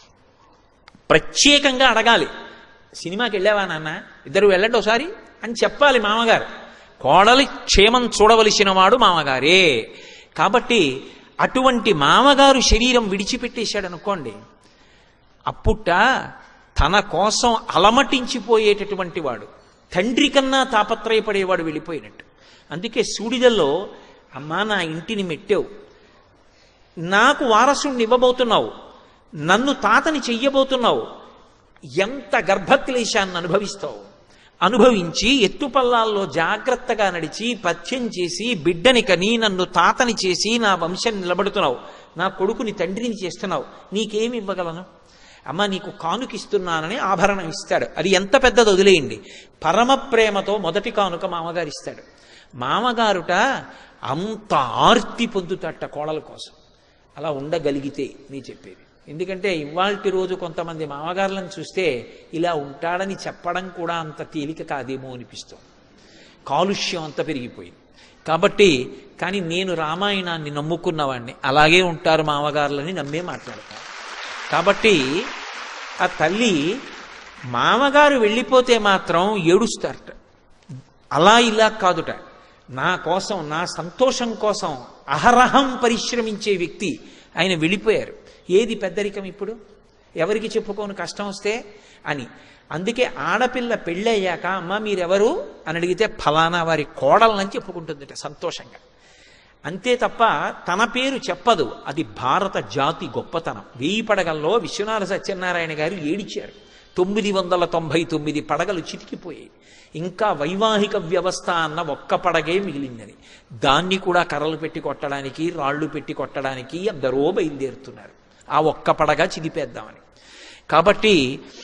ప్రత్యేకంగా అడగాలి సినిమాకి వెళ్ళావా నాన్న ఇద్దరు వెళ్ళండి ఒకసారి అని చెప్పాలి మామగారు కోడలి క్షేమం చూడవలసిన వాడు మామగారే కాబట్టి అటువంటి మామగారు శరీరం విడిచిపెట్టేశాడు అనుకోండి అప్పుట తన కోసం అలమటించిపోయేటటువంటి వాడు తండ్రి కన్నా తాపత్రయపడేవాడు వెళ్ళిపోయినట్టు అందుకే సూడిదల్లో అమ్మా నా ఇంటిని మెట్టావు నాకు వారసుణ్ణి ఇవ్వబోతున్నావు నన్ను తాతని చెయ్యబోతున్నావు ఎంత గర్భక్లేశాన్ని అనుభవిస్తావు అనుభవించి ఎత్తుపల్లాల్లో జాగ్రత్తగా నడిచి పథ్యం చేసి బిడ్డని కని నన్ను తాతని చేసి నా వంశం నిలబడుతున్నావు నా కొడుకుని తండ్రిని చేస్తున్నావు నీకేమి ఇవ్వగలను అమ్మ నీకు కానుకిస్తున్నానని ఆభరణం ఇస్తాడు అది ఎంత పెద్దది వదిలేయండి పరమ ప్రేమతో మొదటి కానుక మామగారు ఇస్తాడు మామగారుట అంత ఆర్తి పొందుతట కోడల కోసం అలా ఉండగలిగితే నీ చెప్పేది ఎందుకంటే ఇవాల్టి రోజు కొంతమంది మామగారులను చూస్తే ఇలా ఉంటాడని చెప్పడం కూడా అంత తేలిక కాదేమో అనిపిస్తుంది కాలుష్యం అంత పెరిగిపోయింది కాబట్టి కానీ నేను రామాయణాన్ని నమ్ముకున్నవాడిని అలాగే ఉంటారు మామగారులని నమ్మే మాట్లాడతాను కాబట్టి ఆ తల్లి మామగారు వెళ్ళిపోతే మాత్రం ఏడుస్తారట అలా ఇలా కాదుట నా కోసం నా సంతోషం కోసం అహరహం పరిశ్రమించే వ్యక్తి ఆయన వెళ్ళిపోయారు ఏది పెద్దరికం ఇప్పుడు ఎవరికి చెప్పుకోను కష్టం వస్తే అని అందుకే ఆడపిల్ల పెళ్ళయ్యాక అమ్మ మీరెవరు అని అడిగితే ఫలానా వారి కోడలని చెప్పుకుంటుందిట సంతోషంగా అంతే తప్ప తన పేరు చెప్పదు అది భారత జాతి గొప్పతనం వేయి పడగల్లో విశ్వనాథ సత్యనారాయణ గారు ఏడిచారు తొమ్మిది వందల తొంభై తొమ్మిది పడగలు చితికిపోయాయి ఇంకా వైవాహిక వ్యవస్థ అన్న ఒక్క పడగే మిగిలిందని దాన్ని కూడా కర్రలు పెట్టి కొట్టడానికి రాళ్ళు పెట్టి కొట్టడానికి ఎందరో బయలుదేరుతున్నారు ఆ ఒక్క పడగ చిదిపేద్దామని కాబట్టి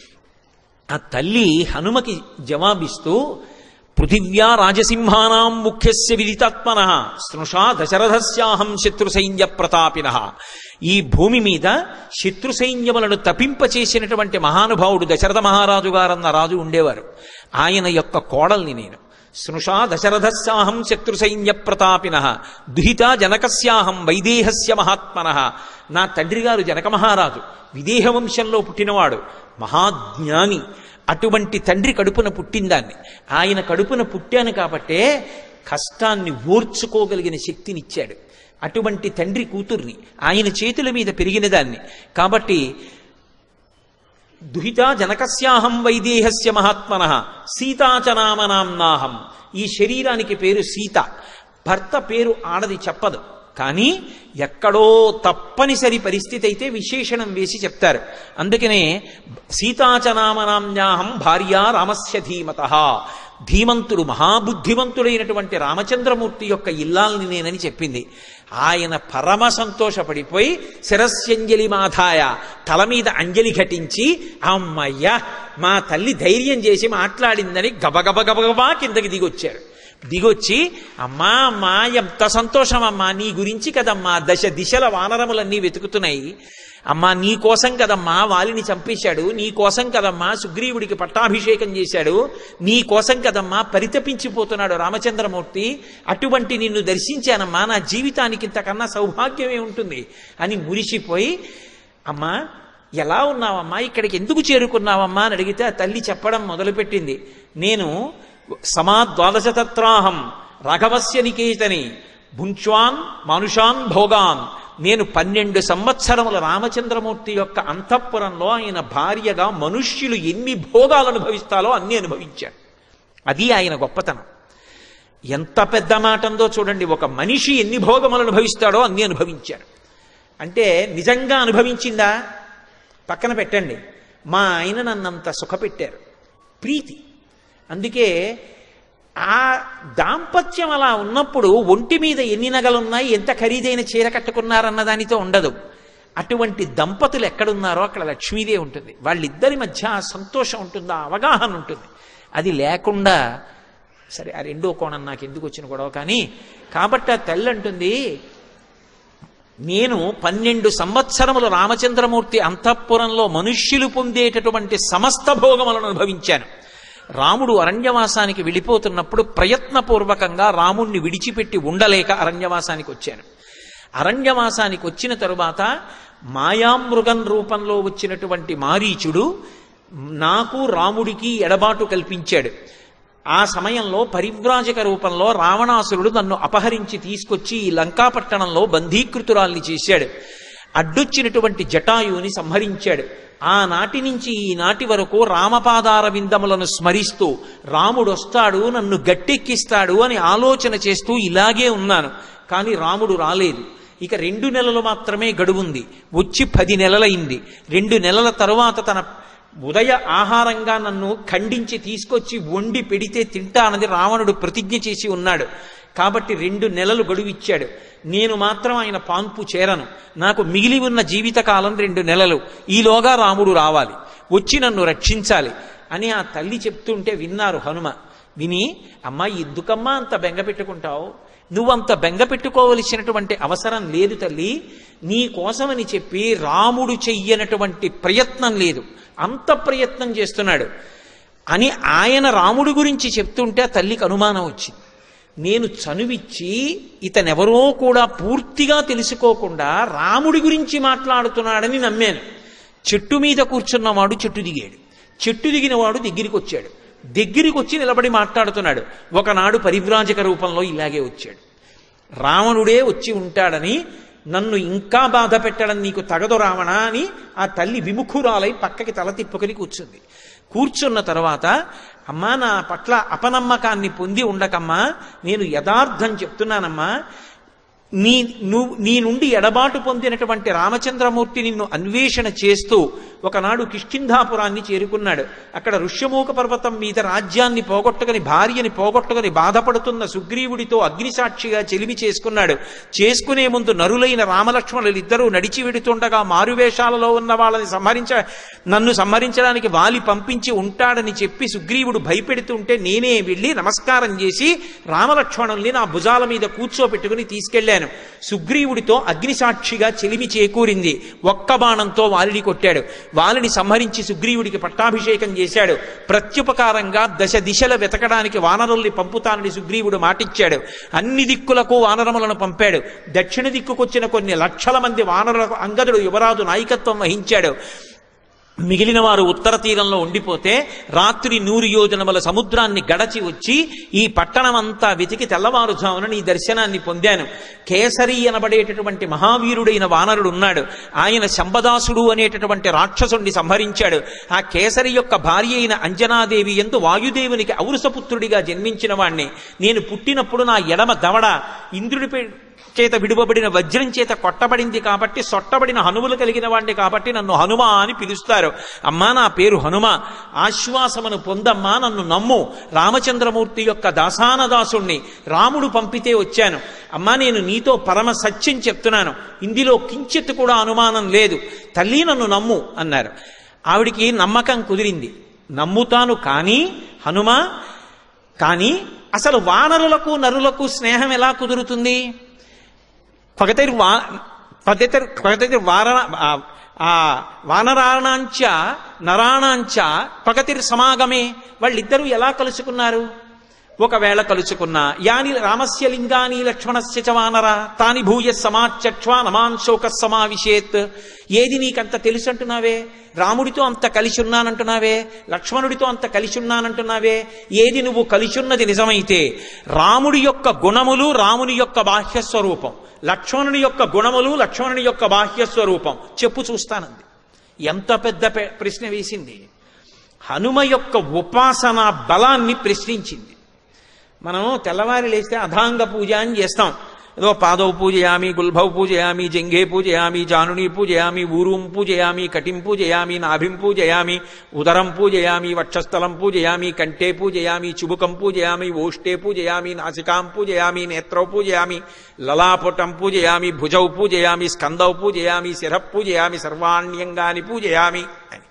ఆ తల్లి హనుమకి జవాబిస్తూ పృథివ్యా రాజసింహానాం ముఖ్యస్య విదితాత్మన స్నుషా దశరథస్యాహం శత్రుసైన్య ప్రతాపిన ఈ భూమి మీద శత్రు సైన్యములను తపింపచేసినటువంటి మహానుభావుడు దశరథ మహారాజు గారన్న రాజు ఉండేవారు ఆయన యొక్క కోడల్ని నేను స్నుషా దశరథస్యాహం శత్రు సైన్య ప్రతాపిన దుహిత జనకస్యాహం వైదేహస్య మహాత్మన నా తండ్రి గారు జనక మహారాజు విదేహ వంశంలో పుట్టినవాడు మహాజ్ఞాని అటువంటి తండ్రి కడుపున పుట్టిందాన్ని ఆయన కడుపున పుట్టాను కాబట్టే కష్టాన్ని ఓర్చుకోగలిగిన శక్తినిచ్చాడు అటువంటి తండ్రి కూతుర్ని ఆయన చేతుల మీద పెరిగిన దాన్ని కాబట్టి దుహిత జనకస్యాహం వైదేహస్య మహాత్మన సీతాచనామనాంనాహం ఈ శరీరానికి పేరు సీత భర్త పేరు ఆడది చెప్పదు కానీ ఎక్కడో తప్పనిసరి పరిస్థితి అయితే విశేషణం వేసి చెప్తారు అందుకనే సీతాచనామనామ్యాహం భార్య రామస్య ధీమత ధీమంతుడు మహాబుద్ధిమంతుడైనటువంటి రామచంద్రమూర్తి యొక్క ఇల్లాల్ని నేనని చెప్పింది ఆయన పరమ సంతోషపడిపోయి శిరస్యంజలి మాధాయ తల మీద అంజలి ఘటించి అమ్మయ్యా మా తల్లి ధైర్యం చేసి మాట్లాడిందని గబగబ గబగబా కిందకి దిగొచ్చారు దిగొచ్చి అమ్మా అమ్మా ఎంత సంతోషం అమ్మా నీ గురించి కదమ్మా దశ దిశల వానరములన్నీ వెతుకుతున్నాయి అమ్మా నీ కోసం కదమ్మా వాలిని చంపేశాడు నీ కోసం కదమ్మా సుగ్రీవుడికి పట్టాభిషేకం చేశాడు నీ కోసం కదమ్మా పరితపించిపోతున్నాడు రామచంద్రమూర్తి అటువంటి నిన్ను దర్శించానమ్మా నా జీవితానికి ఇంతకన్నా సౌభాగ్యమే ఉంటుంది అని మురిసిపోయి అమ్మా ఎలా ఉన్నావమ్మా ఇక్కడికి ఎందుకు చేరుకున్నావమ్మా అని అడిగితే ఆ తల్లి చెప్పడం మొదలుపెట్టింది నేను సమాద్వాదశతత్రాహం రాఘవస్య నికేతని భుంచ్వాన్ మానుషాన్ భోగాన్ నేను పన్నెండు సంవత్సరముల రామచంద్రమూర్తి యొక్క అంతఃపురంలో ఆయన భార్యగా మనుష్యులు ఎన్ని భోగాలు అనుభవిస్తాలో అన్ని అనుభవించాడు అది ఆయన గొప్పతనం ఎంత పెద్ద మాట ఉందో చూడండి ఒక మనిషి ఎన్ని భోగములు అనుభవిస్తాడో అన్ని అనుభవించాడు అంటే నిజంగా అనుభవించిందా పక్కన పెట్టండి మా ఆయన నన్నంత సుఖపెట్టారు ప్రీతి అందుకే ఆ దాంపత్యం అలా ఉన్నప్పుడు ఒంటి మీద ఎన్ని నగలున్నాయి ఎంత ఖరీదైన చీర కట్టుకున్నారన్న దానితో ఉండదు అటువంటి దంపతులు ఎక్కడున్నారో అక్కడ లక్ష్మీదేవి ఉంటుంది వాళ్ళిద్దరి మధ్య ఆ సంతోషం ఉంటుంది ఆ అవగాహన ఉంటుంది అది లేకుండా సరే ఆ రెండో కోణం నాకు ఎందుకు వచ్చిన గొడవ కానీ కాబట్టి ఆ తల్లి అంటుంది నేను పన్నెండు సంవత్సరములు రామచంద్రమూర్తి అంతఃపురంలో మనుష్యులు పొందేటటువంటి సమస్త భోగములను అనుభవించాను రాముడు అరణ్యవాసానికి వెళ్ళిపోతున్నప్పుడు ప్రయత్నపూర్వకంగా రాముణ్ణి విడిచిపెట్టి ఉండలేక అరణ్యవాసానికి వచ్చాను అరణ్యవాసానికి వచ్చిన తరువాత మాయామృగం రూపంలో వచ్చినటువంటి మారీచుడు నాకు రాముడికి ఎడబాటు కల్పించాడు ఆ సమయంలో పరివ్రాజక రూపంలో రావణాసురుడు నన్ను అపహరించి తీసుకొచ్చి ఈ లంకాపట్టణంలో బంధీకృతురాల్ని చేశాడు అడ్డొచ్చినటువంటి జటాయువుని సంహరించాడు ఆనాటి నుంచి ఈనాటి వరకు రామపాదార విందములను స్మరిస్తూ రాముడు వస్తాడు నన్ను గట్టెక్కిస్తాడు అని ఆలోచన చేస్తూ ఇలాగే ఉన్నాను కానీ రాముడు రాలేదు ఇక రెండు నెలలు మాత్రమే గడువుంది వచ్చి పది నెలలైంది రెండు నెలల తరువాత తన ఉదయ ఆహారంగా నన్ను ఖండించి తీసుకొచ్చి వండి పెడితే తింటానని రావణుడు ప్రతిజ్ఞ చేసి ఉన్నాడు కాబట్టి రెండు నెలలు గడువిచ్చాడు నేను మాత్రం ఆయన పాన్పు చేరను నాకు మిగిలి ఉన్న జీవితకాలం రెండు నెలలు ఈలోగా రాముడు రావాలి వచ్చి నన్ను రక్షించాలి అని ఆ తల్లి చెప్తుంటే విన్నారు హనుమ విని అమ్మా ఎందుకమ్మా అంత బెంగ పెట్టుకుంటావు నువ్వంత బెంగ పెట్టుకోవలసినటువంటి అవసరం లేదు తల్లి నీ కోసమని చెప్పి రాముడు చెయ్యనటువంటి ప్రయత్నం లేదు అంత ప్రయత్నం చేస్తున్నాడు అని ఆయన రాముడి గురించి చెప్తుంటే ఆ తల్లికి అనుమానం వచ్చింది నేను చనువిచ్చి ఇతనెవరో కూడా పూర్తిగా తెలుసుకోకుండా రాముడి గురించి మాట్లాడుతున్నాడని నమ్మాను చెట్టు మీద కూర్చున్నవాడు చెట్టు దిగాడు చెట్టు దిగినవాడు దగ్గరికి వచ్చాడు దగ్గరికి వచ్చి నిలబడి మాట్లాడుతున్నాడు ఒకనాడు పరివ్రాజక రూపంలో ఇలాగే వచ్చాడు రావణుడే వచ్చి ఉంటాడని నన్ను ఇంకా బాధ పెట్టడం నీకు తగదు రావణ అని ఆ తల్లి విముఖురాలై పక్కకి తల తిప్పుకొని కూర్చుంది కూర్చున్న తర్వాత అమ్మా నా పట్ల అపనమ్మకాన్ని పొంది ఉండకమ్మా నేను యథార్థం చెప్తున్నానమ్మా నీ నువ్వు నీ నుండి ఎడబాటు పొందినటువంటి రామచంద్రమూర్తి నిన్ను అన్వేషణ చేస్తూ ఒకనాడు కిష్కింధాపురాన్ని చేరుకున్నాడు అక్కడ ఋష్యమూక పర్వతం మీద రాజ్యాన్ని పోగొట్టుకుని భార్యని పోగొట్టుకుని బాధపడుతున్న సుగ్రీవుడితో అగ్నిసాక్షిగా చెలిమి చేసుకున్నాడు చేసుకునే ముందు నరులైన రామలక్ష్మణులు ఇద్దరూ నడిచి వెడుతుండగా మారువేషాలలో ఉన్న వాళ్ళని సంహరించ నన్ను సంహరించడానికి వాలి పంపించి ఉంటాడని చెప్పి సుగ్రీవుడు భయపెడుతుంటే నేనే వెళ్ళి నమస్కారం చేసి రామలక్ష్మణుల్ని నా భుజాల మీద కూర్చోపెట్టుకుని తీసుకెళ్లాను సుగ్రీవుడితో అగ్నిసాక్షిగా చెలిమి చేకూరింది ఒక్క బాణంతో వాలిని కొట్టాడు వాలిని సంహరించి సుగ్రీవుడికి పట్టాభిషేకం చేశాడు ప్రత్యుపకారంగా దశ దిశల వెతకడానికి వానరుల్ని పంపుతానని సుగ్రీవుడు మాటిచ్చాడు అన్ని దిక్కులకు వానరములను పంపాడు దక్షిణ దిక్కుకొచ్చిన కొన్ని లక్షల మంది వానరులకు అంగదుడు యువరాజు నాయకత్వం వహించాడు మిగిలిన వారు ఉత్తర తీరంలో ఉండిపోతే రాత్రి నూరు యోజనముల సముద్రాన్ని గడచి వచ్చి ఈ పట్టణం అంతా వెతికి తెల్లవారుజామున నీ దర్శనాన్ని పొందాను కేసరి అనబడేటటువంటి మహావీరుడైన వానరుడు ఉన్నాడు ఆయన శంబదాసుడు అనేటటువంటి రాక్షసుణ్ణి సంహరించాడు ఆ కేసరి యొక్క భార్య అయిన అంజనాదేవి ఎందు వాయుదేవునికి ఔరసపుత్రుడిగా జన్మించిన వాణ్ణి నేను పుట్టినప్పుడు నా ఎడమ దవడ ఇంద్రుడిపై చేత విడువబడిన వజ్రం చేత కొట్టబడింది కాబట్టి సొట్టబడిన హనుములు కలిగిన వాడిని కాబట్టి నన్ను హనుమ అని పిలుస్తారు అమ్మా నా పేరు హనుమ ఆశ్వాసమును పొందమ్మా నన్ను నమ్ము రామచంద్రమూర్తి యొక్క దాసానదాసుణ్ణి రాముడు పంపితే వచ్చాను అమ్మా నేను నీతో పరమ సత్యం చెప్తున్నాను ఇందులో కించిత్ కూడా అనుమానం లేదు తల్లి నన్ను నమ్ము అన్నారు ఆవిడికి నమ్మకం కుదిరింది నమ్ముతాను కానీ హనుమ కానీ అసలు వానరులకు నరులకు స్నేహం ఎలా కుదురుతుంది పగతరి వా పగతరి పగతరి వారణ ఆ- ఆ వానరాణాంచ నరాణాంచ పగతిరి సమాగమే వాళ్ళిద్దరూ ఎలా కలుసుకున్నారు ఒకవేళ కలుసుకున్నా యాని రామస్య లింగాని లక్ష్మణస్య చ వానర తాని భూయ సమాచక్ష్వా నమాన్ శోక సమావిశేత్ ఏది నీకంత తెలుసు అంటున్నావే రాముడితో అంత కలిసి ఉన్నానంటున్నావే లక్ష్మణుడితో అంత కలిసి ఉన్నానంటున్నావే ఏది నువ్వు కలిసి ఉన్నది నిజమైతే రాముడి యొక్క గుణములు రాముని యొక్క బాహ్య స్వరూపం లక్ష్మణుని యొక్క గుణములు లక్ష్మణుని యొక్క బాహ్య స్వరూపం చెప్పు చూస్తానంది ఎంత పెద్ద పె- ప్రశ్న వేసింది హనుమ యొక్క ఉపాసన బలాన్ని ప్రశ్నించింది మనం తెల్లవారి లేస్తే అధాంగ పూజ అని చేస్తాం ఏదో పాదవ పూజయామి గుల్భౌ పూజయామి జంఘే పూజయామి జానుని పూజయామి ఊరుం పూజయామి కటిం పూజయామి నాభిం పూజయామి ఉదరం పూజయామి వక్షస్థలం పూజయామి కంఠే పూజయామి చుబుకం పూజయామి ఓష్టే పూజయామి నాసికాం పూజయామి నేత్రౌ పూజయామి లలాపుటం పూజయామి భుజౌ పూజయామి స్కందౌ పూజయామి శిర పూజయామి సర్వాణ్యంగాని పూజయామి అని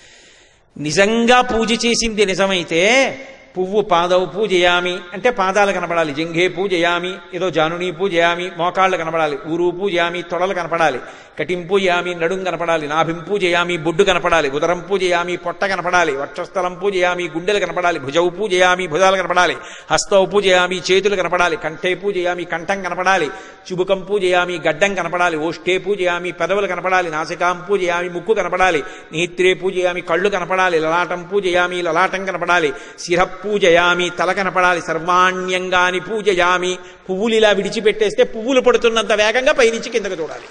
నిజంగా పూజ చేసింది నిజమైతే పువ్వు పాదవు పూజయామి అంటే పాదాలు కనపడాలి జంఘే పూజయామి ఏదో జానుని పూజయామి మోకాళ్ళు కనపడాలి ఊరు పూజయామి తొడలు కనపడాలి కటిం పూజయామి నడుం కనపడాలి నాభిం పూజయామి బొడ్డు కనపడాలి ఉదరం పూజయామి పొట్ట కనపడాలి వక్షస్థలం పూజయామి గుండెలు కనపడాలి భుజవు పూజయామి భుజాలు కనపడాలి హస్తవు పూజయామి చేతులు కనపడాలి కంఠే పూజయామి కంఠం కనపడాలి చుబుకం పూజయామి గడ్డం కనపడాలి ఓష్టే పూజయామి పెదవులు కనపడాలి నాసికాం పూజయామి ముక్కు కనపడాలి నేత్రే పూజయామి కళ్ళు కనపడాలి లలాటం పూజయామి లలాటం కనపడాలి శిర పూజయామి తల కనపడాలి సర్వాణ్యంగాని పూజయామి పువ్వులు ఇలా విడిచిపెట్టేస్తే పువ్వులు పడుతున్నంత వేగంగా పైనుంచి కిందకు చూడాలి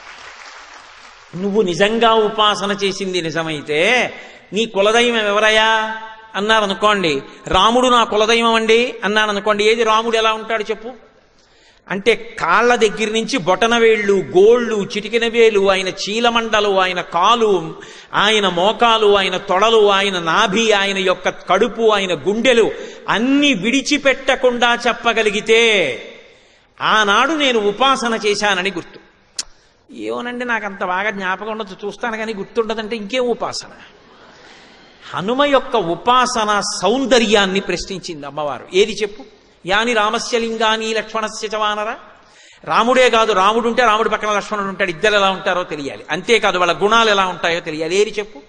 నువ్వు నిజంగా ఉపాసన చేసింది నిజమైతే నీ కులదైవం ఎవరయ్యా అన్నారు అనుకోండి రాముడు నా కులదైవం అండి అన్నాను అనుకోండి ఏది రాముడు ఎలా ఉంటాడు చెప్పు అంటే కాళ్ళ దగ్గర నుంచి బొటన వేళ్ళు గోళ్ళు చిటికిన వేలు ఆయన చీలమండలు ఆయన కాలు ఆయన మోకాలు ఆయన తొడలు ఆయన నాభి ఆయన యొక్క కడుపు ఆయన గుండెలు అన్ని విడిచిపెట్టకుండా చెప్పగలిగితే ఆనాడు నేను ఉపాసన చేశానని గుర్తు ఏమోనండి నాకు అంత బాగా జ్ఞాపకం ఉండదు చూస్తాను కానీ గుర్తుండదంటే ఇంకేం ఉపాసన హనుమ యొక్క ఉపాసన సౌందర్యాన్ని ప్రశ్నించింది అమ్మవారు ఏది చెప్పు యాని రామస్య లింగాని లక్ష్మణస్య చవానర రాముడే కాదు రాముడు ఉంటే రాముడి పక్కన లక్ష్మణుడు ఉంటాడు ఇద్దరు ఎలా ఉంటారో తెలియాలి అంతేకాదు వాళ్ళ గుణాలు ఎలా ఉంటాయో తెలియాలి ఏది చెప్పు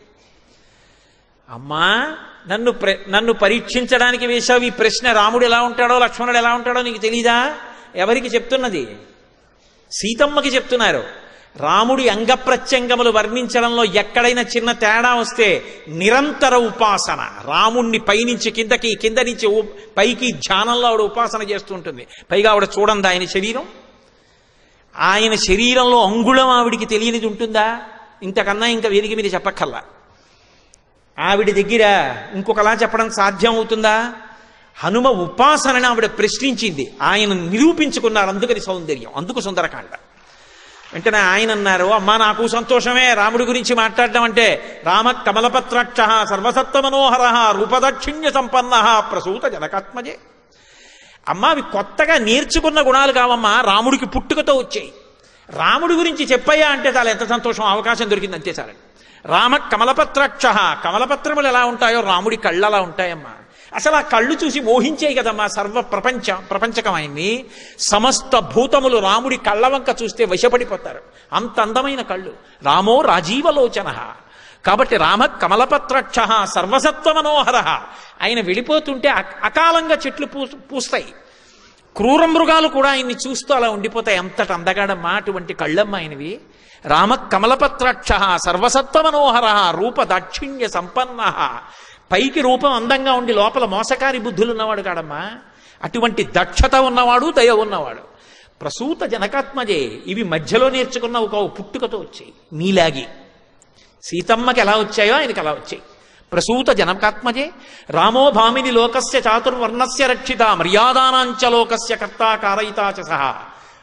అమ్మా నన్ను ప్ర నన్ను పరీక్షించడానికి వేశావు ఈ ప్రశ్న రాముడు ఎలా ఉంటాడో లక్ష్మణుడు ఎలా ఉంటాడో నీకు తెలీదా ఎవరికి చెప్తున్నది సీతమ్మకి చెప్తున్నారు రాముడి అంగప్రత్యంగములు వర్ణించడంలో ఎక్కడైనా చిన్న తేడా వస్తే నిరంతర ఉపాసన రాముణ్ణి పైనుంచి కిందకి కింద నుంచి ఉ- పైకి ధ్యానంలో ఆవిడ ఉపాసన చేస్తూ ఉంటుంది పైగా ఆవిడ చూడండి ఆయన శరీరం ఆయన శరీరంలో అంగుళం ఆవిడికి తెలియనిది ఉంటుందా ఇంతకన్నా ఇంకా వేదిక మీద చెప్పక్కల్లా ఆవిడ దగ్గర ఇంకొకలా చెప్పడం సాధ్యం అవుతుందా హనుమ ఉపాసనని ఆవిడ ప్రశ్నించింది ఆయన నిరూపించుకున్నారు అందుకని సౌందర్యం అందుకు సుందరకాండ వెంటనే ఆయన అన్నారు అమ్మా నాకు సంతోషమే రాముడి గురించి మాట్లాడడం అంటే రామ కమలపత్రాక్ష సర్వసత్వ మనోహర రూపదక్షిణ్య సంపన్న ప్రసూత జనకాత్మజే అమ్మా అవి కొత్తగా నేర్చుకున్న గుణాలు కావమ్మా రాముడికి పుట్టుకతో వచ్చాయి రాముడి గురించి చెప్పయ్యా అంటే చాలా ఎంత సంతోషం అవకాశం దొరికింది అంతే చాలండి రామ కమలపత్రాక్ష కమలపత్రములు ఎలా ఉంటాయో రాముడి కళ్ళు అలా ఉంటాయమ్మా అసలు ఆ కళ్ళు చూసి మోహించాయి కదమ్మా సర్వ ప్రపంచ ప్రపంచకమైంది సమస్త భూతములు రాముడి కళ్ళ వంక చూస్తే వశపడిపోతారు అంత అందమైన కళ్ళు రామో రాజీవలోచన కాబట్టి రామ కమలపత్రక్ష సర్వసత్వ మనోహర ఆయన వెళ్ళిపోతుంటే అ- అకాలంగా చెట్లు పూ పూస్తాయి క్రూర మృగాలు కూడా ఆయన్ని చూస్తూ అలా ఉండిపోతాయి అంతటి అందగాడమ్మా అటువంటి కళ్ళమ్మ ఆయనవి రామ కమలపత్రక్ష సర్వసత్వ మనోహర రూప దాక్షిణ్య సంపన్న పైకి రూపం అందంగా ఉండి లోపల మోసకారి బుద్ధులు ఉన్నవాడు కాడమ్మా అటువంటి దక్షత ఉన్నవాడు దయ ఉన్నవాడు ప్రసూత జనకాత్మజే ఇవి మధ్యలో నేర్చుకున్న ఒక పుట్టుకతో వచ్చాయి నీలాగి సీతమ్మకి ఎలా వచ్చాయో ఆయనకి అలా వచ్చాయి ప్రసూత జనకాత్మజే రామో భామిని లోకస్య చాతుర్వర్ణస్య రక్షిత మర్యాదానాంచ లోకస్య కర్తా కారయితా చ సహా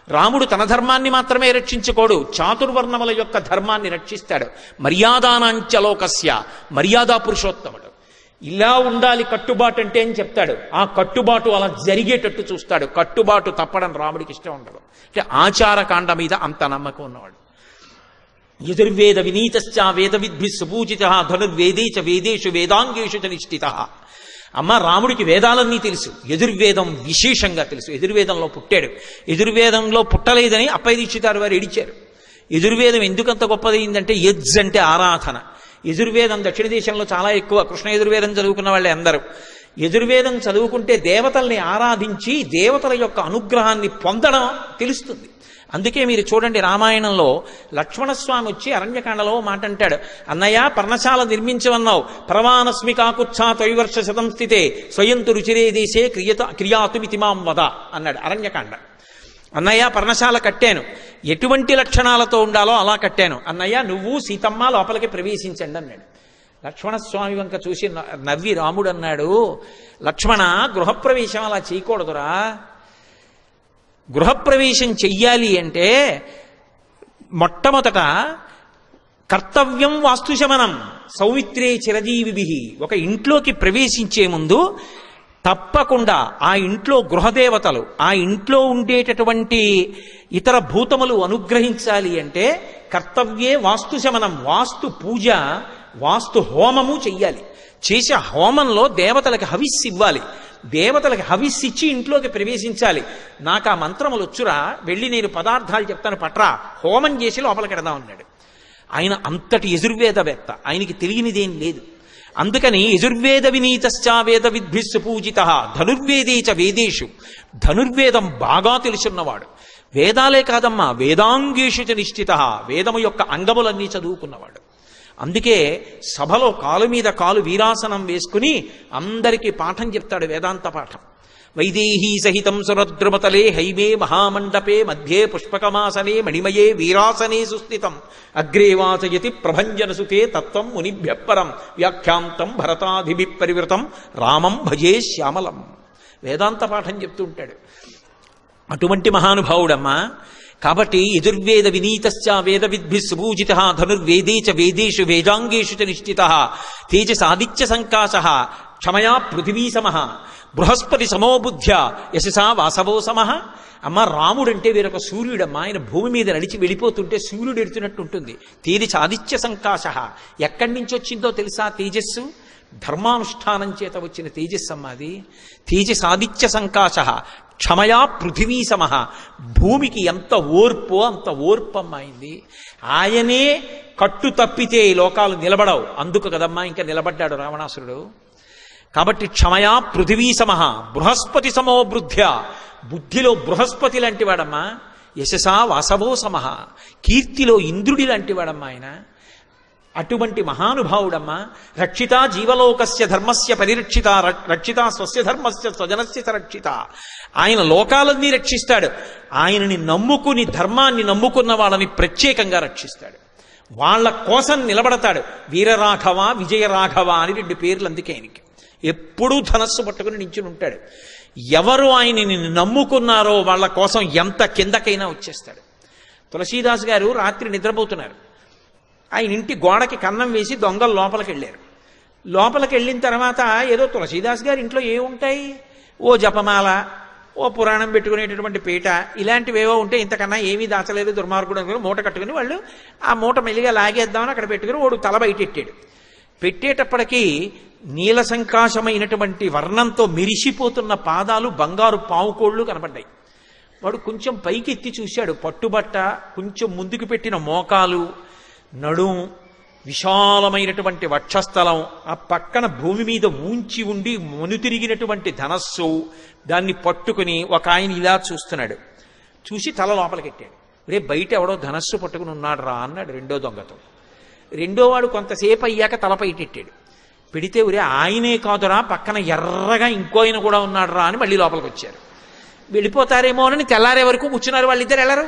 రాముడు తన ధర్మాన్ని మాత్రమే రక్షించుకోడు చాతుర్వర్ణముల యొక్క ధర్మాన్ని రక్షిస్తాడు మర్యాదానాంచలోకస్య మర్యాదా పురుషోత్తముడు ఇలా ఉండాలి కట్టుబాటు అంటే అని చెప్తాడు ఆ కట్టుబాటు అలా జరిగేటట్టు చూస్తాడు కట్టుబాటు తప్పడం రాముడికి ఇష్టం ఉండదు అంటే ఆచారకాండ మీద అంత నమ్మకం ఉన్నవాడు యజుర్వేద వినీతశ్చ వేద విద్భి సుపూజిత ధనుర్వేదే చ వేదేషు వేదాంగేషు చ నిష్ఠిత అమ్మ రాముడికి వేదాలన్నీ తెలుసు యజుర్వేదం విశేషంగా తెలుసు యజుర్వేదంలో పుట్టాడు యజుర్వేదంలో పుట్టలేదని అప్పయ్య దీక్షితారు వారు ఏడిచారు యజుర్వేదం ఎందుకంత గొప్పదైందంటే యజ్ అంటే ఆరాధన యజుర్వేదం దక్షిణ దేశంలో చాలా ఎక్కువ కృష్ణ యజుర్వేదం చదువుకున్న వాళ్ళే అందరూ యజుర్వేదం చదువుకుంటే దేవతల్ని ఆరాధించి దేవతల యొక్క అనుగ్రహాన్ని పొందడం తెలుస్తుంది అందుకే మీరు చూడండి రామాయణంలో లక్ష్మణస్వామి వచ్చి అరణ్యకాండలో ఓ మాట అంటాడు అన్నయ్య పర్ణశాల నిర్మించవన్నావు ప్రవానస్మి కాకుచ్ఛా త్రైవర్ష శతం స్థితే స్వయంతు రుచిరే దేశే క్రియత క్రియాతుమితి మాం వద అన్నాడు అరణ్యకాండ అన్నయ్య పర్ణశాల కట్టాను ఎటువంటి లక్షణాలతో ఉండాలో అలా కట్టాను అన్నయ్య నువ్వు సీతమ్మ లోపలికి ప్రవేశించండి అన్నాడు లక్ష్మణస్వామి వంక చూసి న- నవ్వి రాముడు అన్నాడు లక్ష్మణ గృహప్రవేశం అలా చేయకూడదురా గృహప్రవేశం చెయ్యాలి అంటే మొట్టమొదట కర్తవ్యం వాస్తుశమనం సౌమిత్రే చిరజీవిభి ఒక ఇంట్లోకి ప్రవేశించే ముందు తప్పకుండా ఆ ఇంట్లో గృహదేవతలు ఆ ఇంట్లో ఉండేటటువంటి ఇతర భూతములు అనుగ్రహించాలి అంటే కర్తవ్యే వాస్తుశమనం వాస్తు పూజ వాస్తు హోమము చెయ్యాలి చేసే హోమంలో దేవతలకి హవిస్సు ఇవ్వాలి దేవతలకి హవిస్సు ఇచ్చి ఇంట్లోకి ప్రవేశించాలి నాకు ఆ మంత్రములు వచ్చురా వెళ్ళి నేను పదార్థాలు చెప్తాను పట్రా హోమం చేసి లోపలికి ఎడదాం అన్నాడు ఆయన అంతటి యజుర్వేదవేత్త ఆయనకి తెలియనిదేం లేదు అందుకని యజుర్వేద వినీతశ్చా వేద విద్భిస్సు పూజిత ధనుర్వేదే చ వేదేషు ధనుర్వేదం బాగా తెలుసున్నవాడు వేదాలే కాదమ్మా వేదాంగేషు చ నిశ్చిత వేదము యొక్క అంగములన్నీ చదువుకున్నవాడు అందుకే సభలో కాలు మీద కాలు వీరాసనం వేసుకుని అందరికీ పాఠం చెప్తాడు వేదాంత పాఠం వైదేహీ సహితం సురద్రుమతలే హైమే మహామండపే మధ్యే పుష్పకమాసనే మణిమయే వీరాసనే సుస్థితం అగ్రే వాచయతి ప్రభంజన సుతే తత్వం మునిభ్య పరం వ్యాఖ్యాంతం భరతాధిభి పరివృతం రామం భజే శ్యామలం వేదాంత పాఠం చెప్తుంటాడు అటువంటి మహానుభావుడమ్మా కాబట్టి యజుర్వేద వినీతశ్చ వేద విద్భి సుపూజిత ధనుర్వేదే చ వేదేషు వేదాంగేషు చ నిష్ఠిత తేజసాదిత్య సంకాశ క్షమయా పృథివీ సమః బృహస్పతి సమో బుద్ధ్య యశసా వాసవో సమః అమ్మ రాముడంటే వేరొక సూర్యుడమ్మ ఆయన భూమి మీద నడిచి వెళ్ళిపోతుంటే సూర్యుడు ఎడుతున్నట్టు ఉంటుంది తేజ ఆదిత్య సంకాశ ఎక్కడి నుంచి వచ్చిందో తెలుసా తేజస్సు ధర్మానుష్ఠానం చేత వచ్చిన తేజస్సమ్మ అది తేజసాదిత్య సంకాశ క్షమయా పృథివీ సమః భూమికి ఎంత ఓర్పో అంత ఓర్పమ్మ అయింది ఆయనే కట్టు తప్పితే ఈ లోకాలు నిలబడవు అందుకు కదమ్మా ఇంకా నిలబడ్డాడు రావణాసురుడు కాబట్టి క్షమయా పృథివీ సమః బృహస్పతి సమో బుద్ధ్య బుద్ధిలో బృహస్పతి లాంటి వాడమ్మా యశసా వాసవో సమః కీర్తిలో ఇంద్రుడి లాంటి వాడమ్మా ఆయన అటువంటి మహానుభావుడమ్మా రక్షిత జీవలోకస్య ధర్మస్య పరిరక్షిత ర- రక్షిత స్వస్య ధర్మస్య స్వజనస్య చ రక్షిత ఆయన లోకాలన్నీ రక్షిస్తాడు ఆయనని నమ్ముకుని ధర్మాన్ని నమ్ముకున్న వాళ్ళని ప్రత్యేకంగా రక్షిస్తాడు వాళ్ళ కోసం నిలబడతాడు వీరరాఘవ విజయరాఘవ అని రెండు పేర్లు అందుకే ఆయనకి ఎప్పుడూ ధనస్సు పట్టుకుని నించుని ఉంటాడు ఎవరు ఆయనని నమ్ముకున్నారో వాళ్ళ కోసం ఎంత కిందకైనా వచ్చేస్తాడు తులసీదాస్ గారు రాత్రి నిద్రపోతున్నారు ఆయన ఇంటి గోడకి కన్నం వేసి దొంగలు లోపలికి వెళ్ళారు లోపలికి వెళ్ళిన తర్వాత ఏదో తులసీదాస్ గారి ఇంట్లో ఏముంటాయి ఓ జపమాల ఓ పురాణం పెట్టుకునేటటువంటి పీట ఇలాంటివేవో ఉంటే ఇంతకన్నా ఏమీ దాచలేదు దుర్మార్గుడు అనుకుని మూట కట్టుకుని వాళ్ళు ఆ మూట మెల్లిగా లాగేద్దామని అక్కడ పెట్టుకుని వాడు తల బయటెట్టాడు పెట్టేటప్పటికీ నీల సంకాశమైనటువంటి వర్ణంతో మెరిసిపోతున్న పాదాలు బంగారు పావుకోళ్ళు కనపడ్డాయి వాడు కొంచెం పైకి ఎత్తి చూశాడు పట్టుబట్ట కొంచెం ముందుకు పెట్టిన మోకాలు నడుం విశాలమైనటువంటి వక్షస్థలం ఆ పక్కన భూమి మీద ఊంచి ఉండి మనుతిరిగినటువంటి ధనస్సు దాన్ని పట్టుకుని ఒక ఆయన ఇలా చూస్తున్నాడు చూసి తల లోపలికెట్టాడు రే బయట ఎవడో ధనస్సు పట్టుకుని ఉన్నాడు రా అన్నాడు రెండో దొంగతో రెండో వాడు కొంతసేపు అయ్యాక తలపైటెట్టాడు పెడితే ఉరే ఆయనే కాదురా పక్కన ఎర్రగా ఇంకో ఆయన కూడా ఉన్నాడు రా అని మళ్ళీ లోపలికి వచ్చారు వెళ్ళిపోతారేమో అని తెల్లారే వరకు కూర్చున్నారు వాళ్ళిద్దరు వెళ్ళరు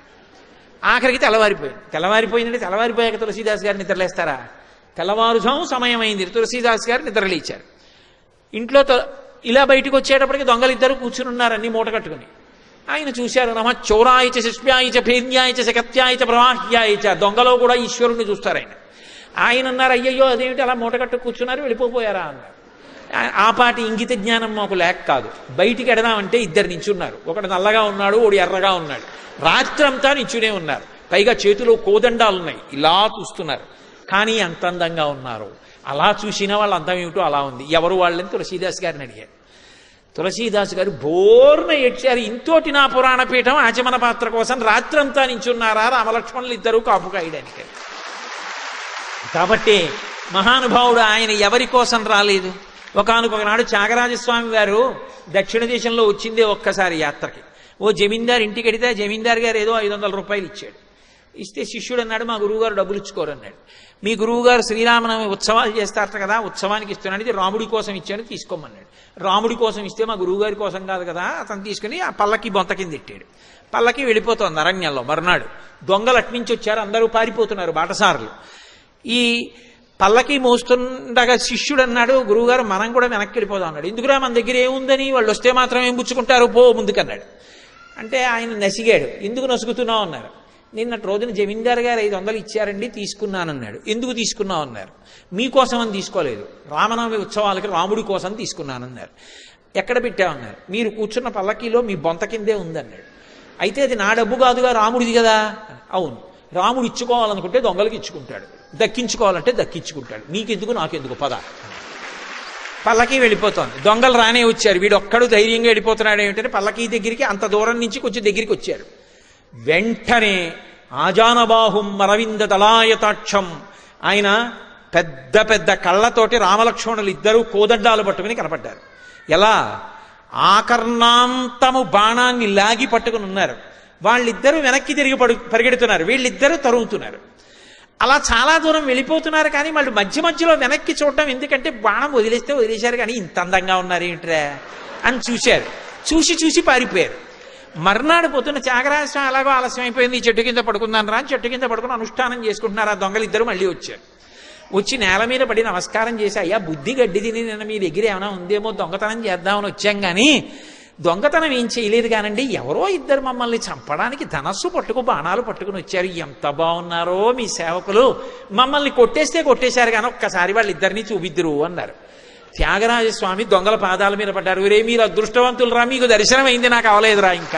ఆఖరికి తెల్లవారిపోయింది తెల్లవారిపోయిందంటే తెల్లవారిపోయాక తులసీదాస్ గారు నిద్రలేస్తారా తెల్లవారుజాము సమయం అయింది తులసీదాస్ గారు నిద్రలేచారు ఇంట్లో త- ఇలా బయటకు వచ్చేటప్పటికి దొంగలు ఇద్దరు కూర్చుని ఉన్నారు అన్ని మూట కట్టుకుని ఆయన చూశారు నమ చౌరాయచ శిష్యాయచ భేద్యాయచ శకత్యాయచ ప్రవాహ్యాయచ దొంగలో కూడా ఈశ్వరుణ్ణి చూస్తారు ఆయన ఆయన అన్నారు అయ్యయ్యో అదేమిటి అలా మూటకట్టు కూర్చున్నారు వెళ్ళిపోయారా అన్నారు ఆ- ఆ పాటి ఇంగిత జ్ఞానం మాకు లేక కాదు బయటికి ఎడదామంటే ఇద్దరు నించున్నారు ఒకడు నల్లగా ఉన్నాడు ఒకడు ఎర్రగా ఉన్నాడు రాత్రంతా నించునే ఉన్నారు పైగా చేతిలో కోదండాలు ఉన్నాయి ఇలా చూస్తున్నారు కానీ అంత అందంగా ఉన్నారు అలా చూసిన వాళ్ళ అందం ఏమిటో అలా ఉంది ఎవరు వాళ్ళని తులసీదాస్ గారిని అడిగారు తులసీదాస్ గారు బోర్న ఏడ్చారు ఇంతోటి నా పురాణ పీఠం ఆచమన పాత్ర కోసం రాత్రంతా నించున్నారా రామలక్ష్మణులు ఇద్దరు కాపు కాయడానికి కాబట్టి మహానుభావుడు ఆయన ఎవరి కోసం రాలేదు ఒకనొకనాడు త్యాగరాజస్వామి వారు దక్షిణ దేశంలో వచ్చిందే ఒక్కసారి యాత్రకి ఓ జమీందార్ ఇంటికి వెడితే ఆ జమీందార్ గారు ఏదో ఐదు వందల రూపాయలు ఇచ్చాడు ఇస్తే శిష్యుడు అన్నాడు మా గురువుగారు డబ్బులు ఇచ్చుకోరు అన్నాడు మీ గురువుగారు శ్రీరామనవమి ఉత్సవాలు చేస్తారట కదా ఉత్సవానికి ఇస్తున్నాడు ఇది రాముడి కోసం ఇచ్చాను తీసుకోమన్నాడు రాముడి కోసం ఇస్తే మా గురువుగారి కోసం కాదు కదా అతను తీసుకుని ఆ పల్లకి బొంత కింద ఎట్టాడు పల్లకి వెళ్ళిపోతోంది అరణ్యంలో మర్నాడు దొంగలు అట్నుంచి వచ్చారు అందరూ పారిపోతున్నారు బాటసారులు ఈ పల్లకి మోస్తుండగా శిష్యుడు అన్నాడు గురువుగారు మనం కూడా వెనక్కి వెళ్ళిపోదాం అన్నాడు ఎందుకురా మన దగ్గర ఏముందని వాళ్ళు వస్తే మాత్రం ఏం పుచ్చుకుంటారు పో ముందుకన్నాడు అంటే ఆయన నసిగాడు ఎందుకు నసుగుతున్నావు అన్నారు నిన్నటి రోజున జమీందార్ గారు ఐదు వందలు ఇచ్చారండి తీసుకున్నానన్నాడు ఎందుకు తీసుకున్నావు అన్నారు మీకోసం అని తీసుకోలేదు రామనవమి ఉత్సవాలకి రాముడి కోసం తీసుకున్నానన్నారు ఎక్కడ పెట్టామన్నారు మీరు కూర్చున్న పల్లకీలో మీ బొంత కిందే ఉందన్నాడు అయితే అది నా డబ్బు కాదుగా రాముడిది కదా అవును రాముడు ఇచ్చుకోవాలనుకుంటే దొంగలకి ఇచ్చుకుంటాడు దక్కించుకోవాలంటే దక్కించుకుంటాడు నీకెందుకు నాకెందుకు పద పల్లకి వెళ్ళిపోతోంది దొంగలు రానే వచ్చారు వీడు ఒక్కడు ధైర్యంగా వెళ్ళిపోతున్నాడు ఏమిటంటే పల్లకి దగ్గరికి అంత దూరం నుంచి కొంచెం దగ్గరికి వచ్చారు వెంటనే ఆజానబాహుం మరవింద దళాయతాక్షం ఆయన పెద్ద పెద్ద కళ్ళతోటి రామలక్ష్మణులు ఇద్దరూ కోదండాలు పట్టుకుని కనపడ్డారు ఎలా ఆకర్ణాంతము బాణాన్ని లాగి పట్టుకుని ఉన్నారు వాళ్ళిద్దరూ వెనక్కి తిరిగి పడు పరిగెడుతున్నారు వీళ్ళిద్దరూ తరుగుతున్నారు అలా చాలా దూరం వెళ్ళిపోతున్నారు కానీ వాళ్ళు మధ్య మధ్యలో వెనక్కి చూడడం ఎందుకంటే బాణం వదిలేస్తే వదిలేశారు కానీ ఇంత అందంగా ఉన్నారు ఏంట్రా అని చూశారు చూసి చూసి పారిపోయారు మర్నాడు పొద్దున్న త్యాగరాజస్వామి అలాగో ఆలస్యం అయిపోయింది ఈ చెట్టు కింద పడుకున్నాను రా అని చెట్టు కింద పడుకుని అనుష్ఠానం చేసుకుంటున్నారు ఆ దొంగలు ఇద్దరు మళ్ళీ వచ్చారు వచ్చి నేల మీద పడి నమస్కారం చేసి అయ్యా బుద్ధి గడ్డి తిని నిన్న మీ దగ్గర ఏమైనా ఉందేమో దొంగతనం చేద్దామని వచ్చాం కానీ దొంగతనం ఏం చేయలేదు కానండి ఎవరో ఇద్దరు మమ్మల్ని చంపడానికి ధనస్సు పట్టుకు బాణాలు పట్టుకుని వచ్చారు ఎంత బాగున్నారో మీ సేవకులు మమ్మల్ని కొట్టేస్తే కొట్టేశారు కానీ ఒక్కసారి వాళ్ళిద్దరిని చూపిద్దురు అన్నారు త్యాగరాజస్వామి దొంగల పాదాల మీద పడ్డారు రే మీరు అదృష్టవంతులు రా మీకు దర్శనం అయింది నాకు అవలేదురా ఇంకా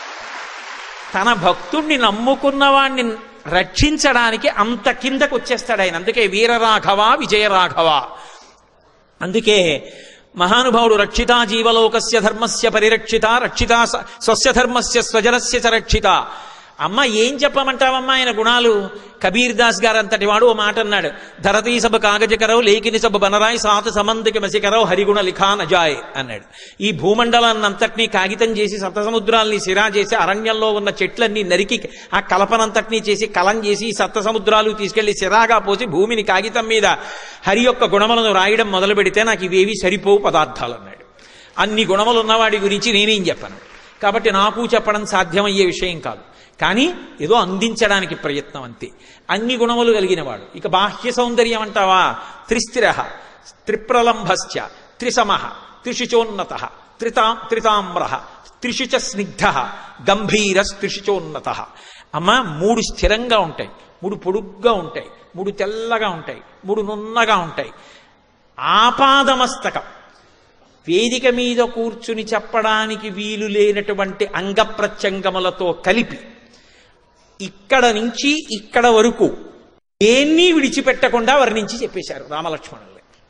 తన భక్తుణ్ణి నమ్ముకున్న వాణ్ణి రక్షించడానికి అంత కిందకు వచ్చేస్తాడు ఆయన అందుకే వీరరాఘవ విజయరాఘవ అందుకే మహానుభావుడు రక్షితా జీవలోకస్య ధర్మస్య పరిరక్షిత రక్షిత స- స్వస్య ధర్మస్య స్వజనస్య చ రక్షిత అమ్మ ఏం చెప్పమంటావమ్మా ఆయన గుణాలు కబీర్ దాస్ గారు అంతటి వాడు ఓ మాట అన్నాడు ధరతీ సభ కాగజకరవు లేకిని సభ బనరాయ్ సాత సమంతికి మసికరవు హరిగుణ లిఖా నజాయ్ అన్నాడు ఈ భూమండలాన్ని అంతటినీ కాగితం చేసి సప్తసముద్రాల్ని సిరా చేసి అరణ్యంలో ఉన్న చెట్లన్నీ నరికి ఆ కలపనంతటినీ చేసి కలం చేసి ఈ సప్త సముద్రాలు తీసుకెళ్లి సిరాగా పోసి భూమిని కాగితం మీద హరి యొక్క గుణములను రాయడం మొదలు పెడితే నాకు ఇవేవి సరిపోవు పదార్థాలు అన్నాడు అన్ని గుణములు ఉన్నవాడి గురించి నేనేం చెప్పను కాబట్టి నాకు చెప్పడం సాధ్యమయ్యే విషయం కాదు కానీ ఏదో అందించడానికి ప్రయత్నం అంతే అన్ని గుణములు కలిగినవాడు ఇక బాహ్య సౌందర్యం అంటావా త్రిస్థిర త్రిప్రలంభశ్చ త్రిసమ త్రిశుచోన్నత త్రితా త్రితామ్ర త్రిశుచ స్నిగ్ధ గంభీర త్రిశుచోన్నత అమ్మ మూడు స్థిరంగా ఉంటాయి మూడు పొడుగ్గా ఉంటాయి మూడు తెల్లగా ఉంటాయి మూడు నున్నగా ఉంటాయి ఆపాదమస్తకం వేదిక మీద కూర్చుని చెప్పడానికి వీలు లేనటువంటి అంగప్రత్యంగములతో కలిపి ఇక్కడ నుంచి ఇక్కడ వరకు దేన్ని విడిచిపెట్టకుండా వర్ణించి చెప్పేశారు రామలక్ష్మణులు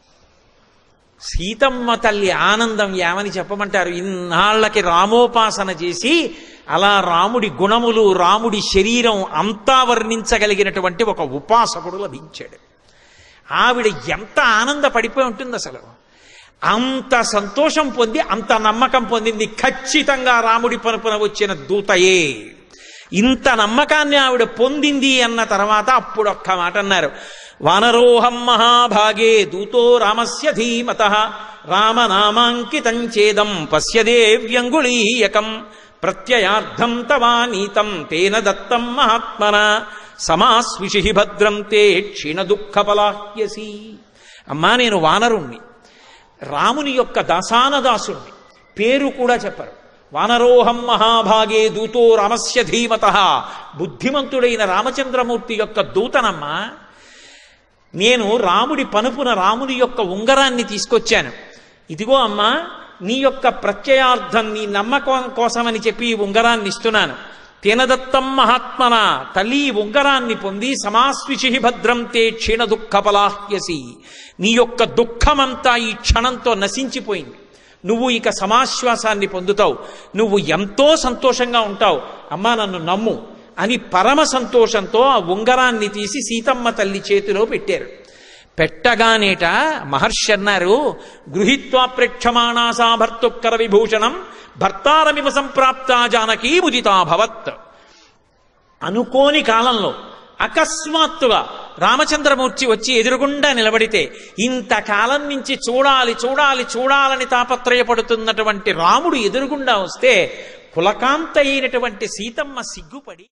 సీతమ్మ తల్లి ఆనందం ఏమని చెప్పమంటారు ఇన్నాళ్లకి రామోపాసన చేసి అలా రాముడి గుణములు రాముడి శరీరం అంతా వర్ణించగలిగినటువంటి ఒక ఉపాసకుడు లభించాడు ఆవిడ ఎంత ఆనంద పడిపోయి ఉంటుంది అసలు అంత సంతోషం పొంది అంత నమ్మకం పొందింది ఖచ్చితంగా రాముడి పనుపున వచ్చిన దూతయే ఇంత నమ్మకాన్ని ఆవిడ పొందింది అన్న తర్వాత అప్పుడు ఒక్క మాట అన్నారు వానరోహం మహాభాగే దూతో రామస్య ధీమత రామనామాంకితం చేదం పశ్యదేవ్యంగుళీయకం ప్రత్యయార్థం తవానీతం తేన దత్తం మహాత్మన సమాస్విషి భద్రం తే క్షీణ దుఃఖపలాహ్యసి అమ్మా నేను వానరుణ్ణి రాముని యొక్క దాసానదాసుణ్ణి పేరు కూడా చెప్పరు వానరోహం మహాభాగే దూతో రామస్య ధీమత బుద్ధిమంతుడైన రామచంద్రమూర్తి యొక్క దూతనమ్మా నేను రాముడి పనుపున రాముని యొక్క ఉంగరాన్ని తీసుకొచ్చాను ఇదిగో అమ్మా నీ యొక్క ప్రత్యయార్థం నీ నమ్మకం కోసమని చెప్పి ఈ ఉంగరాన్ని ఇస్తున్నాను తేనదత్తం మహాత్మన తల్లి ఈ ఉంగరాన్ని పొంది సమాస్విషి భద్రం తే క్షీణ దుఃఖపలాహ్యసి నీ యొక్క దుఃఖమంతా ఈ క్షణంతో నశించిపోయింది నువ్వు ఇక సమాశ్వాసాన్ని పొందుతావు నువ్వు ఎంతో సంతోషంగా ఉంటావు అమ్మా నన్ను నమ్ము అని పరమ సంతోషంతో ఆ ఉంగరాన్ని తీసి సీతమ్మ తల్లి చేతిలో పెట్టారు పెట్టగానేట మహర్షి అన్నారు గృహీత్వా ప్రేక్షమాణాసా భర్తుక్కర విభూషణం భర్తారమివ సంప్రాప్త జానకీ ముదితాభవత్ అనుకోని కాలంలో అకస్మాత్తుగా రామచంద్రమూర్తి వచ్చి ఎదురుగుండా నిలబడితే ఇంతకాలం నుంచి చూడాలి చూడాలి చూడాలని తాపత్రయపడుతున్నటువంటి రాముడు ఎదురుగుండా వస్తే కులకాంత అయినటువంటి సీతమ్మ సిగ్గుపడి